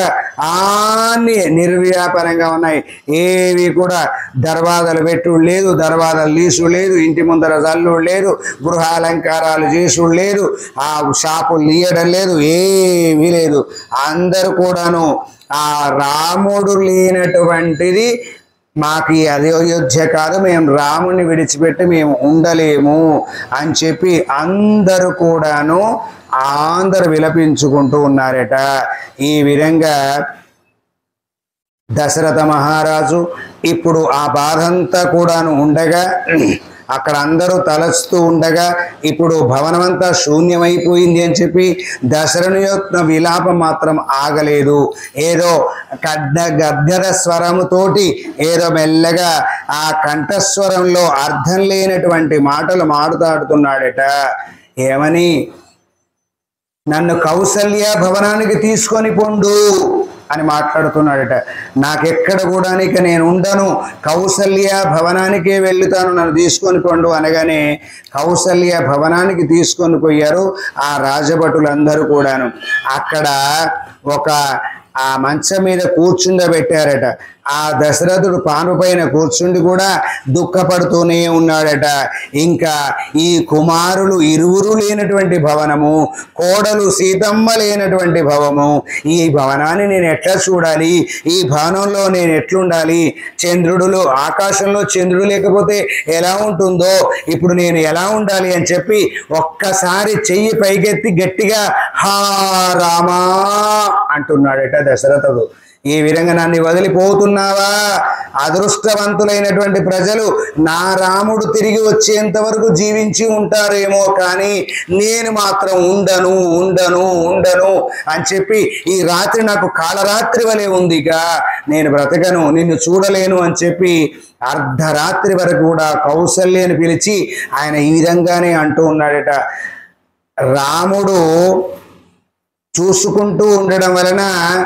అన్ని నిర్వ్యాపారంగా ఉన్నాయి ఏవి కూడా దర్వాజలు పెట్టుడు లేదు దర్వాజలు లీసుడు లేదు ఇంటి ముందర జల్లుడు లేదు గృహాలంకారాలు చేసుడు లేదు ఆ షాపులు తీయడం లేదు ఏమీ లేదు అందరూ కూడాను ఆ రాముడు లేనటువంటిది మాకు ఈ అయోధ్య కాదు మేము రాముని విడిచిపెట్టి మేము ఉండలేము అని చెప్పి అందరూ కూడాను అందరు విలపించుకుంటూ ఉన్నారట ఈ విధంగా దశరథ మహారాజు ఇప్పుడు ఆ బాధంతా కూడాను ఉండగా అక్కడ అందరూ తలస్తూ ఉండగా ఇప్పుడు భవనమంతా శూన్యమైపోయింది అని చెప్పి దశరథుని యొక్క విలాపం మాత్రం ఆగలేదు ఏదో గద్ద గద్గద స్వరముతోటి ఏదో మెల్లగా ఆ కంఠస్వరంలో అర్థం లేనటువంటి మాటలు మాట్లాడుతున్నాడట ఏమని నన్ను కౌసల్య భవనానికి తీసుకొని పొండు అని మాట్లాడుతున్నాడట నాకెక్కడ కూడా ఇక నేను ఉండను కౌసల్య భవనానికే వెళ్తాను నన్ను తీసుకొని పొండు అనగానే కౌసల్య భవనానికి తీసుకొని పోయారు ఆ రాజభటులందరూ కూడాను అక్కడ ఒక ఆ మంచం మీద కూర్చుండబెట్టారట ఆ దశరథుడు పాను పైన కూర్చుండి కూడా దుఃఖపడుతూనే ఉన్నాడట ఇంకా ఈ కుమారులు ఇరువురు లేనటువంటి భవనము కోడలు సీతమ్మ లేనటువంటి భవము ఈ భవనాన్ని నేను ఎట్లా చూడాలి ఈ భవనంలో నేను ఎట్లుండాలి చంద్రుడులో ఆకాశంలో చంద్రుడు లేకపోతే ఎలా ఉంటుందో ఇప్పుడు నేను ఎలా ఉండాలి అని చెప్పి ఒక్కసారి చెయ్యి పైకెత్తి గట్టిగా హా రామా అంటున్నాడట దశరథుడు ఈ విధంగా నన్ను వదిలిపోతున్నావా అదృష్టవంతులైనటువంటి ప్రజలు నా రాముడు తిరిగి వచ్చేంత వరకు జీవించి ఉంటారేమో కానీ నేను మాత్రం ఉండను ఉండను ఉండను అని చెప్పి ఈ రాత్రి నాకు కాలరాత్రి వలె ఉందిగా నేను బ్రతకను నిన్ను చూడలేను అని చెప్పి అర్ధరాత్రి వరకు కూడా కౌసల్యని పిలిచి ఆయన ఈ విధంగానే అంటూ ఉన్నాడట రాముడు చూసుకుంటూ ఉండడం వలన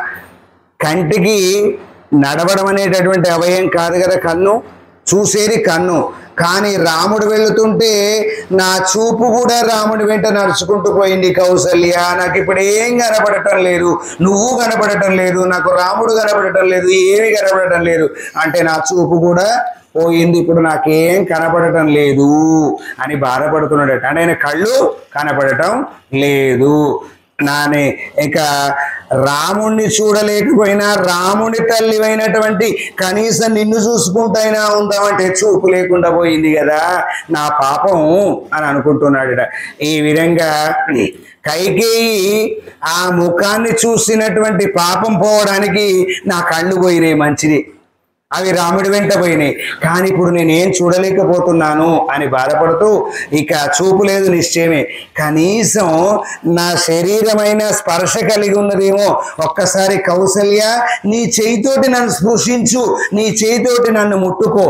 కంటికి నడవడం అనేటటువంటి అవయం కాదు కదా కన్ను చూసేది కన్ను కానీ రాముడు వెళుతుంటే నా చూపు కూడా రాముడి వెంట నడుచుకుంటూ పోయింది కౌసల్య నాకు ఇప్పుడు ఏం కనపడటం లేదు నువ్వు కనపడటం లేదు నాకు రాముడు కనపడటం లేదు ఏమి కనపడటం లేదు అంటే నా చూపు కూడా పోయింది ఇప్పుడు నాకేం కనపడటం లేదు అని బాధపడుతున్నాడట అంటే ఆయన కళ్ళు కనపడటం లేదు నానే ఇక రాముణ్ణి చూడలేకపోయినా రాముని తల్లి అయినటువంటి కనీసం నిన్ను చూసుకుంటైనా ఉందామంటే చూపు లేకుండా పోయింది కదా నా పాపం అని అనుకుంటున్నాడు ఈడ. ఈ విధంగా కైకేయి ఆ ముఖాన్ని చూసినటువంటి పాపం పోవడానికి నా కళ్ళు పోయినాయి మంచిది అవి రాముడి వెంట పోయినాయి కానీ ఇప్పుడు నేనేం చూడలేకపోతున్నాను అని బాధపడుతూ ఇక చూపు లేదు నిశ్చయమే కనీసం నా శరీరమైన స్పర్శ కలిగి ఉన్నదేమో ఒక్కసారి కౌసల్య నీ చేయితోటి నన్ను స్పృశించు నీ చేయితోటి నన్ను ముట్టుకో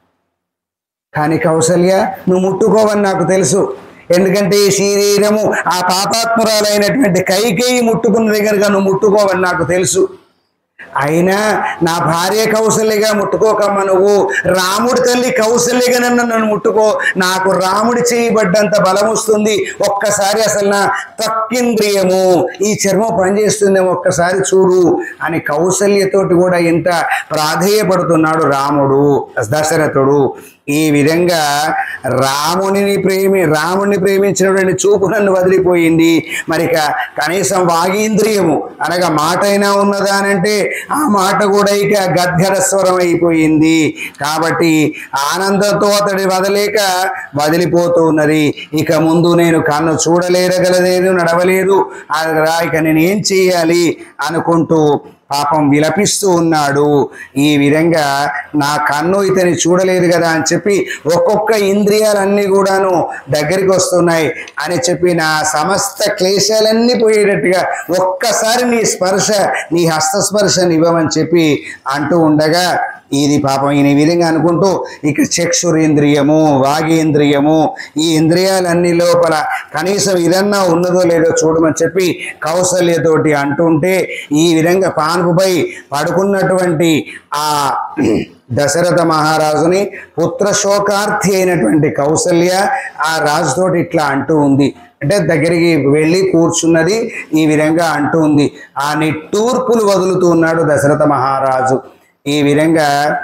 కానీ కౌసల్య నువ్వు ముట్టుకోవని నాకు తెలుసు ఎందుకంటే ఈ శరీరము ఆ పాపాత్మురాలైనటువంటి కైకేయి ముట్టుకున్న దగ్గరగా నువ్వు ముట్టుకోవని నాకు తెలుసు అయినా నా భార్య కౌశల్యగా ముట్టుకోకమ్మ నువ్వు రాముడి తల్లి కౌశల్యగా నన్ను నన్ను ముట్టుకో నాకు రాముడి చేయబడ్డంత బలం వస్తుంది ఒక్కసారి అసలు నా తక్కింద్రియము ఈ చర్మం పనిచేస్తుందేమో ఒక్కసారి చూడు అని కౌశల్యతోటి కూడా ఎంత ప్రాధేయపడుతున్నాడు రాముడు దశరథుడు ఈ విధంగా రామునిని ప్రేమి రాముని ప్రేమించినటువంటి చూపు నన్ను వదిలిపోయింది మరి ఇక కనీసం వాగీంద్రియము అనగా మాట అయినా ఉన్నదా అని అంటే ఆ మాట కూడా ఇక గద్గద స్వరం అయిపోయింది కాబట్టి ఆనందంతో అతడి వదలేక వదిలిపోతూ ఉన్నది ఇక ముందు నేను కన్ను చూడలేరగలలేదు నడవలేదు ఆ ఇక నేను ఏం చేయాలి అనుకుంటూ పాపం విలపిస్తూ ఉన్నాడు ఈ విధంగా నా కన్ను ఇతని చూడలేదు కదా అని చెప్పి ఒక్కొక్క ఇంద్రియాలన్నీ కూడాను దగ్గరికి వస్తున్నాయి అని చెప్పి నా సమస్త క్లేశాలన్నీ పోయేటట్టుగా ఒక్కసారి నీ స్పర్శ నీ హస్తస్పర్శని ఇవ్వమని చెప్పి అంటూ ఉండగా ఇది పాపం ఈయన ఈ విధంగా అనుకుంటూ ఇక చక్షురేంద్రియము వాగేంద్రియము ఈ ఇంద్రియాలన్నీ లోపల కనీసం ఇదన్నా ఉన్నదో లేదో చూడమని చెప్పి కౌశల్యతోటి అంటుంటే ఈ విధంగా పాన్పుపై పడుకున్నటువంటి ఆ దశరథ మహారాజుని పుత్రశోకార్థి అయినటువంటి కౌసల్య ఆ రాజుతోటి ఇట్లా అంటూ ఉంది అంటే దగ్గరికి వెళ్ళి కూర్చున్నది ఈ విధంగా అంటూ ఉంది ఆ నిట్టూర్పులు వదులుతూ ఉన్నాడు దశరథ మహారాజు ఈ విధంగా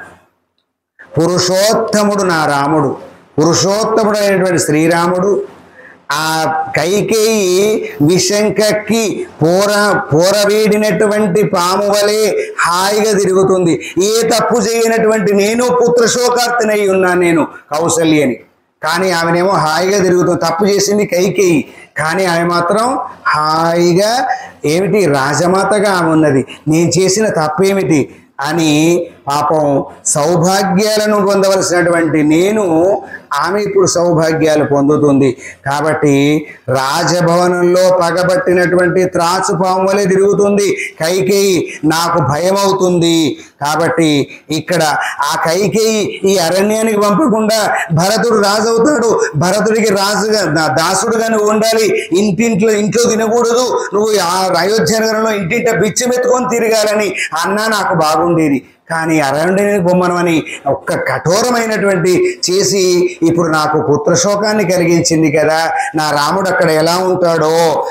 పురుషోత్తముడు నా రాముడు పురుషోత్తముడు అయినటువంటి శ్రీరాముడు ఆ కైకేయి విశంకకి పోర పోరవీడినటువంటి పాము వలె హాయిగా తిరుగుతుంది ఏ తప్పు చేయనటువంటి నేను పుత్రశోకార్తెనై ఉన్నాను నేను కౌసల్యని కానీ ఆమెనేమో హాయిగా తిరుగుతుంది తప్పు చేసింది కైకేయి కానీ ఆమె మాత్రం హాయిగా ఏమిటి రాజమాతగా ఆమె ఉన్నది నేను చేసిన తప్పేమిటి అని పాపం సౌభాగ్యాలను పొందవలసినటువంటి నేను ఆమె ఇప్పుడు సౌభాగ్యాలు పొందుతుంది కాబట్టి రాజభవనంలో పగబట్టినటువంటి త్రాచు పాము వలె తిరుగుతుంది కైకేయి నాకు భయం అవుతుంది కాబట్టి ఇక్కడ ఆ కైకేయి ఈ అరణ్యానికి పంపకుండా భరతుడు రాజు అవుతాడు భరతుడికి రాజుగా దా- దాసుడుగా నువ్వు ఉండాలి ఇంటింట్లో ఇంట్లో తినకూడదు నువ్వు ఆ అయోధ్య నగరంలో ఇంటింట బిచ్చమెత్తుకొని తిరగాలని అన్నా నాకు బాగుండేది కానీ అరణ్యానికి బొమ్మనమని ఒక్క కఠోరమైనటువంటి చేసి ఇప్పుడు నాకు పుత్రశోకాన్ని కలిగించింది కదా నా రాముడు అక్కడ ఎలా ఉంటాడో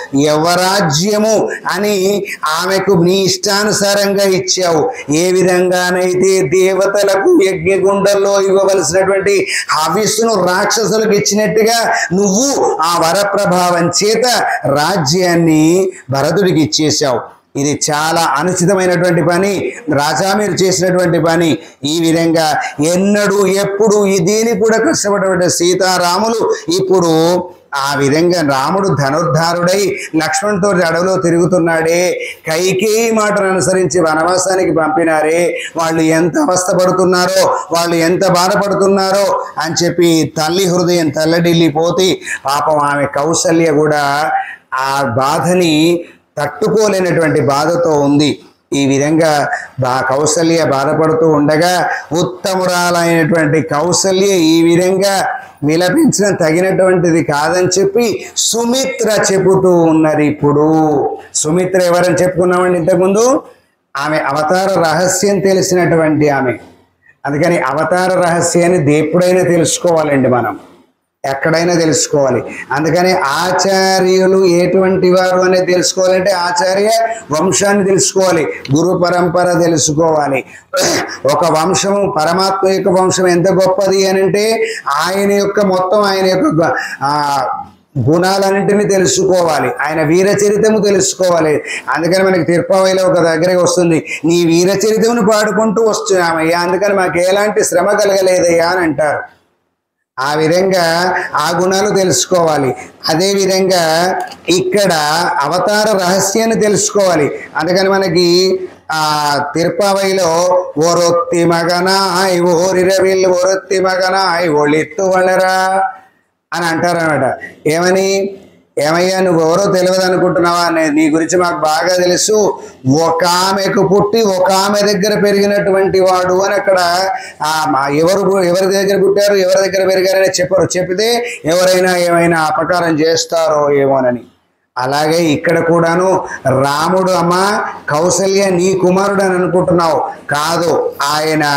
యవరాజ్యము అని ఆమెకు నీ ఇష్టానుసారంగా ఇచ్చావు ఏ విధంగానైతే దేవతలకు యజ్ఞగుండంలో ఇవ్వవలసినటువంటి హవిస్సును రాక్షసులకు ఇచ్చినట్టుగా నువ్వు ఆ వరప్రభావం చేత రాజ్యాన్ని భరతుడికి ఇచ్చేశావు ఇది చాలా అనుచితమైనటువంటి పని రాజా మీరు చేసినటువంటి పని ఈ విధంగా ఎన్నడూ ఎప్పుడు ఈ దీని కూడా కష్టపడేటువంటి సీతారాములు ఇప్పుడు ఆ విధంగా రాముడు ధనుర్ధారుడై లక్ష్మణ్తో అడవిలో తిరుగుతున్నాడే కైకేయి మాటను అనుసరించి వనవాసానికి పంపినారే వాళ్ళు ఎంత అవస్థపడుతున్నారో వాళ్ళు ఎంత బాధపడుతున్నారో అని చెప్పి తల్లి హృదయం తల్లడిల్లిపోతే పాపం ఆమె కౌసల్య కూడా ఆ బాధని తట్టుకోలేనటువంటి బాధతో ఉంది ఈ విధంగా బా కౌసల్య బాధపడుతూ ఉండగా ఉత్తమురాలైనటువంటి కౌసల్య ఈ విధంగా విలపించడం తగినటువంటిది కాదని చెప్పి సుమిత్ర చెబుతూ ఉన్నది ఇప్పుడు సుమిత్ర ఎవరని చెప్పుకున్నామండి ఇంతకుముందు ఆమె అవతార రహస్యం తెలిసినటువంటి ఆమె అందుకని అవతార రహస్యాన్ని ఎప్పుడైనా తెలుసుకోవాలండి మనం ఎక్కడైనా తెలుసుకోవాలి అందుకని ఆచార్యులు ఎటువంటి వారు అనేది తెలుసుకోవాలంటే ఆచార్య వంశాన్ని తెలుసుకోవాలి గురు పరంపర తెలుసుకోవాలి ఒక వంశము పరమాత్మ యొక్క వంశం ఎంత గొప్పది అని అంటే ఆయన యొక్క మొత్తం ఆయన యొక్క గ- ఆ గుణాలన్నింటినీ తెలుసుకోవాలి ఆయన వీర చరితము తెలుసుకోవాలి అందుకని మనకి తిరుపతిలో ఒక దగ్గరికి వస్తుంది నీ వీర చరితమును పాడుకుంటూ వస్తున్నామయ్యా అందుకని మాకు ఎలాంటి శ్రమ కలగలేదయ్యా అని అంటారు ఆ విధంగా ఆ గుణాలు తెలుసుకోవాలి అదే విధంగా ఇక్కడ అవతార రహస్యాన్ని తెలుసుకోవాలి అందుకని మనకి ఆ తిరుపావైలో ఒరొత్తి మగనాయ్ ఓరిరవిల్ ఒరొత్తి మగనాయ్ ఒళిత్తు వలరా అని అంటారనమాట ఏమని ఏమయ్యా నువ్వు ఎవరో తెలియదు అనుకుంటున్నావా అనేది నీ గురించి మాకు బాగా తెలుసు ఒక ఆమెకు పుట్టి ఒక ఆమె దగ్గర పెరిగినటువంటి వాడు అని అక్కడ ఆ మా ఎవరు పు- ఎవరి దగ్గర పుట్టారు ఎవరి దగ్గర పెరిగారని చెప్పరు చెప్పితే ఎవరైనా ఏమైనా అపకారం చేస్తారో ఏమోనని అలాగే ఇక్కడ కూడాను రాముడు అమ్మ కౌసల్య నీ కుమారుడు అని అనుకుంటున్నావు కాదు ఆయన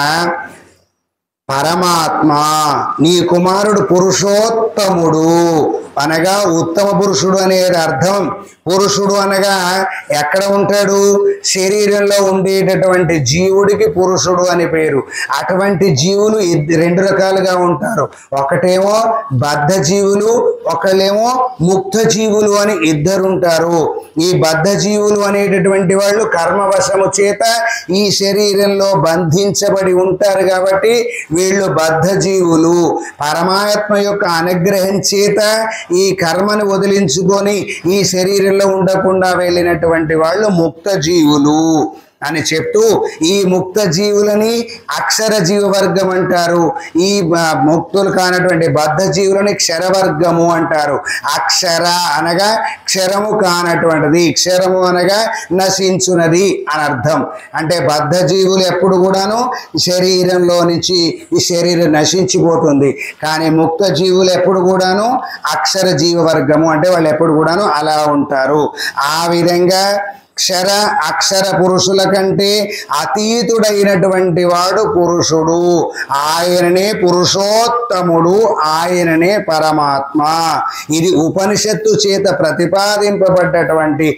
పరమాత్మ నీ కుమారుడు పురుషోత్తముడు అనగా ఉత్తమ పురుషుడు అనేది అర్థం పురుషుడు అనగా ఎక్కడ ఉంటాడు శరీరంలో ఉండేటటువంటి జీవుడికి పురుషుడు అని పేరు అటువంటి జీవులు ఇద్- రెండు రకాలుగా ఉంటారు ఒకటేమో బద్ధ జీవులు ఒకళ్ళేమో ముక్త జీవులు అని ఇద్దరు ఉంటారు ఈ బద్ధ జీవులు అనేటటువంటి వాళ్ళు కర్మవశము చేత ఈ శరీరంలో బంధించబడి ఉంటారు కాబట్టి వీళ్ళు బద్ధ జీవులు పరమాత్మ యొక్క అనుగ్రహం చేత ఈ కర్మను వదిలించుకొని ఈ శరీరంలో ఉండకుండా వెళ్ళినటువంటి వాళ్ళు ముక్త జీవులు అని చెప్తూ ఈ ముక్త జీవులని అక్షర జీవ వర్గం అంటారు ఈ బ- ముక్తులు కానటువంటి బద్ధ జీవులని క్షరవర్గము అంటారు అక్షర అనగా క్షరము కానటువంటిది క్షరము అనగా నశించునది అని అర్థం అంటే బద్ధ జీవులు ఎప్పుడు కూడాను ఈ శరీరంలో నుంచి ఈ శరీరం నశించిపోతుంది కానీ ముక్త జీవులు ఎప్పుడు కూడాను అక్షర జీవ వర్గము అంటే వాళ్ళు ఎప్పుడు కూడాను అలా ఉంటారు ఆ విధంగా క్షర అక్షర పురుషుల కంటే అతీతుడైనటువంటి వాడు పురుషుడు ఆయననే పురుషోత్తముడు ఆయననే పరమాత్మ ఇది ఉపనిషత్తు చేత ప్రతిపాదింపబడ్డటువంటి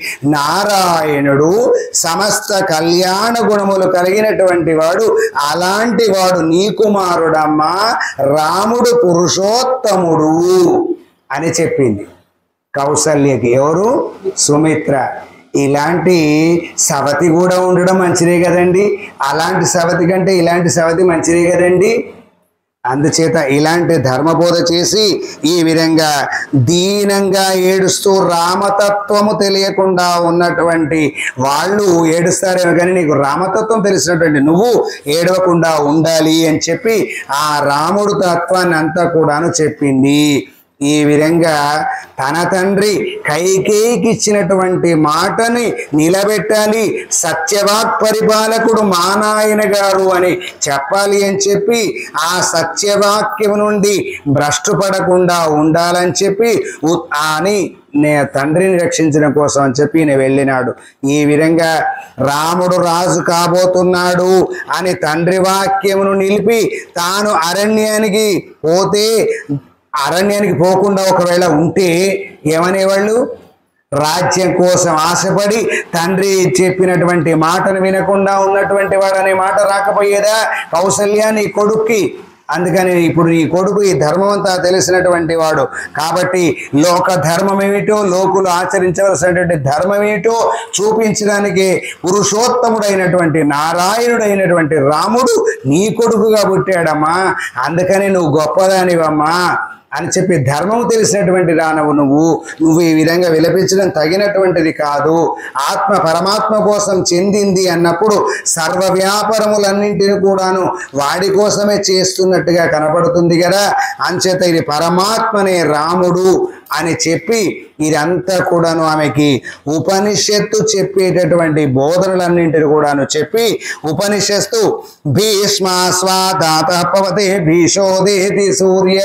నారాయణుడు సమస్త కళ్యాణ గుణములు కలిగినటువంటి వాడు అలాంటి వాడు నీ కుమారుడమ్మా రాముడు పురుషోత్తముడు అని చెప్పింది కౌసల్యకి ఎవరు సుమిత్ర ఇలాంటి సవతి కూడా ఉండడం మంచిదే కదండి అలాంటి సవతి కంటే ఇలాంటి సవతి మంచిదే కదండి అందుచేత ఇలాంటి ధర్మబోధ చేసి ఈ విధంగా దీనంగా ఏడుస్తూ రామతత్వము తెలియకుండా ఉన్నటువంటి వాళ్ళు ఏడుస్తారేమో కానీ నీకు రామతత్వం తెలిసినటువంటి నువ్వు ఏడవకుండా ఉండాలి అని చెప్పి ఆ రాముడు తత్వాన్ని అంతా కూడాను చెప్పింది ఈ విధంగా తన తండ్రి కైకేయికి ఇచ్చినటువంటి మాటని నిలబెట్టాలి సత్యవాక్ పరిపాలకుడు మా నాయన గారు అని చెప్పాలి అని చెప్పి ఆ సత్యవాక్యం నుండి భ్రష్టు పడకుండా ఉండాలని చెప్పి ఉ- అని నే తండ్రిని రక్షించడం కోసం అని చెప్పి ఈయన వెళ్ళినాడు ఈ విధంగా రాముడు రాజు కాబోతున్నాడు అని తండ్రి వాక్యమును నిలిపి తాను అరణ్యానికి పోతే అరణ్యానికి పోకుండా ఒకవేళ ఉంటే ఏమనేవాళ్ళు రాజ్యం కోసం ఆశపడి తండ్రి చెప్పినటువంటి మాటను వినకుండా ఉన్నటువంటి వాడు అనే మాట రాకపోయేదా కౌసల్య నీ కొడుక్కి అందుకని ఇప్పుడు నీ కొడుకు ఈ ధర్మం అంతా తెలిసినటువంటి వాడు కాబట్టి లోక ధర్మం ఏమిటో లోకులు ఆచరించవలసినటువంటి ధర్మం ఏమిటో చూపించడానికి పురుషోత్తముడైనటువంటి నారాయణుడైనటువంటి రాముడు నీ కొడుకుగా పుట్టాడమ్మా అందుకని నువ్వు గొప్పదానివమ్మా అని చెప్పి ధర్మం తెలిసినటువంటి రానవు నువ్వు నువ్వు ఈ విధంగా విలపించడం తగినటువంటిది కాదు ఆత్మ పరమాత్మ కోసం చెందింది అన్నప్పుడు సర్వ వ్యాపారములన్నింటిని కూడాను వాడి కోసమే చేస్తున్నట్టుగా కనపడుతుంది కదా అంచేత ఇది పరమాత్మనే రాముడు అని చెప్పి ఇదంతా కూడాను ఆమెకి ఉపనిషత్తు చెప్పేటటువంటి బోధనలన్నింటిని కూడాను చెప్పి ఉపనిషత్తు భీష్మాస్వాదాత పవతే భీషోదేతి సూర్య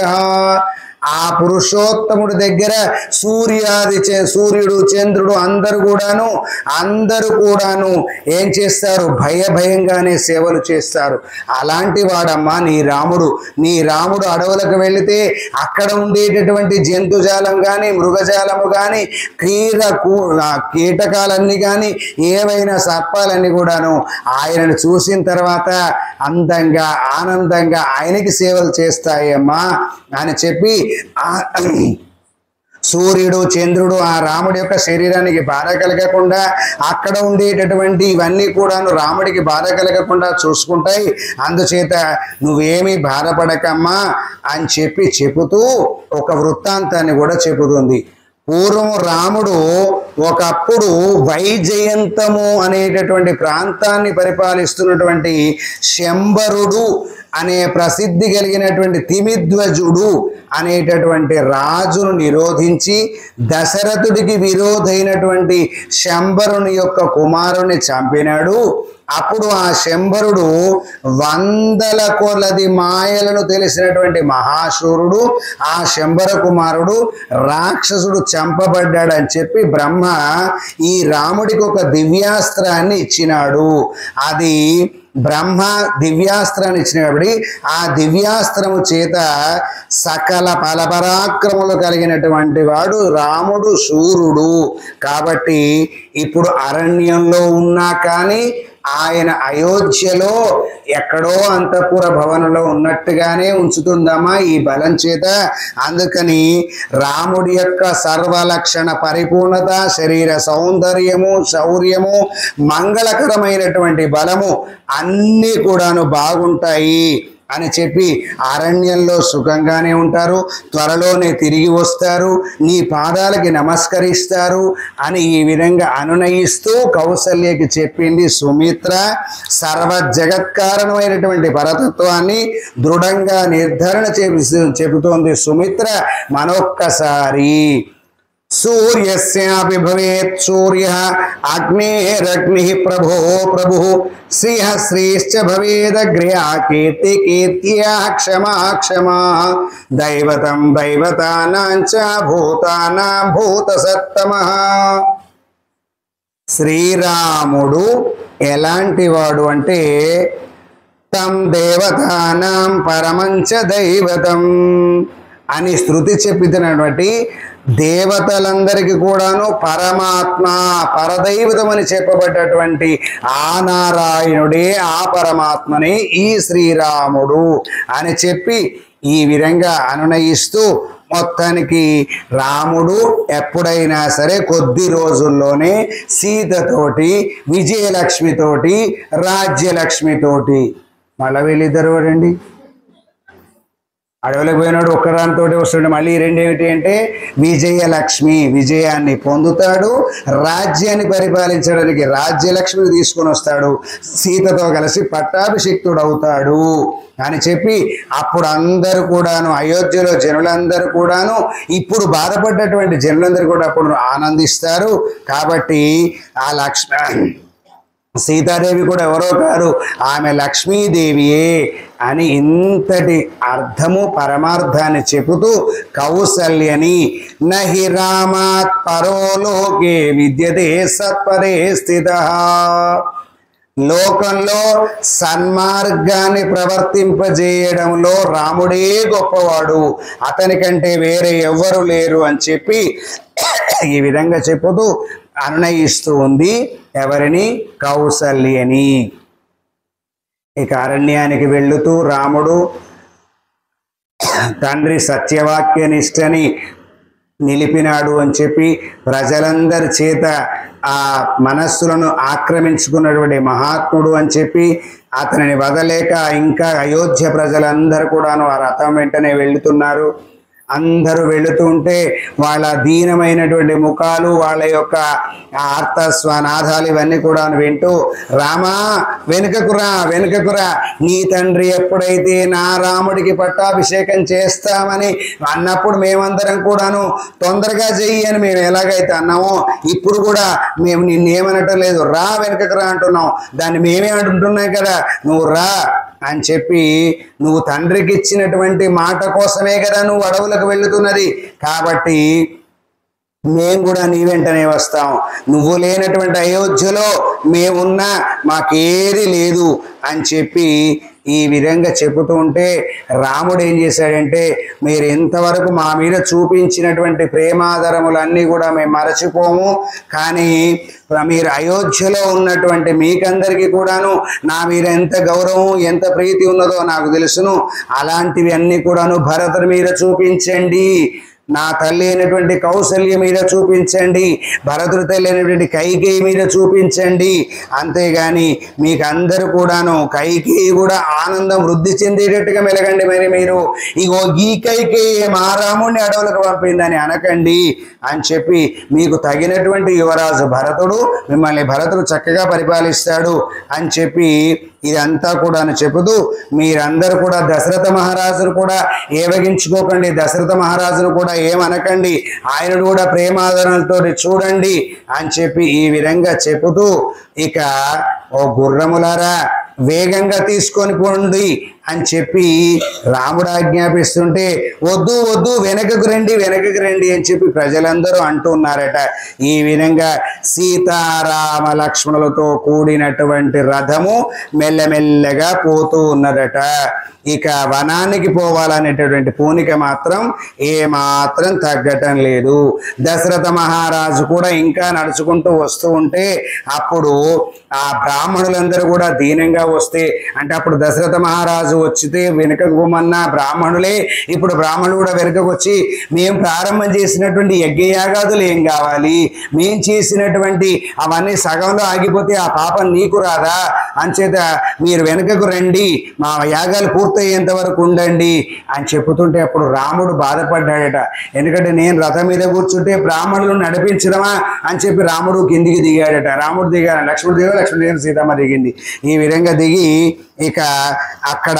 ఆ పురుషోత్తముడి దగ్గర సూర్యాది చే- సూర్యుడు చంద్రుడు అందరు కూడాను అందరూ కూడాను ఏం చేస్తారు భయ భయంగానే సేవలు చేస్తారు అలాంటి వాడమ్మా నీ రాముడు నీ రాముడు అడవులకు వెళితే అక్కడ ఉండేటటువంటి జంతుజాలం కానీ మృగజాలము కానీ క్రీడ కూ- ఆ కీటకాలన్నీ కానీ ఏవైనా సర్పాలన్నీ కూడాను ఆయనను చూసిన తర్వాత అందంగా ఆనందంగా ఆయనకి సేవలు చేస్తాయమ్మా అని చెప్పి ఆ సూర్యుడు చంద్రుడు ఆ రాముడి యొక్క శరీరానికి బాధ కలగకుండా అక్కడ ఉండేటటువంటి ఇవన్నీ కూడాను రాముడికి బాధ కలగకుండా చూసుకుంటాయి అందుచేత నువ్వేమీ బాధపడకమ్మా అని చెప్పి చెబుతూ ఒక వృత్తాంతాన్ని కూడా చెబుతుంది పూర్వం రాముడు ఒకప్పుడు వైజయంతము అనేటటువంటి ప్రాంతాన్ని పరిపాలిస్తున్నటువంటి శంబరుడు అనే ప్రసిద్ధి కలిగినటువంటి తిమిధ్వజుడు అనేటటువంటి రాజును నిరోధించి దశరథుడికి విరోధైనటువంటి శంబరుని యొక్క కుమారుని చంపినాడు అప్పుడు ఆ శంబరుడు వందల కొలది మాయలను తెలిసినటువంటి మహాశూరుడు ఆ శంబర కుమారుడు రాక్షసుడు చంపబడ్డాడని చెప్పి బ్రహ్మ ఈ రాముడికి ఒక దివ్యాస్త్రాన్ని ఇచ్చినాడు అది బ్రహ్మ దివ్యాస్త్రాన్ని ఇచ్చినప్పుడు ఆ దివ్యాస్త్రము చేత సకల ఫలపరాక్రములు కలిగినటువంటి వాడు రాముడు శూరుడు కాబట్టి ఇప్పుడు అరణ్యంలో ఉన్నా కానీ ఆయన అయోధ్యలో ఎక్కడో అంతఃపుర భవనంలో ఉన్నట్టుగానే ఉంచుతుందమ్మా ఈ బలం చేత అందుకని రాముడి యొక్క సర్వలక్షణ పరిపూర్ణత శరీర సౌందర్యము శౌర్యము మంగళకరమైనటువంటి బలము అన్నీ కూడాను బాగుంటాయి అని చెప్పి అరణ్యంలో సుఖంగానే ఉంటారు త్వరలోనే తిరిగి వస్తారు నీ పాదాలకి నమస్కరిస్తారు అని ఈ విధంగా అనునయిస్తూ కౌసల్యకి చెప్పింది సుమిత్ర సర్వ జగత్కారణమైనటువంటి పరతత్వాన్ని దృఢంగా నిర్ధారణ చేపి చెబుతోంది సుమిత్ర మనొక్కసారి సూర్యస్యాపి భవేత్ సూర్య అగ్నేరగ్ని ప్రభో ప్రభు శ్రియ శ్రీశ్చ భవేదగ్ర్యా కీర్తి కీర్త్యా క్షమా క్షమా దైవతం దైవతానాం చ భూతానాం భూత సత్తమః శ్రీరాముడు ఎలాంటి వాడు అంటే తం దేవతానాం పరమంచ దైవతం అని శృతి చెప్పినటువంటి దేవతలందరికీ కూడాను పరమాత్మ పరదైవతం అని చెప్పబడ్డటువంటి ఆ నారాయణుడే ఆ పరమాత్మనే ఈ శ్రీరాముడు అని చెప్పి ఈ విధంగా అనునయిస్తూ మొత్తానికి రాముడు ఎప్పుడైనా సరే కొద్ది రోజుల్లోనే సీతతోటి విజయలక్ష్మితోటి రాజ్యలక్ష్మితోటి మళ్ళీ వీళ్ళిద్దరు రండి అడవిలోకి పోయినాడు ఒక్కదానితో వస్తుండే మళ్ళీ ఈ రెండు ఏమిటి అంటే విజయలక్ష్మి విజయాన్ని పొందుతాడు రాజ్యాన్ని పరిపాలించడానికి రాజ్యలక్ష్మిని తీసుకొని వస్తాడు సీతతో కలిసి పట్టాభిషిక్తుడు అవుతాడు అని చెప్పి అప్పుడు అందరూ కూడాను అయోధ్యలో జనులందరూ కూడాను ఇప్పుడు బాధపడ్డటువంటి జనులందరూ కూడా అప్పుడు ఆనందిస్తారు కాబట్టి ఆ లక్ష్మి సీతాదేవి కూడా ఎవరో కాదు ఆమె లక్ష్మీదేవియే అని ఇంతటి అర్థము పరమార్థాన్ని చెబుతూ కౌసల్యని నహి రామాత్ పరోలోకే విద్యతే సత్పరే స్థిత లోకంలో సన్మార్గాన్ని ప్రవర్తింపజేయడంలో రాముడే గొప్పవాడు అతని కంటే వేరే ఎవ్వరు లేరు అని చెప్పి ఈ విధంగా చెప్పుతూ అనునయిస్తూ ఉంది ఎవరిని కౌసల్యని ఇక అరణ్యానికి వెళ్ళుతూ రాముడు తండ్రి సత్యవాక్య నిష్టని నిలిపినాడు అని చెప్పి ప్రజలందరి చేత ఆ మనస్సులను ఆక్రమించుకున్నటువంటి మహాత్ముడు అని చెప్పి అతనిని వదలేక ఇంకా అయోధ్య ప్రజలందరూ కూడాను ఆ రథం వెంటనే వెళ్తున్నారు అందరూ వెళుతూ ఉంటే వాళ్ళ దీనమైనటువంటి ముఖాలు వాళ్ళ యొక్క ఆర్త స్వనాదాలు ఇవన్నీ కూడా వింటూ రామా వెనుకకురా వెనుకకురా నీ తండ్రి ఎప్పుడైతే నా రాముడికి పట్టాభిషేకం చేస్తామని అన్నప్పుడు మేమందరం కూడాను తొందరగా చెయ్యి అని మేము ఎలాగైతే అన్నామో ఇప్పుడు కూడా మేము నిన్నేమనటం లేదు రా వెనుకకు రా అంటున్నాం దాన్ని మేమే అంటుంటున్నాం కదా నువ్వు రా అని చెప్పి నువ్వు తండ్రికి ఇచ్చినటువంటి మాట కోసమే కదా నువ్వు అడవులకు వెళుతున్నది కాబట్టి మేము కూడా నీ వెంటనే వస్తాం నువ్వు లేనటువంటి అయోధ్యలో మేమున్నా మాకేది లేదు అని చెప్పి ఈ విధంగా చెబుతూ ఉంటే రాముడు ఏం చేశాడంటే మీరు ఎంతవరకు మా మీద చూపించినటువంటి ప్రేమాదరములన్నీ కూడా మేము మరచిపోము కానీ మీరు అయోధ్యలో ఉన్నటువంటి మీకందరికీ కూడాను నా మీద ఎంత గౌరవం ఎంత ప్రీతి ఉన్నదో నాకు తెలుసును అలాంటివి అన్నీ కూడాను భరతుడి మీద చూపించండి నా తల్లి అయినటువంటి కౌసల్య మీద చూపించండి భరతుడి తల్లి అయినటువంటి కైకేయి మీద చూపించండి అంతేగాని మీకు అందరూ కూడాను కైకేయి కూడా ఆనందం వృద్ధి చెందేటట్టుగా మెలగండి మరి మీరు ఇగో ఈ కైకేయి మా రాముడిని అడవులకు పంపిందని అనకండి అని చెప్పి మీకు తగినటువంటి యువరాజు భరతుడు మిమ్మల్ని భరతుడు చక్కగా పరిపాలిస్తాడు అని చెప్పి ఇదంతా కూడా చెబుతూ మీరందరూ కూడా దశరథ మహారాజును కూడా ఏవగించుకోకండి దశరథ మహారాజును కూడా ఏమనకండి ఆయనను కూడా ప్రేమాదరణలతో చూడండి అని చెప్పి ఈ విధంగా చెబుతూ ఇక ఓ గుర్రములారా వేగంగా తీసుకొని పోండి అని చెప్పి రాముడు ఆజ్ఞాపిస్తుంటే వద్దు వద్దు వెనకకు రండి వెనకకు రండి అని చెప్పి ప్రజలందరూ అంటున్నారట ఈ విధంగా సీతారామ లక్ష్మణులతో కూడినటువంటి రథము మెల్లమెల్లగా పోతూ ఉన్నదట ఇక వనానికి పోవాలనేటటువంటి పూనిక మాత్రం ఏ మాత్రం తగ్గటం లేదు దశరథ మహారాజు కూడా ఇంకా నడుచుకుంటూ వస్తూ ఉంటే అప్పుడు ఆ బ్రాహ్మణులందరూ కూడా దీనంగా వస్తే అంటే అప్పుడు దశరథ మహారాజు వచ్చితే వెనుకకు పోమన్న బ్రాహ్మణులే ఇప్పుడు బ్రాహ్మణులు కూడా వెనుకకు వచ్చి మేము ప్రారంభం చేసినటువంటి యజ్ఞయాగాదులు ఏం కావాలి మేం చేసినటువంటి అవన్నీ సగంలో ఆగిపోతే ఆ పాపం నీకు రాదా అంచేత మీరు వెనుకకు రండి మా యాగాలు పూర్తయ్యేంత వరకు ఉండండి అని చెప్పుతుంటే అప్పుడు రాముడు బాధపడ్డాడట ఎందుకంటే నేను రథం మీద కూర్చుంటే బ్రాహ్మణులను నడిపించడమా అని చెప్పి రాముడు కిందికి దిగాడట రాముడు దిగాడు లక్ష్మణుడు దిగా లక్ష్మణుడు దిగాడు సీతమ్మ దిగింది ఈ విధంగా దిగి ఇక అక్కడ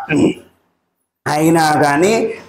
అయినా కానీ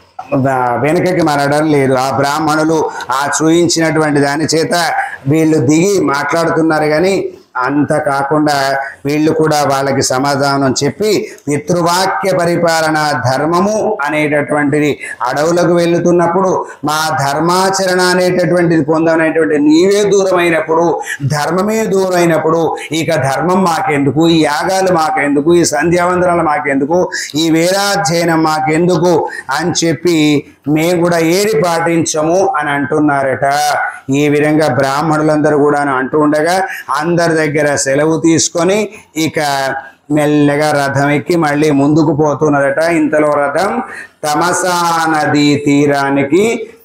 వెనుకకి మరడం లేదు ఆ బ్రాహ్మణులు ఆ చూయించినటువంటి దాని చేత వీళ్ళు దిగి మాట్లాడుతున్నారు కానీ అంత కాకుండా వీళ్ళు కూడా వాళ్ళకి సమాధానం చెప్పి పితృవాక్య పరిపాలన ధర్మము అనేటటువంటిది అడవులకు వెళుతున్నప్పుడు మా ధర్మాచరణ అనేటటువంటిది పొందనేటువంటి నీవే దూరమైనప్పుడు ధర్మమే దూరమైనప్పుడు ఇక ధర్మం మాకెందుకు ఈ యాగాలు మాకెందుకు ఈ సంధ్యావందనాలు మాకెందుకు ఈ వేదాధ్యయనం మాకెందుకు అని చెప్పి మేము కూడా ఏది పాటించము అని అంటున్నారట ఈ విధంగా బ్రాహ్మణులందరూ కూడా అంటూ ఉండగా అందరి దగ్గర సెలవు తీసుకొని ఇక మెల్లగా రథం ఎక్కి మళ్ళీ ముందుకు పోతున్నదట ఇంతలో రథం తమసా నదీ తీరానికి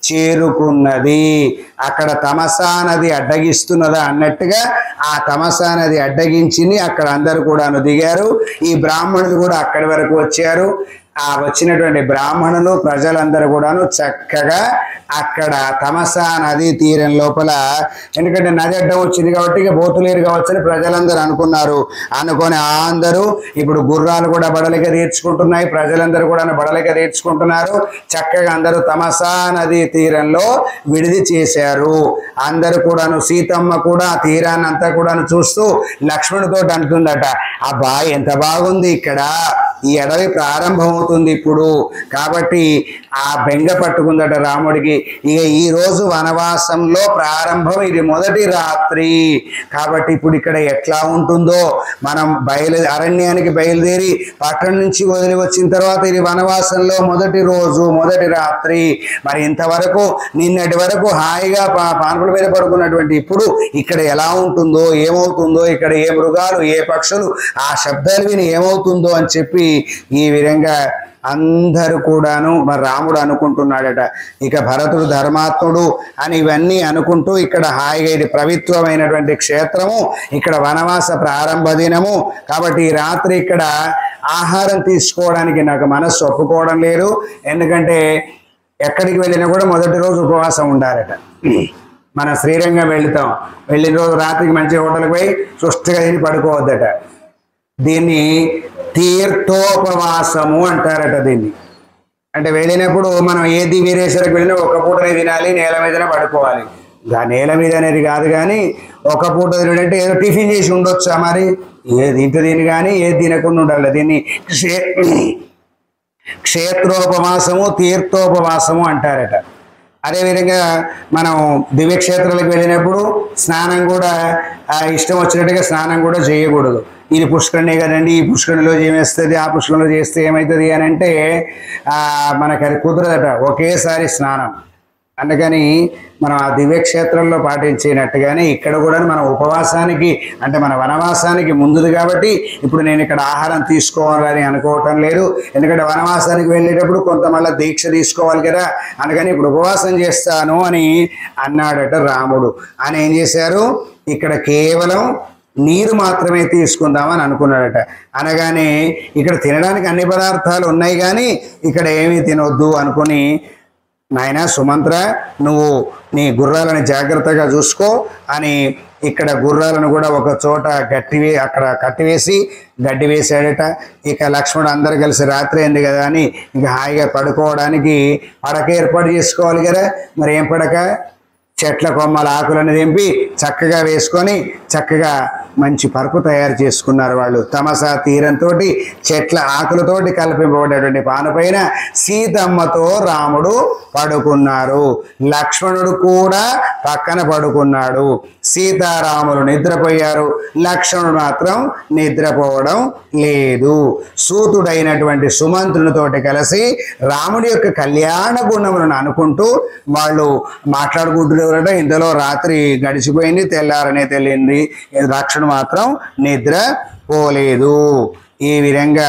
చేరుకున్నది అక్కడ తమసా నది అడ్డగిస్తున్నదా అన్నట్టుగా ఆ తమసా నది అడ్డగించింది అక్కడ అందరూ కూడాను దిగారు ఈ బ్రాహ్మణులు కూడా అక్కడి వరకు వచ్చారు ఆ వచ్చినటువంటి బ్రాహ్మణులు ప్రజలందరూ కూడాను చక్కగా అక్కడ తమసా నది తీరం లోపల ఎందుకంటే నది అడ్డం వచ్చింది కాబట్టి ఇక బోతులేరు కావచ్చని ప్రజలందరూ అనుకున్నారు అనుకొని అందరూ ఇప్పుడు గుర్రాలు కూడా బడలిక తీర్చుకుంటున్నాయి ప్రజలందరూ కూడా బడలిక తీర్చుకుంటున్నారు చక్కగా అందరూ తమసా నది తీరంలో విడిది చేశారు అందరూ కూడాను సీతమ్మ కూడా ఆ తీరాన్ని అంతా కూడాను చూస్తూ లక్ష్మణుడితో అంటుందట అబ్బా ఎంత బాగుంది ఇక్కడ ఈ అడవి ప్రారంభమవుతుంది ఇప్పుడు కాబట్టి ఆ బెంగ పట్టుకుందట రాముడికి ఇక ఈ రోజు వనవాసంలో ప్రారంభం ఇది మొదటి రాత్రి కాబట్టి ఇప్పుడు ఇక్కడ ఎట్లా ఉంటుందో మనం బయలు అరణ్యానికి బయలుదేరి పట్టణం నుంచి వదిలి వచ్చిన తర్వాత ఇది వనవాసంలో మొదటి రోజు మొదటి రాత్రి మరి ఇంతవరకు నిన్నటి వరకు హాయిగా పా- పాన్పుల మీద పడుకున్నటువంటి ఇప్పుడు ఇక్కడ ఎలా ఉంటుందో ఏమవుతుందో ఇక్కడ ఏ మృగాలు ఏ పక్షులు ఆ శబ్దాలు విని ఏమవుతుందో అని చెప్పి ఈ విధంగా అందరూ కూడాను మరి రాముడు అనుకుంటున్నాడట ఇక భరతుడు ధర్మాత్ముడు అని ఇవన్నీ అనుకుంటూ ఇక్కడ హాయిగా ఇది పవిత్రమైనటువంటి క్షేత్రము ఇక్కడ వనవాస ప్రారంభ దినము కాబట్టి ఈ రాత్రి ఇక్కడ ఆహారం తీసుకోవడానికి నాకు మనస్సు ఒప్పుకోవడం లేదు ఎందుకంటే ఎక్కడికి వెళ్ళినా కూడా మొదటి రోజు ఉపవాసం ఉండాలట మన శ్రీరంగం వెళ్తాం వెళ్ళిన రోజు రాత్రికి మంచి హోటల్కి పోయి సుష్టిగా తిని పడుకోవద్దట దీన్ని తీర్థోపవాసము అంటారట దీన్ని అంటే వెళ్ళినప్పుడు మనం ఏది వీరేశ్వరకు వెళ్ళినా ఒక పూటనే తినాలి నేల మీదనే పడుకోవాలి గా నేల మీద అనేది కాదు కానీ ఒక పూట తినడంటే ఏదో టిఫిన్ చేసి ఉండొచ్చా మరి ఏది ఇంటి తిని కానీ ఏది తినకుండా ఉండాలి దీన్ని క్షే క్షేత్రోపవాసము తీర్థోపవాసము అంటారట అదేవిధంగా మనం దివ్యక్షేత్రాలకు వెళ్ళినప్పుడు స్నానం కూడా ఆ ఇష్టం వచ్చినట్టుగా స్నానం కూడా చేయకూడదు ఇది పుష్కరణి కదండి ఈ పుష్కరణిలో ఏమేస్తుంది ఆ పుష్కరణిలో చేస్తే ఏమవుతుంది అని అంటే ఆ, మనకు అది కుదరదట ఒకేసారి స్నానం అందుకని మనం ఆ దివ్యక్షేత్రంలో పాటించినట్టుగానే ఇక్కడ కూడా మనం ఉపవాసానికి అంటే మన వనవాసానికి ముందుది కాబట్టి ఇప్పుడు నేను ఇక్కడ ఆహారం తీసుకోవాలని అనుకోవటం లేదు ఎందుకంటే వనవాసానికి వెళ్ళేటప్పుడు కొంత మళ్ళీ దీక్ష తీసుకోవాలి కదా అందుకని ఇప్పుడు ఉపవాసం చేస్తాను అని అన్నాడట రాముడు అని ఏం చేశారు ఇక్కడ కేవలం నీరు మాత్రమే తీసుకుందామని అనుకున్నాడట అనగానే ఇక్కడ తినడానికి అన్ని పదార్థాలు ఉన్నాయి కానీ ఇక్కడ ఏమీ తినొద్దు అనుకుని నాయన సుమంత్ర నువ్వు నీ గుర్రాలను జాగ్రత్తగా చూసుకో అని ఇక్కడ గుర్రాలను కూడా ఒక చోట గట్టివే అక్కడ కట్టివేసి గడ్డి వేసాడట ఇక లక్ష్మణుడు అందరు కలిసి రాత్రి అయింది కదా అని ఇక హాయిగా పడుకోవడానికి పడక ఏర్పాటు చేసుకోవాలి కదా మరి ఏం పడక చెట్ల కొమ్మల ఆకులను తెంపి చక్కగా వేసుకొని చక్కగా మంచి పరుపు తయారు చేసుకున్నారు వాళ్ళు తమసా తీరంతో చెట్ల ఆకులతోటి కల్పింపబడేటువంటి పానుపైన సీతమ్మతో రాముడు పడుకున్నారు లక్ష్మణుడు కూడా పక్కన పడుకున్నాడు సీతారాములు నిద్రపోయారు లక్ష్మణుడు మాత్రం నిద్రపోవడం లేదు సూతుడైనటువంటి సుమంత్రునితోటి కలిసి రాముడి యొక్క కళ్యాణ గుణములను అనుకుంటూ వాళ్ళు మాట్లాడుకుంటున్నారట ఇంతలో రాత్రి గడిచిపోయింది తెల్లారనే తెలియంది లక్ష్మణుడు మాత్రం నిద్ర పోలేదు ఈ విధంగా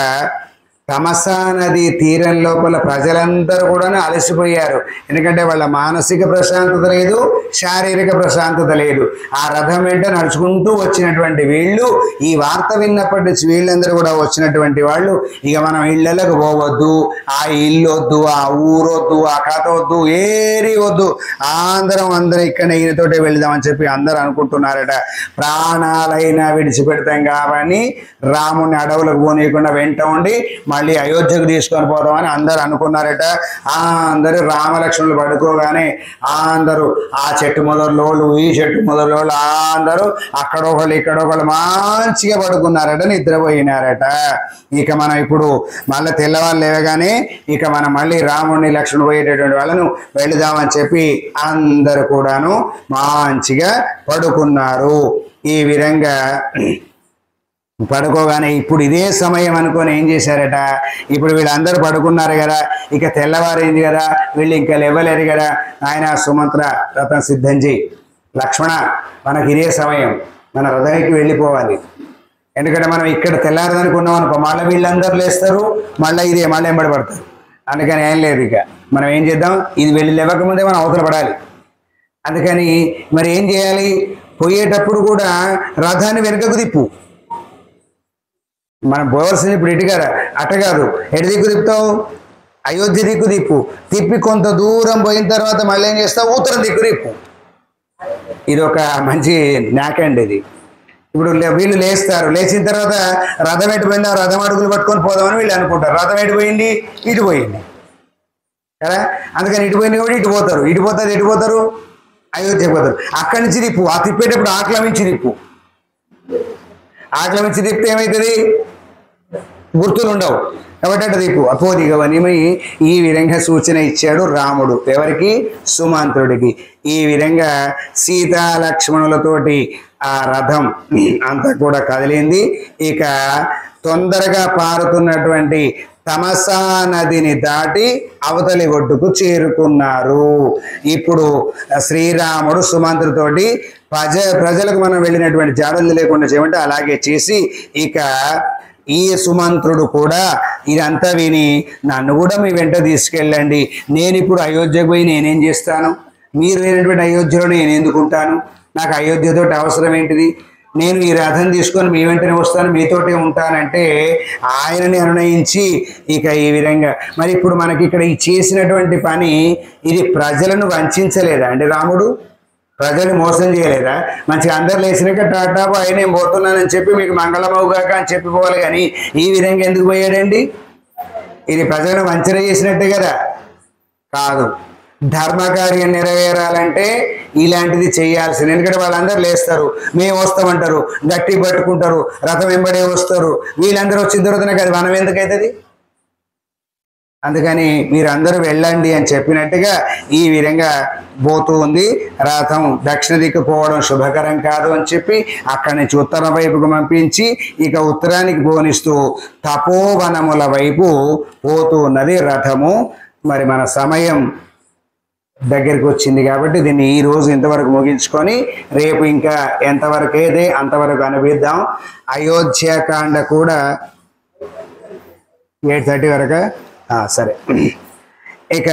తమసా నది తీరం లోపల ప్రజలందరూ కూడా అలసిపోయారు ఎందుకంటే వాళ్ళ మానసిక ప్రశాంతత లేదు శారీరక ప్రశాంతత లేదు ఆ రథం వెంట నడుచుకుంటూ వచ్చినటువంటి వీళ్ళు ఈ వార్త విన్నప్పటి నుంచి వీళ్ళందరూ కూడా వచ్చినటువంటి వాళ్ళు ఇక మనం ఇళ్ళలకు పోవద్దు ఆ ఇల్లు వద్దు ఆ ఊరొద్దు ఆ కథ వద్దు ఏరి వద్దు అందరం అందరం ఇక్కడనే ఈయనతోటే వెళ్దామని చెప్పి అందరూ అనుకుంటున్నారట ప్రాణాలైనా విడిచిపెడతాం కాబట్టి రాముని అడవులకు పోనీయకుండా వెంట ఉండి మళ్ళీ అయోధ్యకు తీసుకొని పోదామని అందరూ అనుకున్నారట ఆ అందరూ రామలక్ష్మణులు పడుకోగానే ఆ అందరూ ఆ చెట్టు మొదలోళ్ళు ఈ చెట్టు మొదలోళ్ళు ఆ అందరూ అక్కడ ఒకళ్ళు ఇక్కడ ఒకళ్ళు మంచిగా పడుకున్నారట నిద్రపోయినారట ఇక మనం ఇప్పుడు మళ్ళీ తెల్లవారు లేవగానే ఇక మనం మళ్ళీ రాముడిని లక్ష్మణుడు పోయేటటువంటి వాళ్ళను వెళుదామని చెప్పి అందరూ కూడాను మంచిగా పడుకున్నారు ఈ విధంగా పడుకోగానే ఇప్పుడు ఇదే సమయం అనుకొని ఏం చేశారట ఇప్పుడు వీళ్ళందరూ పడుకున్నారు కదా ఇక తెల్లవారైంది కదా వీళ్ళు ఇంకా లేవలేరు కదా ఆయన సుమంత్ర రథం సిద్ధం చేయి లక్ష్మణ మనకి ఇదే సమయం మన హృదయకి వెళ్ళిపోవాలి ఎందుకంటే మనం ఇక్కడ తెల్లారదనుకున్నాం అనుకో మళ్ళీ వీళ్ళందరూ లేస్తారు మళ్ళీ ఇదే మళ్ళీ ఎంబడి పడతారు అందుకని ఏం లేదు ఇక మనం ఏం చేద్దాం ఇది వెళ్ళి లేవకముందే మనం అవతల పడాలి అందుకని మరి ఏం చేయాలి పోయేటప్పుడు కూడా రథాన్ని వెనుకకు తిప్పు మనం పోవాల్సింది ఇప్పుడు ఇటు కదా అట కాదు ఎటు దిక్కు తిప్పుతావు అయోధ్య దిక్కు తిప్పు తిప్పి కొంత దూరం పోయిన తర్వాత మళ్ళీ ఏం చేస్తావు ఉత్తరం దిక్కు తిప్పు ఇది ఒక మంచి నాకండి ఇది ఇప్పుడు లే- వీళ్ళు లేస్తారు లేచిన తర్వాత రథం ఎటు పోయింది ఆ రథం అడుగులు పట్టుకొని పోదామని వీళ్ళు అనుకుంటారు రథం ఎటు పోయింది ఇటు పోయింది కదా అందుకని ఇటు పోయింది కూడా ఇటు పోతారు ఇటు పోతారు ఎటు పోతారు అయోధ్య పోతారు అక్కడి నుంచి తిప్పు ఆ తిప్పేటప్పుడు ఆక్రమించి తిప్పు ఆక్రమించి తిప్పితే ఏమవుతుంది గుర్తులు ఉండవు కాబట్టి అటు దిక్కు అపోదిగవని ఈ విధంగా సూచన ఇచ్చాడు రాముడు ఎవరికి సుమంత్రుడికి ఈ విధంగా సీతా లక్ష్మణులతోటి ఆ రథం అంతా కూడా కదిలింది ఇక తొందరగా పారుతున్నటువంటి తమసా నదిని దాటి అవతలి ఒడ్డుకు చేరుకున్నారు ఇప్పుడు శ్రీరాముడు సుమంత్రుతోటి ప్రజ ప్రజలకు మనం వెళ్ళినటువంటి జాడలు లేకుండా చేయమంటే అలాగే చేసి ఇక ఈ సుమంత్రుడు కూడా ఇదంతా విని నన్ను కూడా మీ వెంట తీసుకెళ్ళండి నేను ఇప్పుడు అయోధ్యకు పోయి నేనేం చేస్తాను మీరు లేనటువంటి అయోధ్యలో నేను ఎందుకుంటాను నాకు అయోధ్యతో అవసరం ఏంటిది నేను ఈ రథం తీసుకొని మీ వెంటనే వస్తాను మీతోటే ఉంటానంటే ఆయనని అనునయించి ఇక ఈ విధంగా మరి ఇప్పుడు మనకి ఇక్కడ ఈ చేసినటువంటి పని ఇది ప్రజలను వంచలేదా అండి రాముడు ప్రజలు మోసం చేయలేదా మంచిగా అందరు లేచినాక టాటా బాయ్ నేను పోతున్నానని చెప్పి మీకు మంగళమవుగాక అని చెప్పిపోవాలి కానీ ఈ విధంగా ఎందుకు పోయాడండి ఇది ప్రజలను వంచన చేసినట్టే కదా కాదు ధర్మకార్యం నెరవేరాలంటే ఇలాంటిది చేయాల్సింది ఎందుకంటే వాళ్ళందరూ లేస్తారు మేము వస్తామంటారు గట్టి పట్టుకుంటారు రథం వెంబడే వస్తారు వీళ్ళందరూ వచ్చిన తర్వాత నాకు అది మనం ఎందుకైతుంది అందుకని మీరందరూ వెళ్ళండి అని చెప్పినట్టుగా ఈ విధంగా పోతూ ఉంది రథం దక్షిణ దిక్కు పోవడం శుభకరం కాదు అని చెప్పి అక్కడి నుంచి ఉత్తర వైపుకు పంపించి ఇక ఉత్తరానికి పోనిస్తూ తపోవనముల వైపు పోతూ ఉన్నది రథము మరి మన సమయం దగ్గరికి వచ్చింది కాబట్టి దీన్ని ఈ రోజు ఇంతవరకు ముగించుకొని రేపు ఇంకా ఎంతవరకు ఏదే అంతవరకు అనుభవిద్దాం అయోధ్యకాండ కూడా ఎయిట్ థర్టీ వరకు సరే ఇక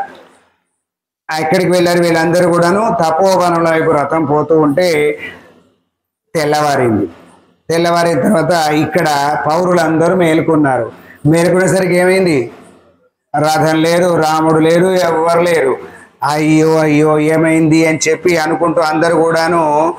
ఎక్కడికి వెళ్ళారు వీళ్ళందరూ కూడాను తపోవనంలో వైపు రథం పోతూ ఉంటే తెల్లవారింది తెల్లవారిన తర్వాత ఇక్కడ పౌరులందరూ మేలుకున్నారు మేలుకునేసరికి ఏమైంది రథం లేరు రాముడు లేరు ఎవ్వరు లేరు అయ్యో అయ్యో ఏమైంది అని చెప్పి అనుకుంటూ అందరు కూడాను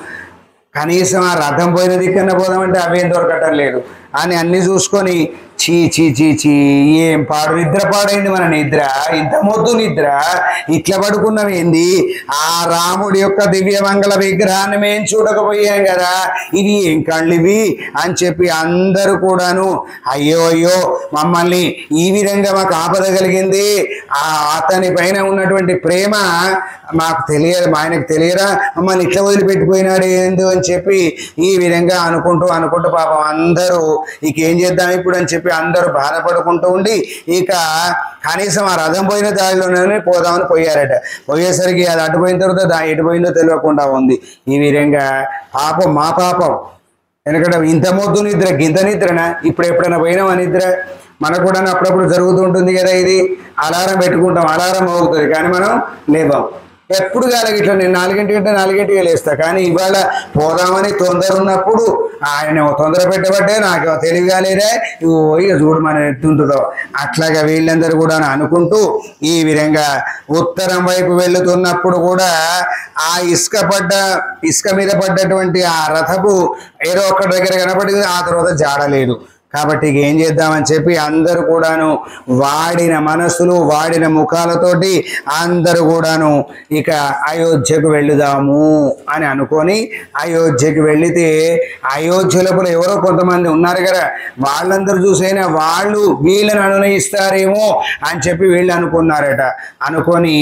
కనీసం ఆ రథం పోయిన దిక్కన పోదామంటే అవేం దొరకటం లేదు అని అన్ని చూసుకొని చీ చీ చీ చీ ఏం పాడు నిద్ర పాడైంది మన నిద్ర ఇంత మొద్దు నిద్ర ఇట్లా పడుకున్నాం ఏంది ఆ రాముడి యొక్క దివ్యమంగళ విగ్రహాన్ని మేము చూడకపోయాం కదా ఇవి ఏం కళ్ళు ఇవి అని చెప్పి అందరూ కూడాను అయ్యో అయ్యో మమ్మల్ని ఈ విధంగా మాకు ఆపద కలిగింది ఆ అతని పైన ఉన్నటువంటి ప్రేమ మాకు తెలియదు మా ఆయనకు తెలియరా మమ్మల్ని ఇట్లా వదిలిపెట్టిపోయినాడు ఏందో అని చెప్పి ఈ విధంగా అనుకుంటూ అనుకుంటూ పాపం అందరూ ఇక ఏం చేద్దాం ఇప్పుడు అని చెప్పి అందరూ బాధపడుకుంటూ ఉండి ఇక కనీసం ఆ రథం పోయిన దారిలోనే పోదామని పోయారట పోయేసరికి అది అటు పోయిన తర్వాత దా ఎటు పోయిందో తెలియకుండా ఉంది ఈ విధంగా పాపం మా పాపం ఎందుకంటే ఇంత మొద్దు నిద్ర గింత నిద్రనా ఇప్పుడు ఎప్పుడైనా పోయినామా నిద్ర మనకు కూడా అప్పుడప్పుడు జరుగుతూ ఉంటుంది కదా ఇది అలారం పెట్టుకుంటాం అలారం అవుతుంది కానీ మనం లేవాం ఎప్పుడు కాలకి ఇట్లా నేను నాలుగింటి అంటే నాలుగింటికి లేస్తా కానీ ఇవాళ పోదామని తొందర ఉన్నప్పుడు ఆయన తొందర పెట్టబట్టే నాకు తెలివి కాలేదే ఇగో ఇక చూడు మన ఎట్టుంటుందో అట్లాగా వీళ్ళందరూ కూడా అనుకుంటూ ఈ విధంగా ఉత్తరం వైపు వెళ్తున్నప్పుడు కూడా ఆ ఇసుక పడ్డ ఇసుక మీద పడ్డటువంటి ఆ రథపు ఏదో ఒక్కడి దగ్గర కనపడింది ఆ తర్వాత జాడలేదు కాబట్టి ఇక ఏం చేద్దామని చెప్పి అందరూ కూడాను వాడిన మనసులు వాడిన ముఖాలతోటి అందరూ కూడాను ఇక అయోధ్యకు వెళ్ళుదాము అని అనుకొని అయోధ్యకు వెళితే అయోధ్య లోపల ఎవరో కొంతమంది ఉన్నారు కదా వాళ్ళందరూ చూసైనా వాళ్ళు వీళ్ళని అనునయిస్తారేమో అని చెప్పి వీళ్ళు అనుకున్నారట అనుకొని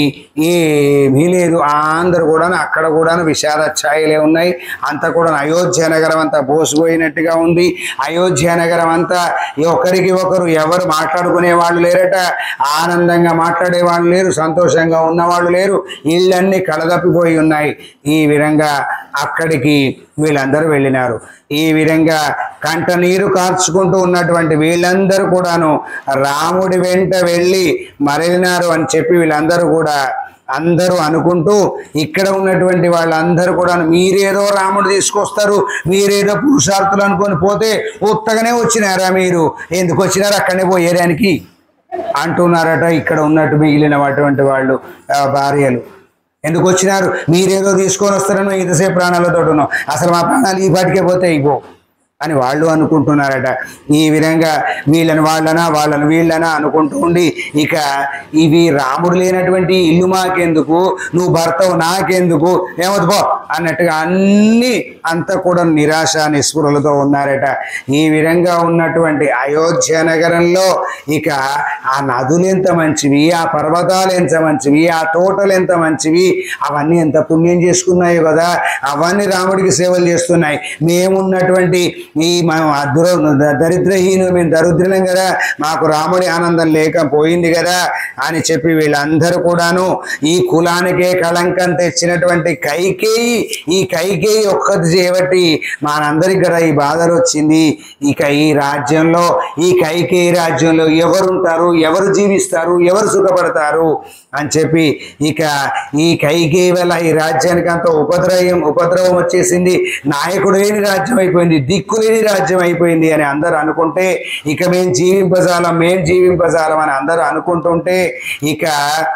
ఏమీ లేదు అందరూ కూడా అక్కడ కూడా విషాద ఛాయలే ఉన్నాయి అంతా కూడా అయోధ్య నగరం అంతా బోసిపోయినట్టుగా ఉంది అయోధ్య నగరం అంతా ఒకరికి ఒకరు ఎవరు మాట్లాడుకునే వాళ్ళు లేరట ఆనందంగా మాట్లాడే వాళ్ళు లేరు సంతోషంగా ఉన్న వాళ్ళు లేరు ఇళ్ళన్నీ కలదప్పిపోయి ఉన్నాయి ఈ విధంగా అక్కడికి వీళ్ళందరూ వెళ్ళినారు ఈ విధంగా కంట నీరు కార్చుకుంటూ ఉన్నటువంటి వీళ్ళందరూ కూడాను రాముడి వెంట వెళ్ళి మరలినారు అని చెప్పి వీళ్ళందరూ కూడా అందరూ అనుకుంటూ ఇక్కడ ఉన్నటువంటి వాళ్ళందరూ కూడా మీరేదో రాముడు తీసుకొస్తారు మీరేదో పురుషార్థులు అనుకొని పోతే ఉత్తగానే వచ్చినారా మీరు ఎందుకు వచ్చినారు అక్కడనే పోయేదానికి అంటున్నారట ఇక్కడ ఉన్నట్టు మిగిలిన అటువంటి వాళ్ళు ఆ, భార్యలు ఎందుకు వచ్చినారు మీరేదో తీసుకొని వస్తారనో ఇంతసేపు ప్రాణాలతో ఉన్నాం అసలు మా ప్రాణాలు ఈ పాటికే పోతే ఇగో అని వాళ్ళు అనుకుంటున్నారట ఈ విధంగా వీళ్ళని వాళ్ళనా వాళ్ళని వీళ్ళనా అనుకుంటూ ఉండి ఇక ఇవి రాముడు లేనటువంటి ఇల్లు మాకెందుకు నువ్వు భర్తవు నాకెందుకు ఏమవుతుంది పో అన్నట్టుగా అన్ని అంతా కూడా నిరాశ నిస్పృహలతో ఉన్నారట ఈ విధంగా ఉన్నటువంటి అయోధ్య నగరంలో ఇక ఆ నదులు ఎంత మంచివి ఆ పర్వతాలు ఎంత మంచివి ఆ తోటలు ఎంత మంచివి అవన్నీ ఎంత పుణ్యం చేసుకున్నాయో కదా అవన్నీ రాముడికి సేవలు చేస్తున్నాయి మేమున్నటువంటి ఈ మనం అద్ర దరిద్రహీనులు మేము దరిద్రులం కదా మాకు రాముడి ఆనందం లేకపోయింది కదా అని చెప్పి వీళ్ళందరూ కూడాను ఈ కులానికే కళంకం తెచ్చినటువంటి కైకేయి ఈ కైకేయి ఒక్కటి చేయబట్టి మనందరికి కదా ఈ బాధలు వచ్చింది ఇక ఈ రాజ్యంలో ఈ కైకేయి రాజ్యంలో ఎవరుంటారు ఎవరు జీవిస్తారు ఎవరు సుఖపడతారు అని చెప్పి ఇక ఈ కైకేయి వల్ల ఈ రాజ్యానికి అంత ఉపద్రవం ఉపద్రవం వచ్చేసింది నాయకుడు లేని రాజ్యం అయిపోయింది దిక్కు లేని రాజ్యం అయిపోయింది అని అందరూ అనుకుంటే ఇక మేం జీవింపజాలం మేం జీవింపజాలం అని అందరూ అనుకుంటుంటే ఇక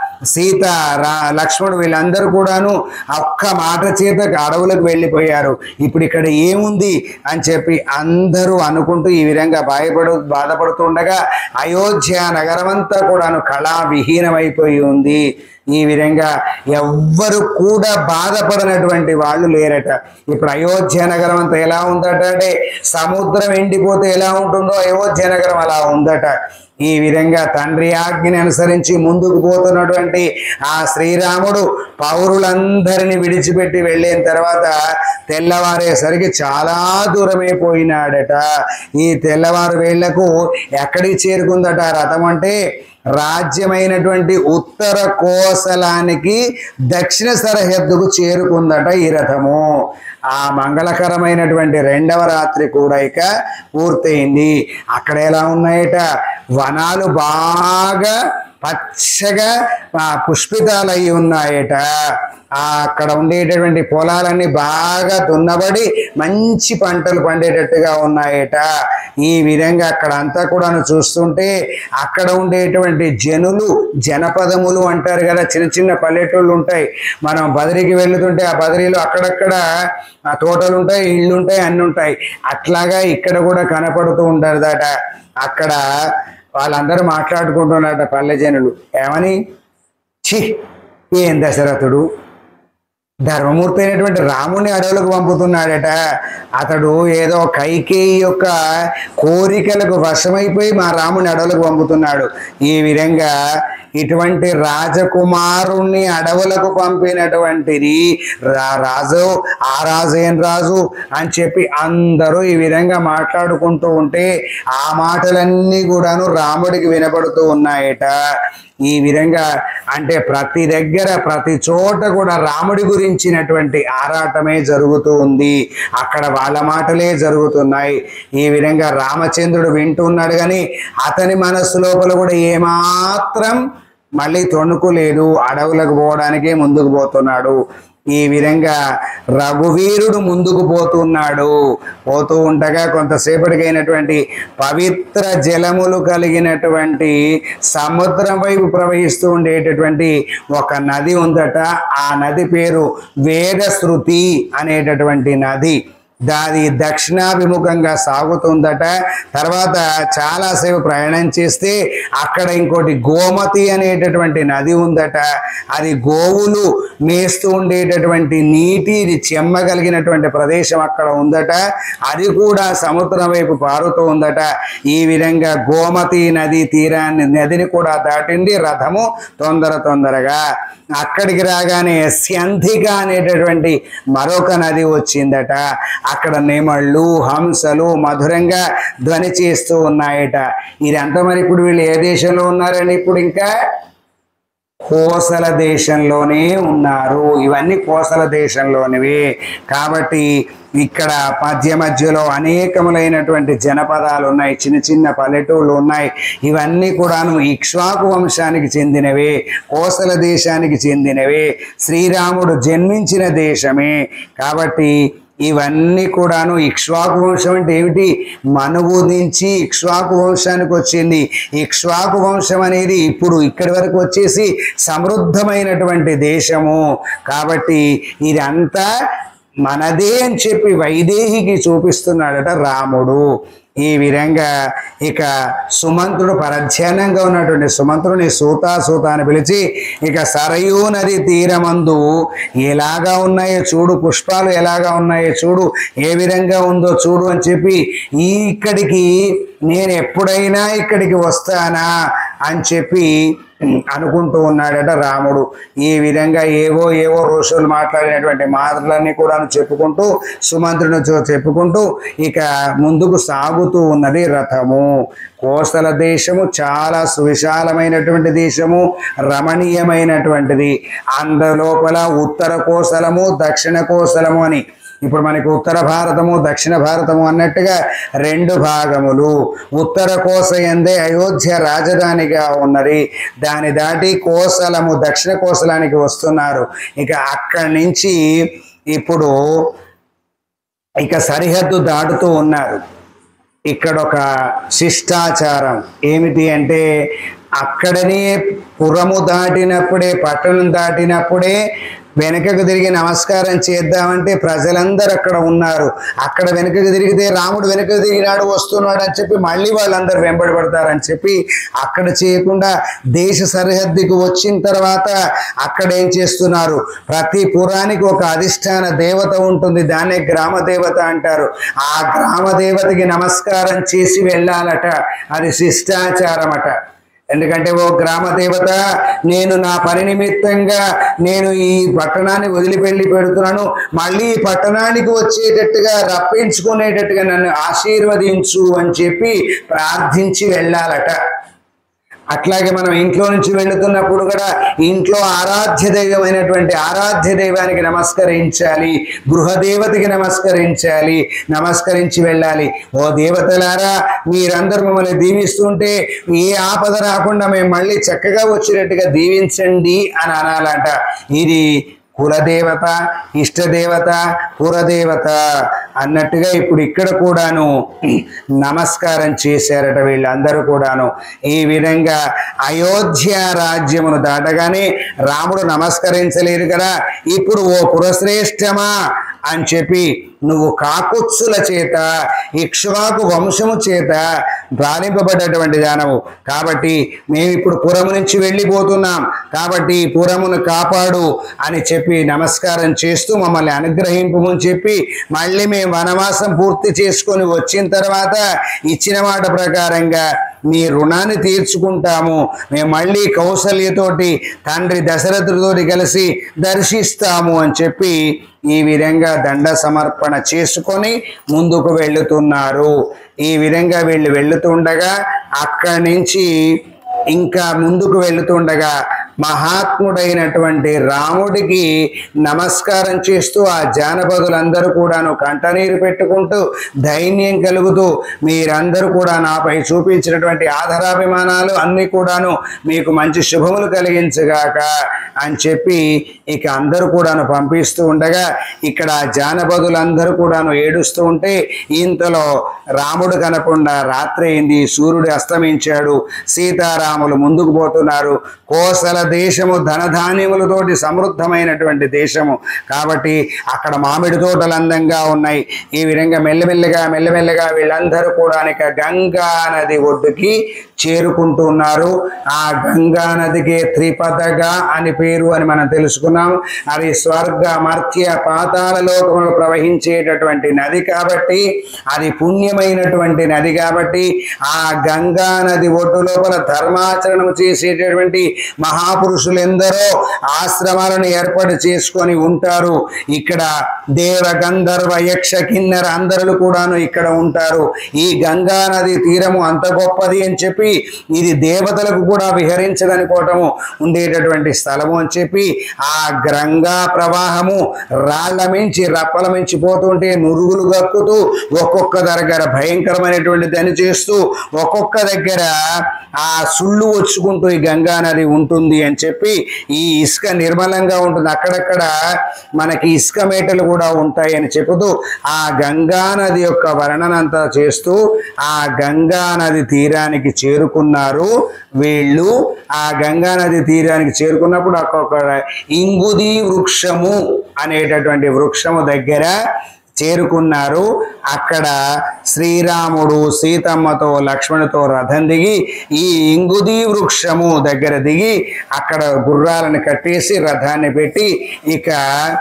సీత రా లక్ష్మణుడు వీళ్ళందరూ కూడాను ఒక్క మాట చేత అడవులకు వెళ్ళిపోయారు ఇప్పుడు ఇక్కడ ఏముంది అని చెప్పి అందరూ అనుకుంటూ ఈ విధంగా భయపడు బాధపడుతుండగా అయోధ్య నగరం అంతా కూడాను కళా విహీనమైపోయి ఉంది ఈ విధంగా ఎవ్వరు కూడా బాధపడనటువంటి వాళ్ళు లేరట ఇప్పుడు అయోధ్య నగరం అంతా ఎలా ఉందట అంటే సముద్రం ఎండిపోతే ఎలా ఉంటుందో అయోధ్య నగరం అలా ఉందట ఈ విధంగా తండ్రి ఆజ్ఞని అనుసరించి ముందుకు పోతున్నటువంటి ఆ శ్రీరాముడు పౌరులందరినీ విడిచిపెట్టి వెళ్ళిన తర్వాత తెల్లవారేసరికి చాలా దూరమైపోయినాడట ఈ తెల్లవారు వేళ్లకు ఎక్కడికి చేరుకుందట ఆ రథం అంటే రాజ్యమైనటువంటి ఉత్తర కోసలానికి దక్షిణ సరిహద్దుకు చేరుకుందట ఈ రథము ఆ మంగళకరమైనటువంటి రెండవ రాత్రి కూడా ఇక పూర్తయింది అక్కడ ఎలా ఉన్నాయట వనాలు బాగా పచ్చగా ఆ, పుష్పితాలై ఉన్నాయట ఆ అక్కడ ఉండేటటువంటి పొలాలన్నీ బాగా దున్నబడి మంచి పంటలు పండేటట్టుగా ఉన్నాయట ఈ విధంగా అక్కడ అంతా కూడాను చూస్తుంటే అక్కడ ఉండేటువంటి జనులు జనపదములు అంటారు కదా చిన్న చిన్న పల్లెటూళ్ళు ఉంటాయి మనం బదిరికి వెళ్తుంటే ఆ బదిరీలో అక్కడక్కడ ఆ తోటలు ఉంటాయి ఇళ్ళు ఉంటాయి అన్ని ఉంటాయి అట్లాగా ఇక్కడ కూడా కనపడుతూ ఉంటారదట అక్కడ వాళ్ళందరూ మాట్లాడుకుంటున్నారట పల్లె జనులు ఏమని ఛీ ఏం దశరథుడు ధర్మమూర్తి అయినటువంటి రాముని అడవులకు పంపుతున్నాడట అతడు ఏదో కైకేయి యొక్క కోరికలకు వశమైపోయి మా రాముని అడవులకు పంపుతున్నాడు ఈ విధంగా ఇటువంటి రాజకుమారుణ్ణి అడవులకు పంపినటువంటిది రా రాజు ఆ రాజు ఏం రాజు అని చెప్పి అందరూ ఈ విధంగా మాట్లాడుకుంటూ ఉంటే ఆ మాటలన్నీ కూడాను రాముడికి వినపడుతూ ఉన్నాయట ఈ విధంగా అంటే ప్రతి దగ్గర ప్రతి చోట కూడా రాముడి గురించినటువంటి ఆరాటమే జరుగుతూ ఉంది అక్కడ వాళ్ళ మాటలే జరుగుతున్నాయి ఈ విధంగా రామచంద్రుడు వింటూ ఉన్నాడు కానీ అతని మనస్సు లోపల కూడా ఏమాత్రం మళ్ళీ తొణుకు లేదు అడవులకు పోవడానికే ముందుకు పోతున్నాడు ఈ విధంగా రఘువీరుడు ముందుకు పోతున్నాడు పోతూ ఉండగా కొంతసేపటికైనటువంటి పవిత్ర జలములు కలిగినటువంటి సముద్రం వైపు ప్రవహిస్తూ ఉండేటటువంటి ఒక నది ఉందట ఆ నది పేరు వేదశృతి అనేటటువంటి నది దాది దక్షిణాభిముఖంగా సాగుతుందట తర్వాత చాలాసేపు ప్రయాణం చేస్తే అక్కడ ఇంకోటి గోమతి అనేటటువంటి నది ఉందట అది గోవులు మేస్తూ ఉండేటటువంటి నీటి ఇది చెమ్మగలిగినటువంటి ప్రదేశం అక్కడ ఉందట అది కూడా సముద్రం వైపు పారుతూ ఉందట ఈ విధంగా గోమతి నది తీరాన్ని నదిని కూడా దాటింది రథము తొందర తొందరగా అక్కడికి రాగానే స్యంధిక అనేటటువంటి మరొక నది వచ్చిందట అక్కడ నెమళ్ళు హంసలు మధురంగా ధ్వని చేస్తూ ఉన్నాయట ఇదంతా మరి ఇప్పుడు వీళ్ళు ఏ దేశంలో ఉన్నారండి ఇప్పుడు ఇంకా కోసల దేశంలోనే ఉన్నారు ఇవన్నీ కోసల దేశంలోనివి కాబట్టి ఇక్కడ మధ్య మధ్యలో అనేకములైనటువంటి జనపదాలు ఉన్నాయి చిన్న చిన్న పల్లెటూళ్ళు ఉన్నాయి ఇవన్నీ కూడాను ఇక్ష్వాకు వంశానికి చెందినవే కోసల దేశానికి చెందినవే శ్రీరాముడు జన్మించిన దేశమే కాబట్టి ఇవన్నీ కూడాను ఇక్ష్వాకు వంశం అంటే ఏమిటి మనువు నుంచి ఇక్ష్వాకు వంశానికి వచ్చింది ఇక్ష్వాకు వంశం అనేది ఇప్పుడు ఇక్కడి వరకు వచ్చేసి సమృద్ధమైనటువంటి దేశము కాబట్టి ఇదంతా మనదే అని చెప్పి వైదేహికి చూపిస్తున్నాడట రాముడు ఈ విధంగా ఇక సుమంతుడు పరధ్యానంగా ఉన్నటువంటి సుమంతుడిని సూతా సూత అని పిలిచి ఇక సరయూ నది తీరమందు ఎలాగా ఉన్నాయో చూడు పుష్పాలు ఎలాగా ఉన్నాయో చూడు ఏ విధంగా ఉందో చూడు అని చెప్పి ఈ ఇక్కడికి నేను ఎప్పుడైనా ఇక్కడికి వస్తానా అని చెప్పి అనుకుంటూ ఉన్నాడట రాముడు ఈ విధంగా ఏవో ఏవో ఋషులు మాట్లాడినటువంటి మాటలన్నీ కూడా చెప్పుకుంటూ సుమంత్రుని చూ- చెప్పుకుంటూ ఇక ముందుకు సాగుతూ ఉన్నది రథము కోసల దేశము చాలా సువిశాలమైనటువంటి దేశము రమణీయమైనటువంటిది అందులోపల ఉత్తర కోసలము దక్షిణ కోసలము అని ఇప్పుడు మనకి ఉత్తర భారతము దక్షిణ భారతము అన్నట్టుగా రెండు భాగములు ఉత్తర కోస ఎందే అయోధ్య రాజధానిగా ఉన్నది దాని దాటి కోసలము దక్షిణ కోసలానికి వస్తున్నారు ఇక అక్కడి నుంచి ఇప్పుడు ఇక సరిహద్దు దాటుతూ ఉన్నారు ఇక్కడ ఒక శిష్టాచారం ఏమిటి అంటే అక్కడనే పురము దాటినప్పుడే పట్టణం దాటినప్పుడే వెనకకు తిరిగి నమస్కారం చేద్దామంటే ప్రజలందరూ అక్కడ ఉన్నారు అక్కడ వెనకకు తిరిగితే రాముడు వెనకకు తిరిగినాడు వస్తున్నాడు అని చెప్పి మళ్ళీ వాళ్ళందరూ వెంబడి పడతారని చెప్పి అక్కడ చేయకుండా దేశ సరిహద్దుకు వచ్చిన తర్వాత అక్కడ ఏం చేస్తున్నారు ప్రతి పురానికి ఒక అధిష్టాన దేవత ఉంటుంది దాన్నే గ్రామ దేవత అంటారు ఆ గ్రామ దేవతకి నమస్కారం చేసి వెళ్ళాలట అది శిష్టాచారం అట ఎందుకంటే ఓ గ్రామ దేవత నేను నా పని నిమిత్తంగా నేను ఈ పట్టణాన్ని వదిలిపెళ్ళి పెడుతున్నాను మళ్ళీ ఈ పట్టణానికి వచ్చేటట్టుగా రప్పించుకునేటట్టుగా నన్ను ఆశీర్వదించు అని చెప్పి ప్రార్థించి వెళ్ళాలట అట్లాగే మనం ఇంట్లో నుంచి వెళుతున్నప్పుడు కూడా ఇంట్లో ఆరాధ్య దైవమైనటువంటి ఆరాధ్య దైవానికి నమస్కరించాలి గృహదేవతకి నమస్కరించాలి నమస్కరించి వెళ్ళాలి ఓ దేవతలారా మీరందరూ మమ్మల్ని దీవిస్తుంటే ఏ ఆపద రాకుండా మేము మళ్ళీ చక్కగా వచ్చినట్టుగా దీవించండి అని అనాలంట ఇది కులదేవత ఇష్టదేవత పురదేవత అన్నట్టుగా ఇప్పుడు ఇక్కడ కూడాను నమస్కారం చేశారట వీళ్ళందరూ కూడాను ఈ విధంగా అయోధ్య రాజ్యమును దాటగానే రాముడు నమస్కరించలేదు కదా ఇప్పుడు ఓ పురశ్రేష్టమా అని చెప్పి నువ్వు కాకుత్సుల చేత ఇక్ష్వాకు వంశము చేత ప్రారంభపడ్డటువంటి దానవు కాబట్టి మేము ఇప్పుడు పురము నుంచి వెళ్ళిపోతున్నాం కాబట్టి ఈ పురమును కాపాడు అని చెప్పి నమస్కారం చేస్తూ మమ్మల్ని అనుగ్రహింపమని చెప్పి మళ్ళీ మేము వనవాసం పూర్తి చేసుకొని వచ్చిన తర్వాత ఇచ్చిన మాట ప్రకారంగా మీ రుణాన్ని తీర్చుకుంటాము మేము మళ్ళీ కౌసల్యతోటి తండ్రి దశరథుడితోటి కలిసి దర్శిస్తాము అని చెప్పి ఈ విధంగా దండ సమర్పణ చేసుకొని ముందుకు వెళుతున్నారు ఈ విధంగా వీళ్ళు వెళుతుండగా అక్కడి నుంచి ఇంకా ముందుకు వెళుతుండగా మహాత్ముడైనటువంటి రాముడికి నమస్కారం చేస్తూ ఆ జానపదులందరూ కూడాను కంటనీరు పెట్టుకుంటూ ధైర్యం కలుగుతూ మీరందరూ కూడా నాపై చూపించినటువంటి ఆధారాభిమానాలు అన్నీ కూడాను మీకు మంచి శుభములు కలిగించగాక అని చెప్పి ఇక అందరూ కూడాను పంపిస్తూ ఉండగా ఇక్కడ ఆ జానపదులందరూ కూడాను ఏడుస్తూ ఉంటే ఇంతలో రాముడు కనకుండా రాత్రి అయింది సూర్యుడు అస్తమించాడు సీతారాములు ముందుకు పోతున్నారు కోసల దేశము ధనధాన్యములతోటి సమృద్ధమైనటువంటి దేశము కాబట్టి అక్కడ మామిడి తోటలు అందంగా ఉన్నాయి ఈ విధంగా మెల్లమెల్లగా మెల్లమెల్లగా వీళ్ళందరూ కూడా ఇక గంగా నది ఒడ్డుకి చేరుకుంటున్నారు ఆ గంగా నదికి త్రిపదగా అని పేరు అని మనం తెలుసుకున్నాం అది స్వర్గ మర్త్య పాతాల లోకంలో ప్రవహించేటటువంటి నది కాబట్టి అది పుణ్యమైనటువంటి నది కాబట్టి ఆ గంగా నది ఒడ్డు లోపల ధర్మాచరణం చేసేటటువంటి మహాపురుషులెందరో ఆశ్రమాలను ఏర్పాటు చేసుకొని ఉంటారు ఇక్కడ దేవ గంధర్వ యక్ష కిన్నెర అందరులు కూడాను ఇక్కడ ఉంటారు ఈ గంగా నది తీరము అంత గొప్పది అని చెప్పి ఇది దేవతలకు కూడా విహరించదనుకోవటము ఉండేటటువంటి స్థలము అని చెప్పి ఆ గంగా ప్రవాహము రాళ్ల మించి రప్పల మించి పోతుంటే నురుగులు గక్కుతూ ఒక్కొక్క దగ్గర భయంకరమైనటువంటి దాన్ని చేస్తూ ఒక్కొక్క దగ్గర ఆ సుళ్ళు వచ్చుకుంటూ ఈ గంగా నది ఉంటుంది అని చెప్పి ఈ ఇసుక నిర్మలంగా ఉంటుంది అక్కడక్కడ మనకి ఇసుక మేటలు కూడా ఉంటాయి అని చెబుతూ ఆ గంగా నది యొక్క వర్ణనంతా చేస్తూ ఆ గంగా నది తీరానికి చేరుకున్నారు వీళ్ళు ఆ గంగా నది తీరానికి చేరుకున్నప్పుడు ఒక్కొక్క ఇంగుది వృక్షము అనేటటువంటి వృక్షము దగ్గర చేరుకున్నారు అక్కడ శ్రీరాముడు సీతమ్మతో లక్ష్మణుతో రథం దిగి ఈ ఇంగుది వృక్షము దగ్గర దిగి అక్కడ గుర్రాలను కట్టేసి రథాన్ని పెట్టి ఇక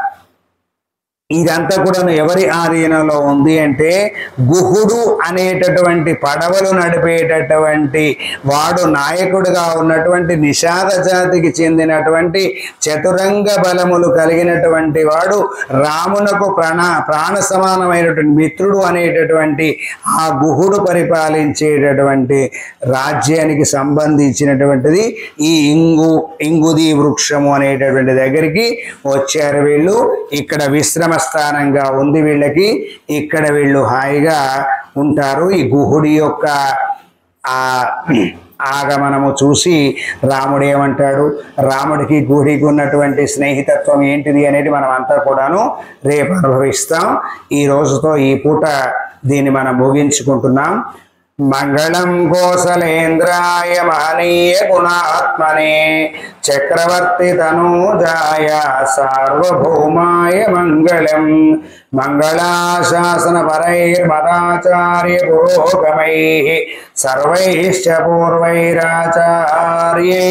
ఇదంతా కూడా ఎవరి ఆధీనంలో ఉంది అంటే గుహుడు అనేటటువంటి పడవలు నడిపేటటువంటి వాడు నాయకుడిగా ఉన్నటువంటి నిషాద జాతికి చెందినటువంటి చతురంగ బలములు కలిగినటువంటి వాడు రామునకు ప్రాణ ప్రాణ సమానమైనటువంటి మిత్రుడు అనేటటువంటి ఆ గుహుడు పరిపాలించేటటువంటి రాజ్యానికి సంబంధించినటువంటిది ఈ ఇంగు ఇంగుది వృక్షము అనేటటువంటి దగ్గరికి వచ్చారు వీళ్ళు ఇక్కడ విశ్రమ స్థానంగా ఉంది వీళ్ళకి ఇక్కడ వీళ్ళు హాయిగా ఉంటారు ఈ గుహుడి యొక్క ఆ ఆగమనము చూసి రాముడు ఏమంటాడు రాముడికి గుడికి ఉన్నటువంటి స్నేహితత్వం ఏంటిది అనేది మనం అంతా కూడాను రేపు అనుభవిస్తాం ఈ రోజుతో ఈ పూట దీన్ని మనం ముగించుకుంటున్నాం మంగళం కోసలేంద్రాయ మహనీయ గుణాత్మనే చక్రవర్తి తనూజాయ సార్వభౌమాయ మంగళం మంగళాశాసన పరైర్మదాచార్య పురోగమై సర్వైశ్చ పూర్వైరాచార్యై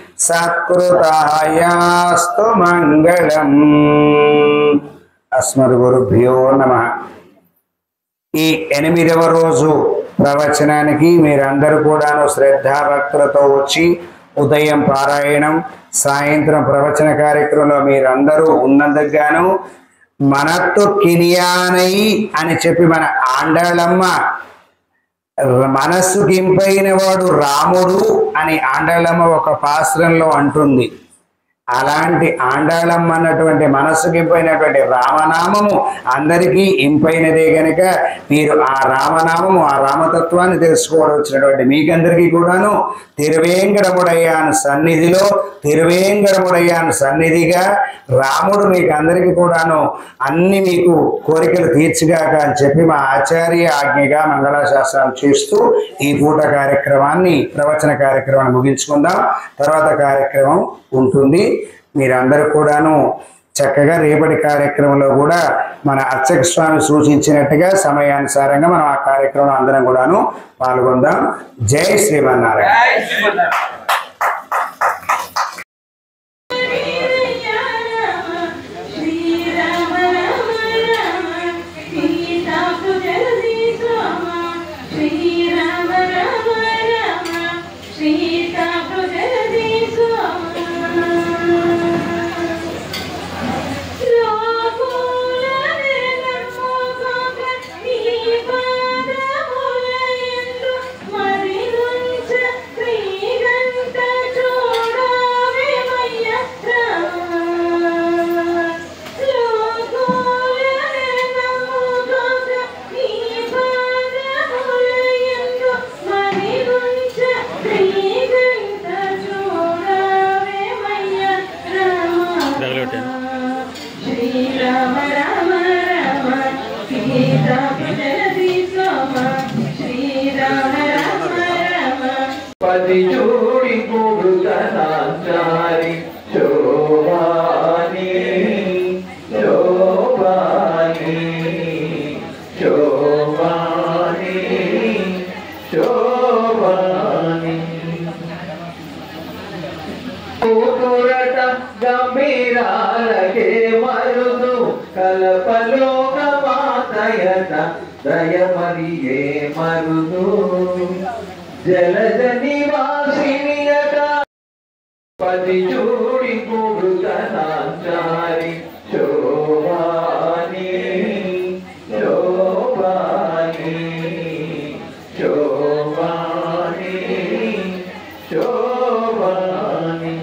సత్కృతాయాస్తు మంగళం అస్మద్గురుభ్యో నమః ఈ ఎనిమిదవ రోజు ప్రవచనానికి మీరందరూ కూడాను శ్రద్ధాభక్తులతో వచ్చి ఉదయం పారాయణం సాయంత్రం ప్రవచన కార్యక్రమంలో మీరందరూ ఉన్నందుకు గాను మనతో కినియానై అని చెప్పి మన ఆండాళమ్మ మనస్సుకి ఇంపైన వాడు రాముడు అని ఆండాళమ్మ ఒక పాశ్రంలో అంటుంది అలాంటి ఆండాళమ్మ అన్నటువంటి మనస్సుకి ఇంపైనటువంటి రామనామము అందరికీ ఇంపైనదే గనుక మీరు ఆ రామనామము ఆ రామతత్వాన్ని తెలుసుకోవడం వచ్చినటువంటి మీకందరికీ కూడాను తిరువేంకటముడయ్యాను సన్నిధిలో తిరువేంకటముడయ్యాను సన్నిధిగా రాముడు మీకు అందరికీ కూడాను అన్ని మీకు కోరికలు తీర్చిగాక అని చెప్పి మా ఆచార్య ఆజ్ఞగా మంగళాశాస్త్రాలు చేస్తూ ఈ పూట కార్యక్రమాన్ని ప్రవచన కార్యక్రమాన్ని ముగించుకుందాం తర్వాత కార్యక్రమం ఉంటుంది మీరందరూ కూడాను చక్కగా రేపటి కార్యక్రమంలో కూడా మన అర్చక స్వామి సూచించినట్టుగా సమయానుసారంగా మనం ఆ కార్యక్రమంలో అందరం కూడాను పాల్గొందాం జై శ్రీమన్నారాయణ శ్రీరామ రామ రామ సీతాకు జల్దీ స్వామ శ్రీరామ రామ రామ సీతాకు జల్దీ స్వామ లోకులనే నమ్మకోక నీ పాదములయందు మరినుంచ శ్రీగంట చూడవేమయ్య లోకులనే నమ్మకోక నీ పాదములయందు మరినుంచ శ్రీగంట చూడవేమయ్య శ్రీరామ రామ రామ సీతా జలది సోమ శ్రీరామ రామ రామ పది జోడి కొడుకనాచారి శోభాని శోభాని శోభాని శోభాని కూతురట గంభీరాలకే మరుదు కలపలోక మాతయట దయమరియే మరుదు జలజ నివాసినియట పది జోడి కొడుకనాచారి శోభాని శోభాని శోభాని శోభాని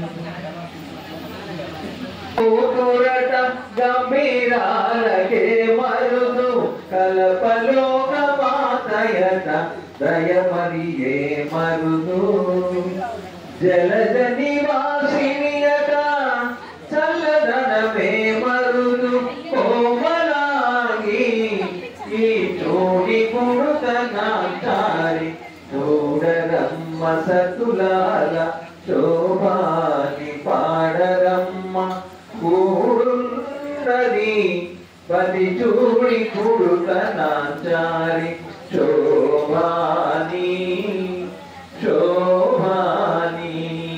కూతురట గంభీరాలకే మరుదు కలపలోక మాతయట దయమరియే మరుదు జలజ నివాసినియట చల్లదనమే మరుదు కోమలాగి ఈ చోడి కొడుతనాచారి చూడరమ్మ సతులాల శోభాని పాడరమ్మ కూడున్నది పది చూడి కుడుతనాచారి శోభాని శోభాని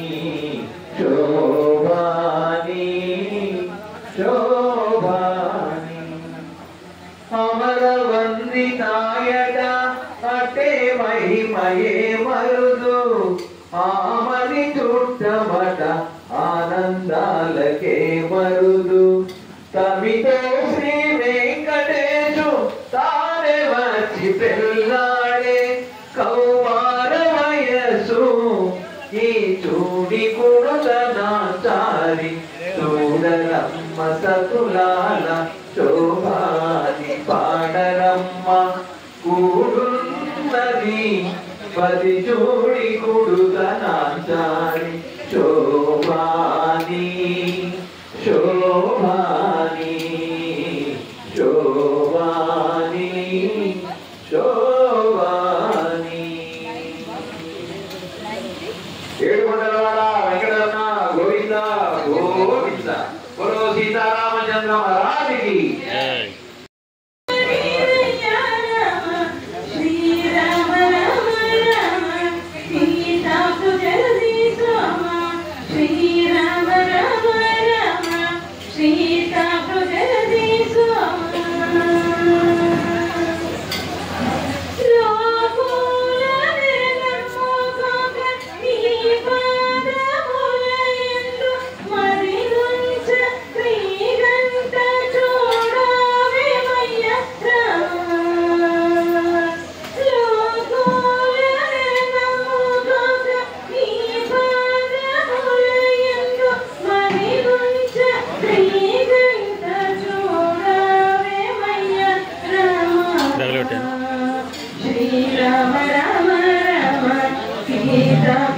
శోభాని శోభాని అమరవందితాయట అటే మహిమయే మరుదు ఆమని చుట్టమట ఆనందాలకే మరుదు తమితో శ్రీ వెంకటేశు తానే వచ్చి పెళ్ళాడే కౌమార వయస్సు ఈ చూడి కుడుతనాచారి చూడరమ్మ సతులాల శోభాని పాడరమ్మ కూడున్నది పది చూడి కుడుతనాచారి శోభాని శోభాని శోభాని శోభాని ఏడుకొండలవాడ వెంకటరమణ గోవింద గోవింద బోలో సీతారామచంద్ర మహారాజుకి శ్రీరామ రామ రామ సీతాకు జలది సోమ శ్రీరామ రామ రామ సీతాకు జలది సోమ శ్రీరామ రామ రామ సీతా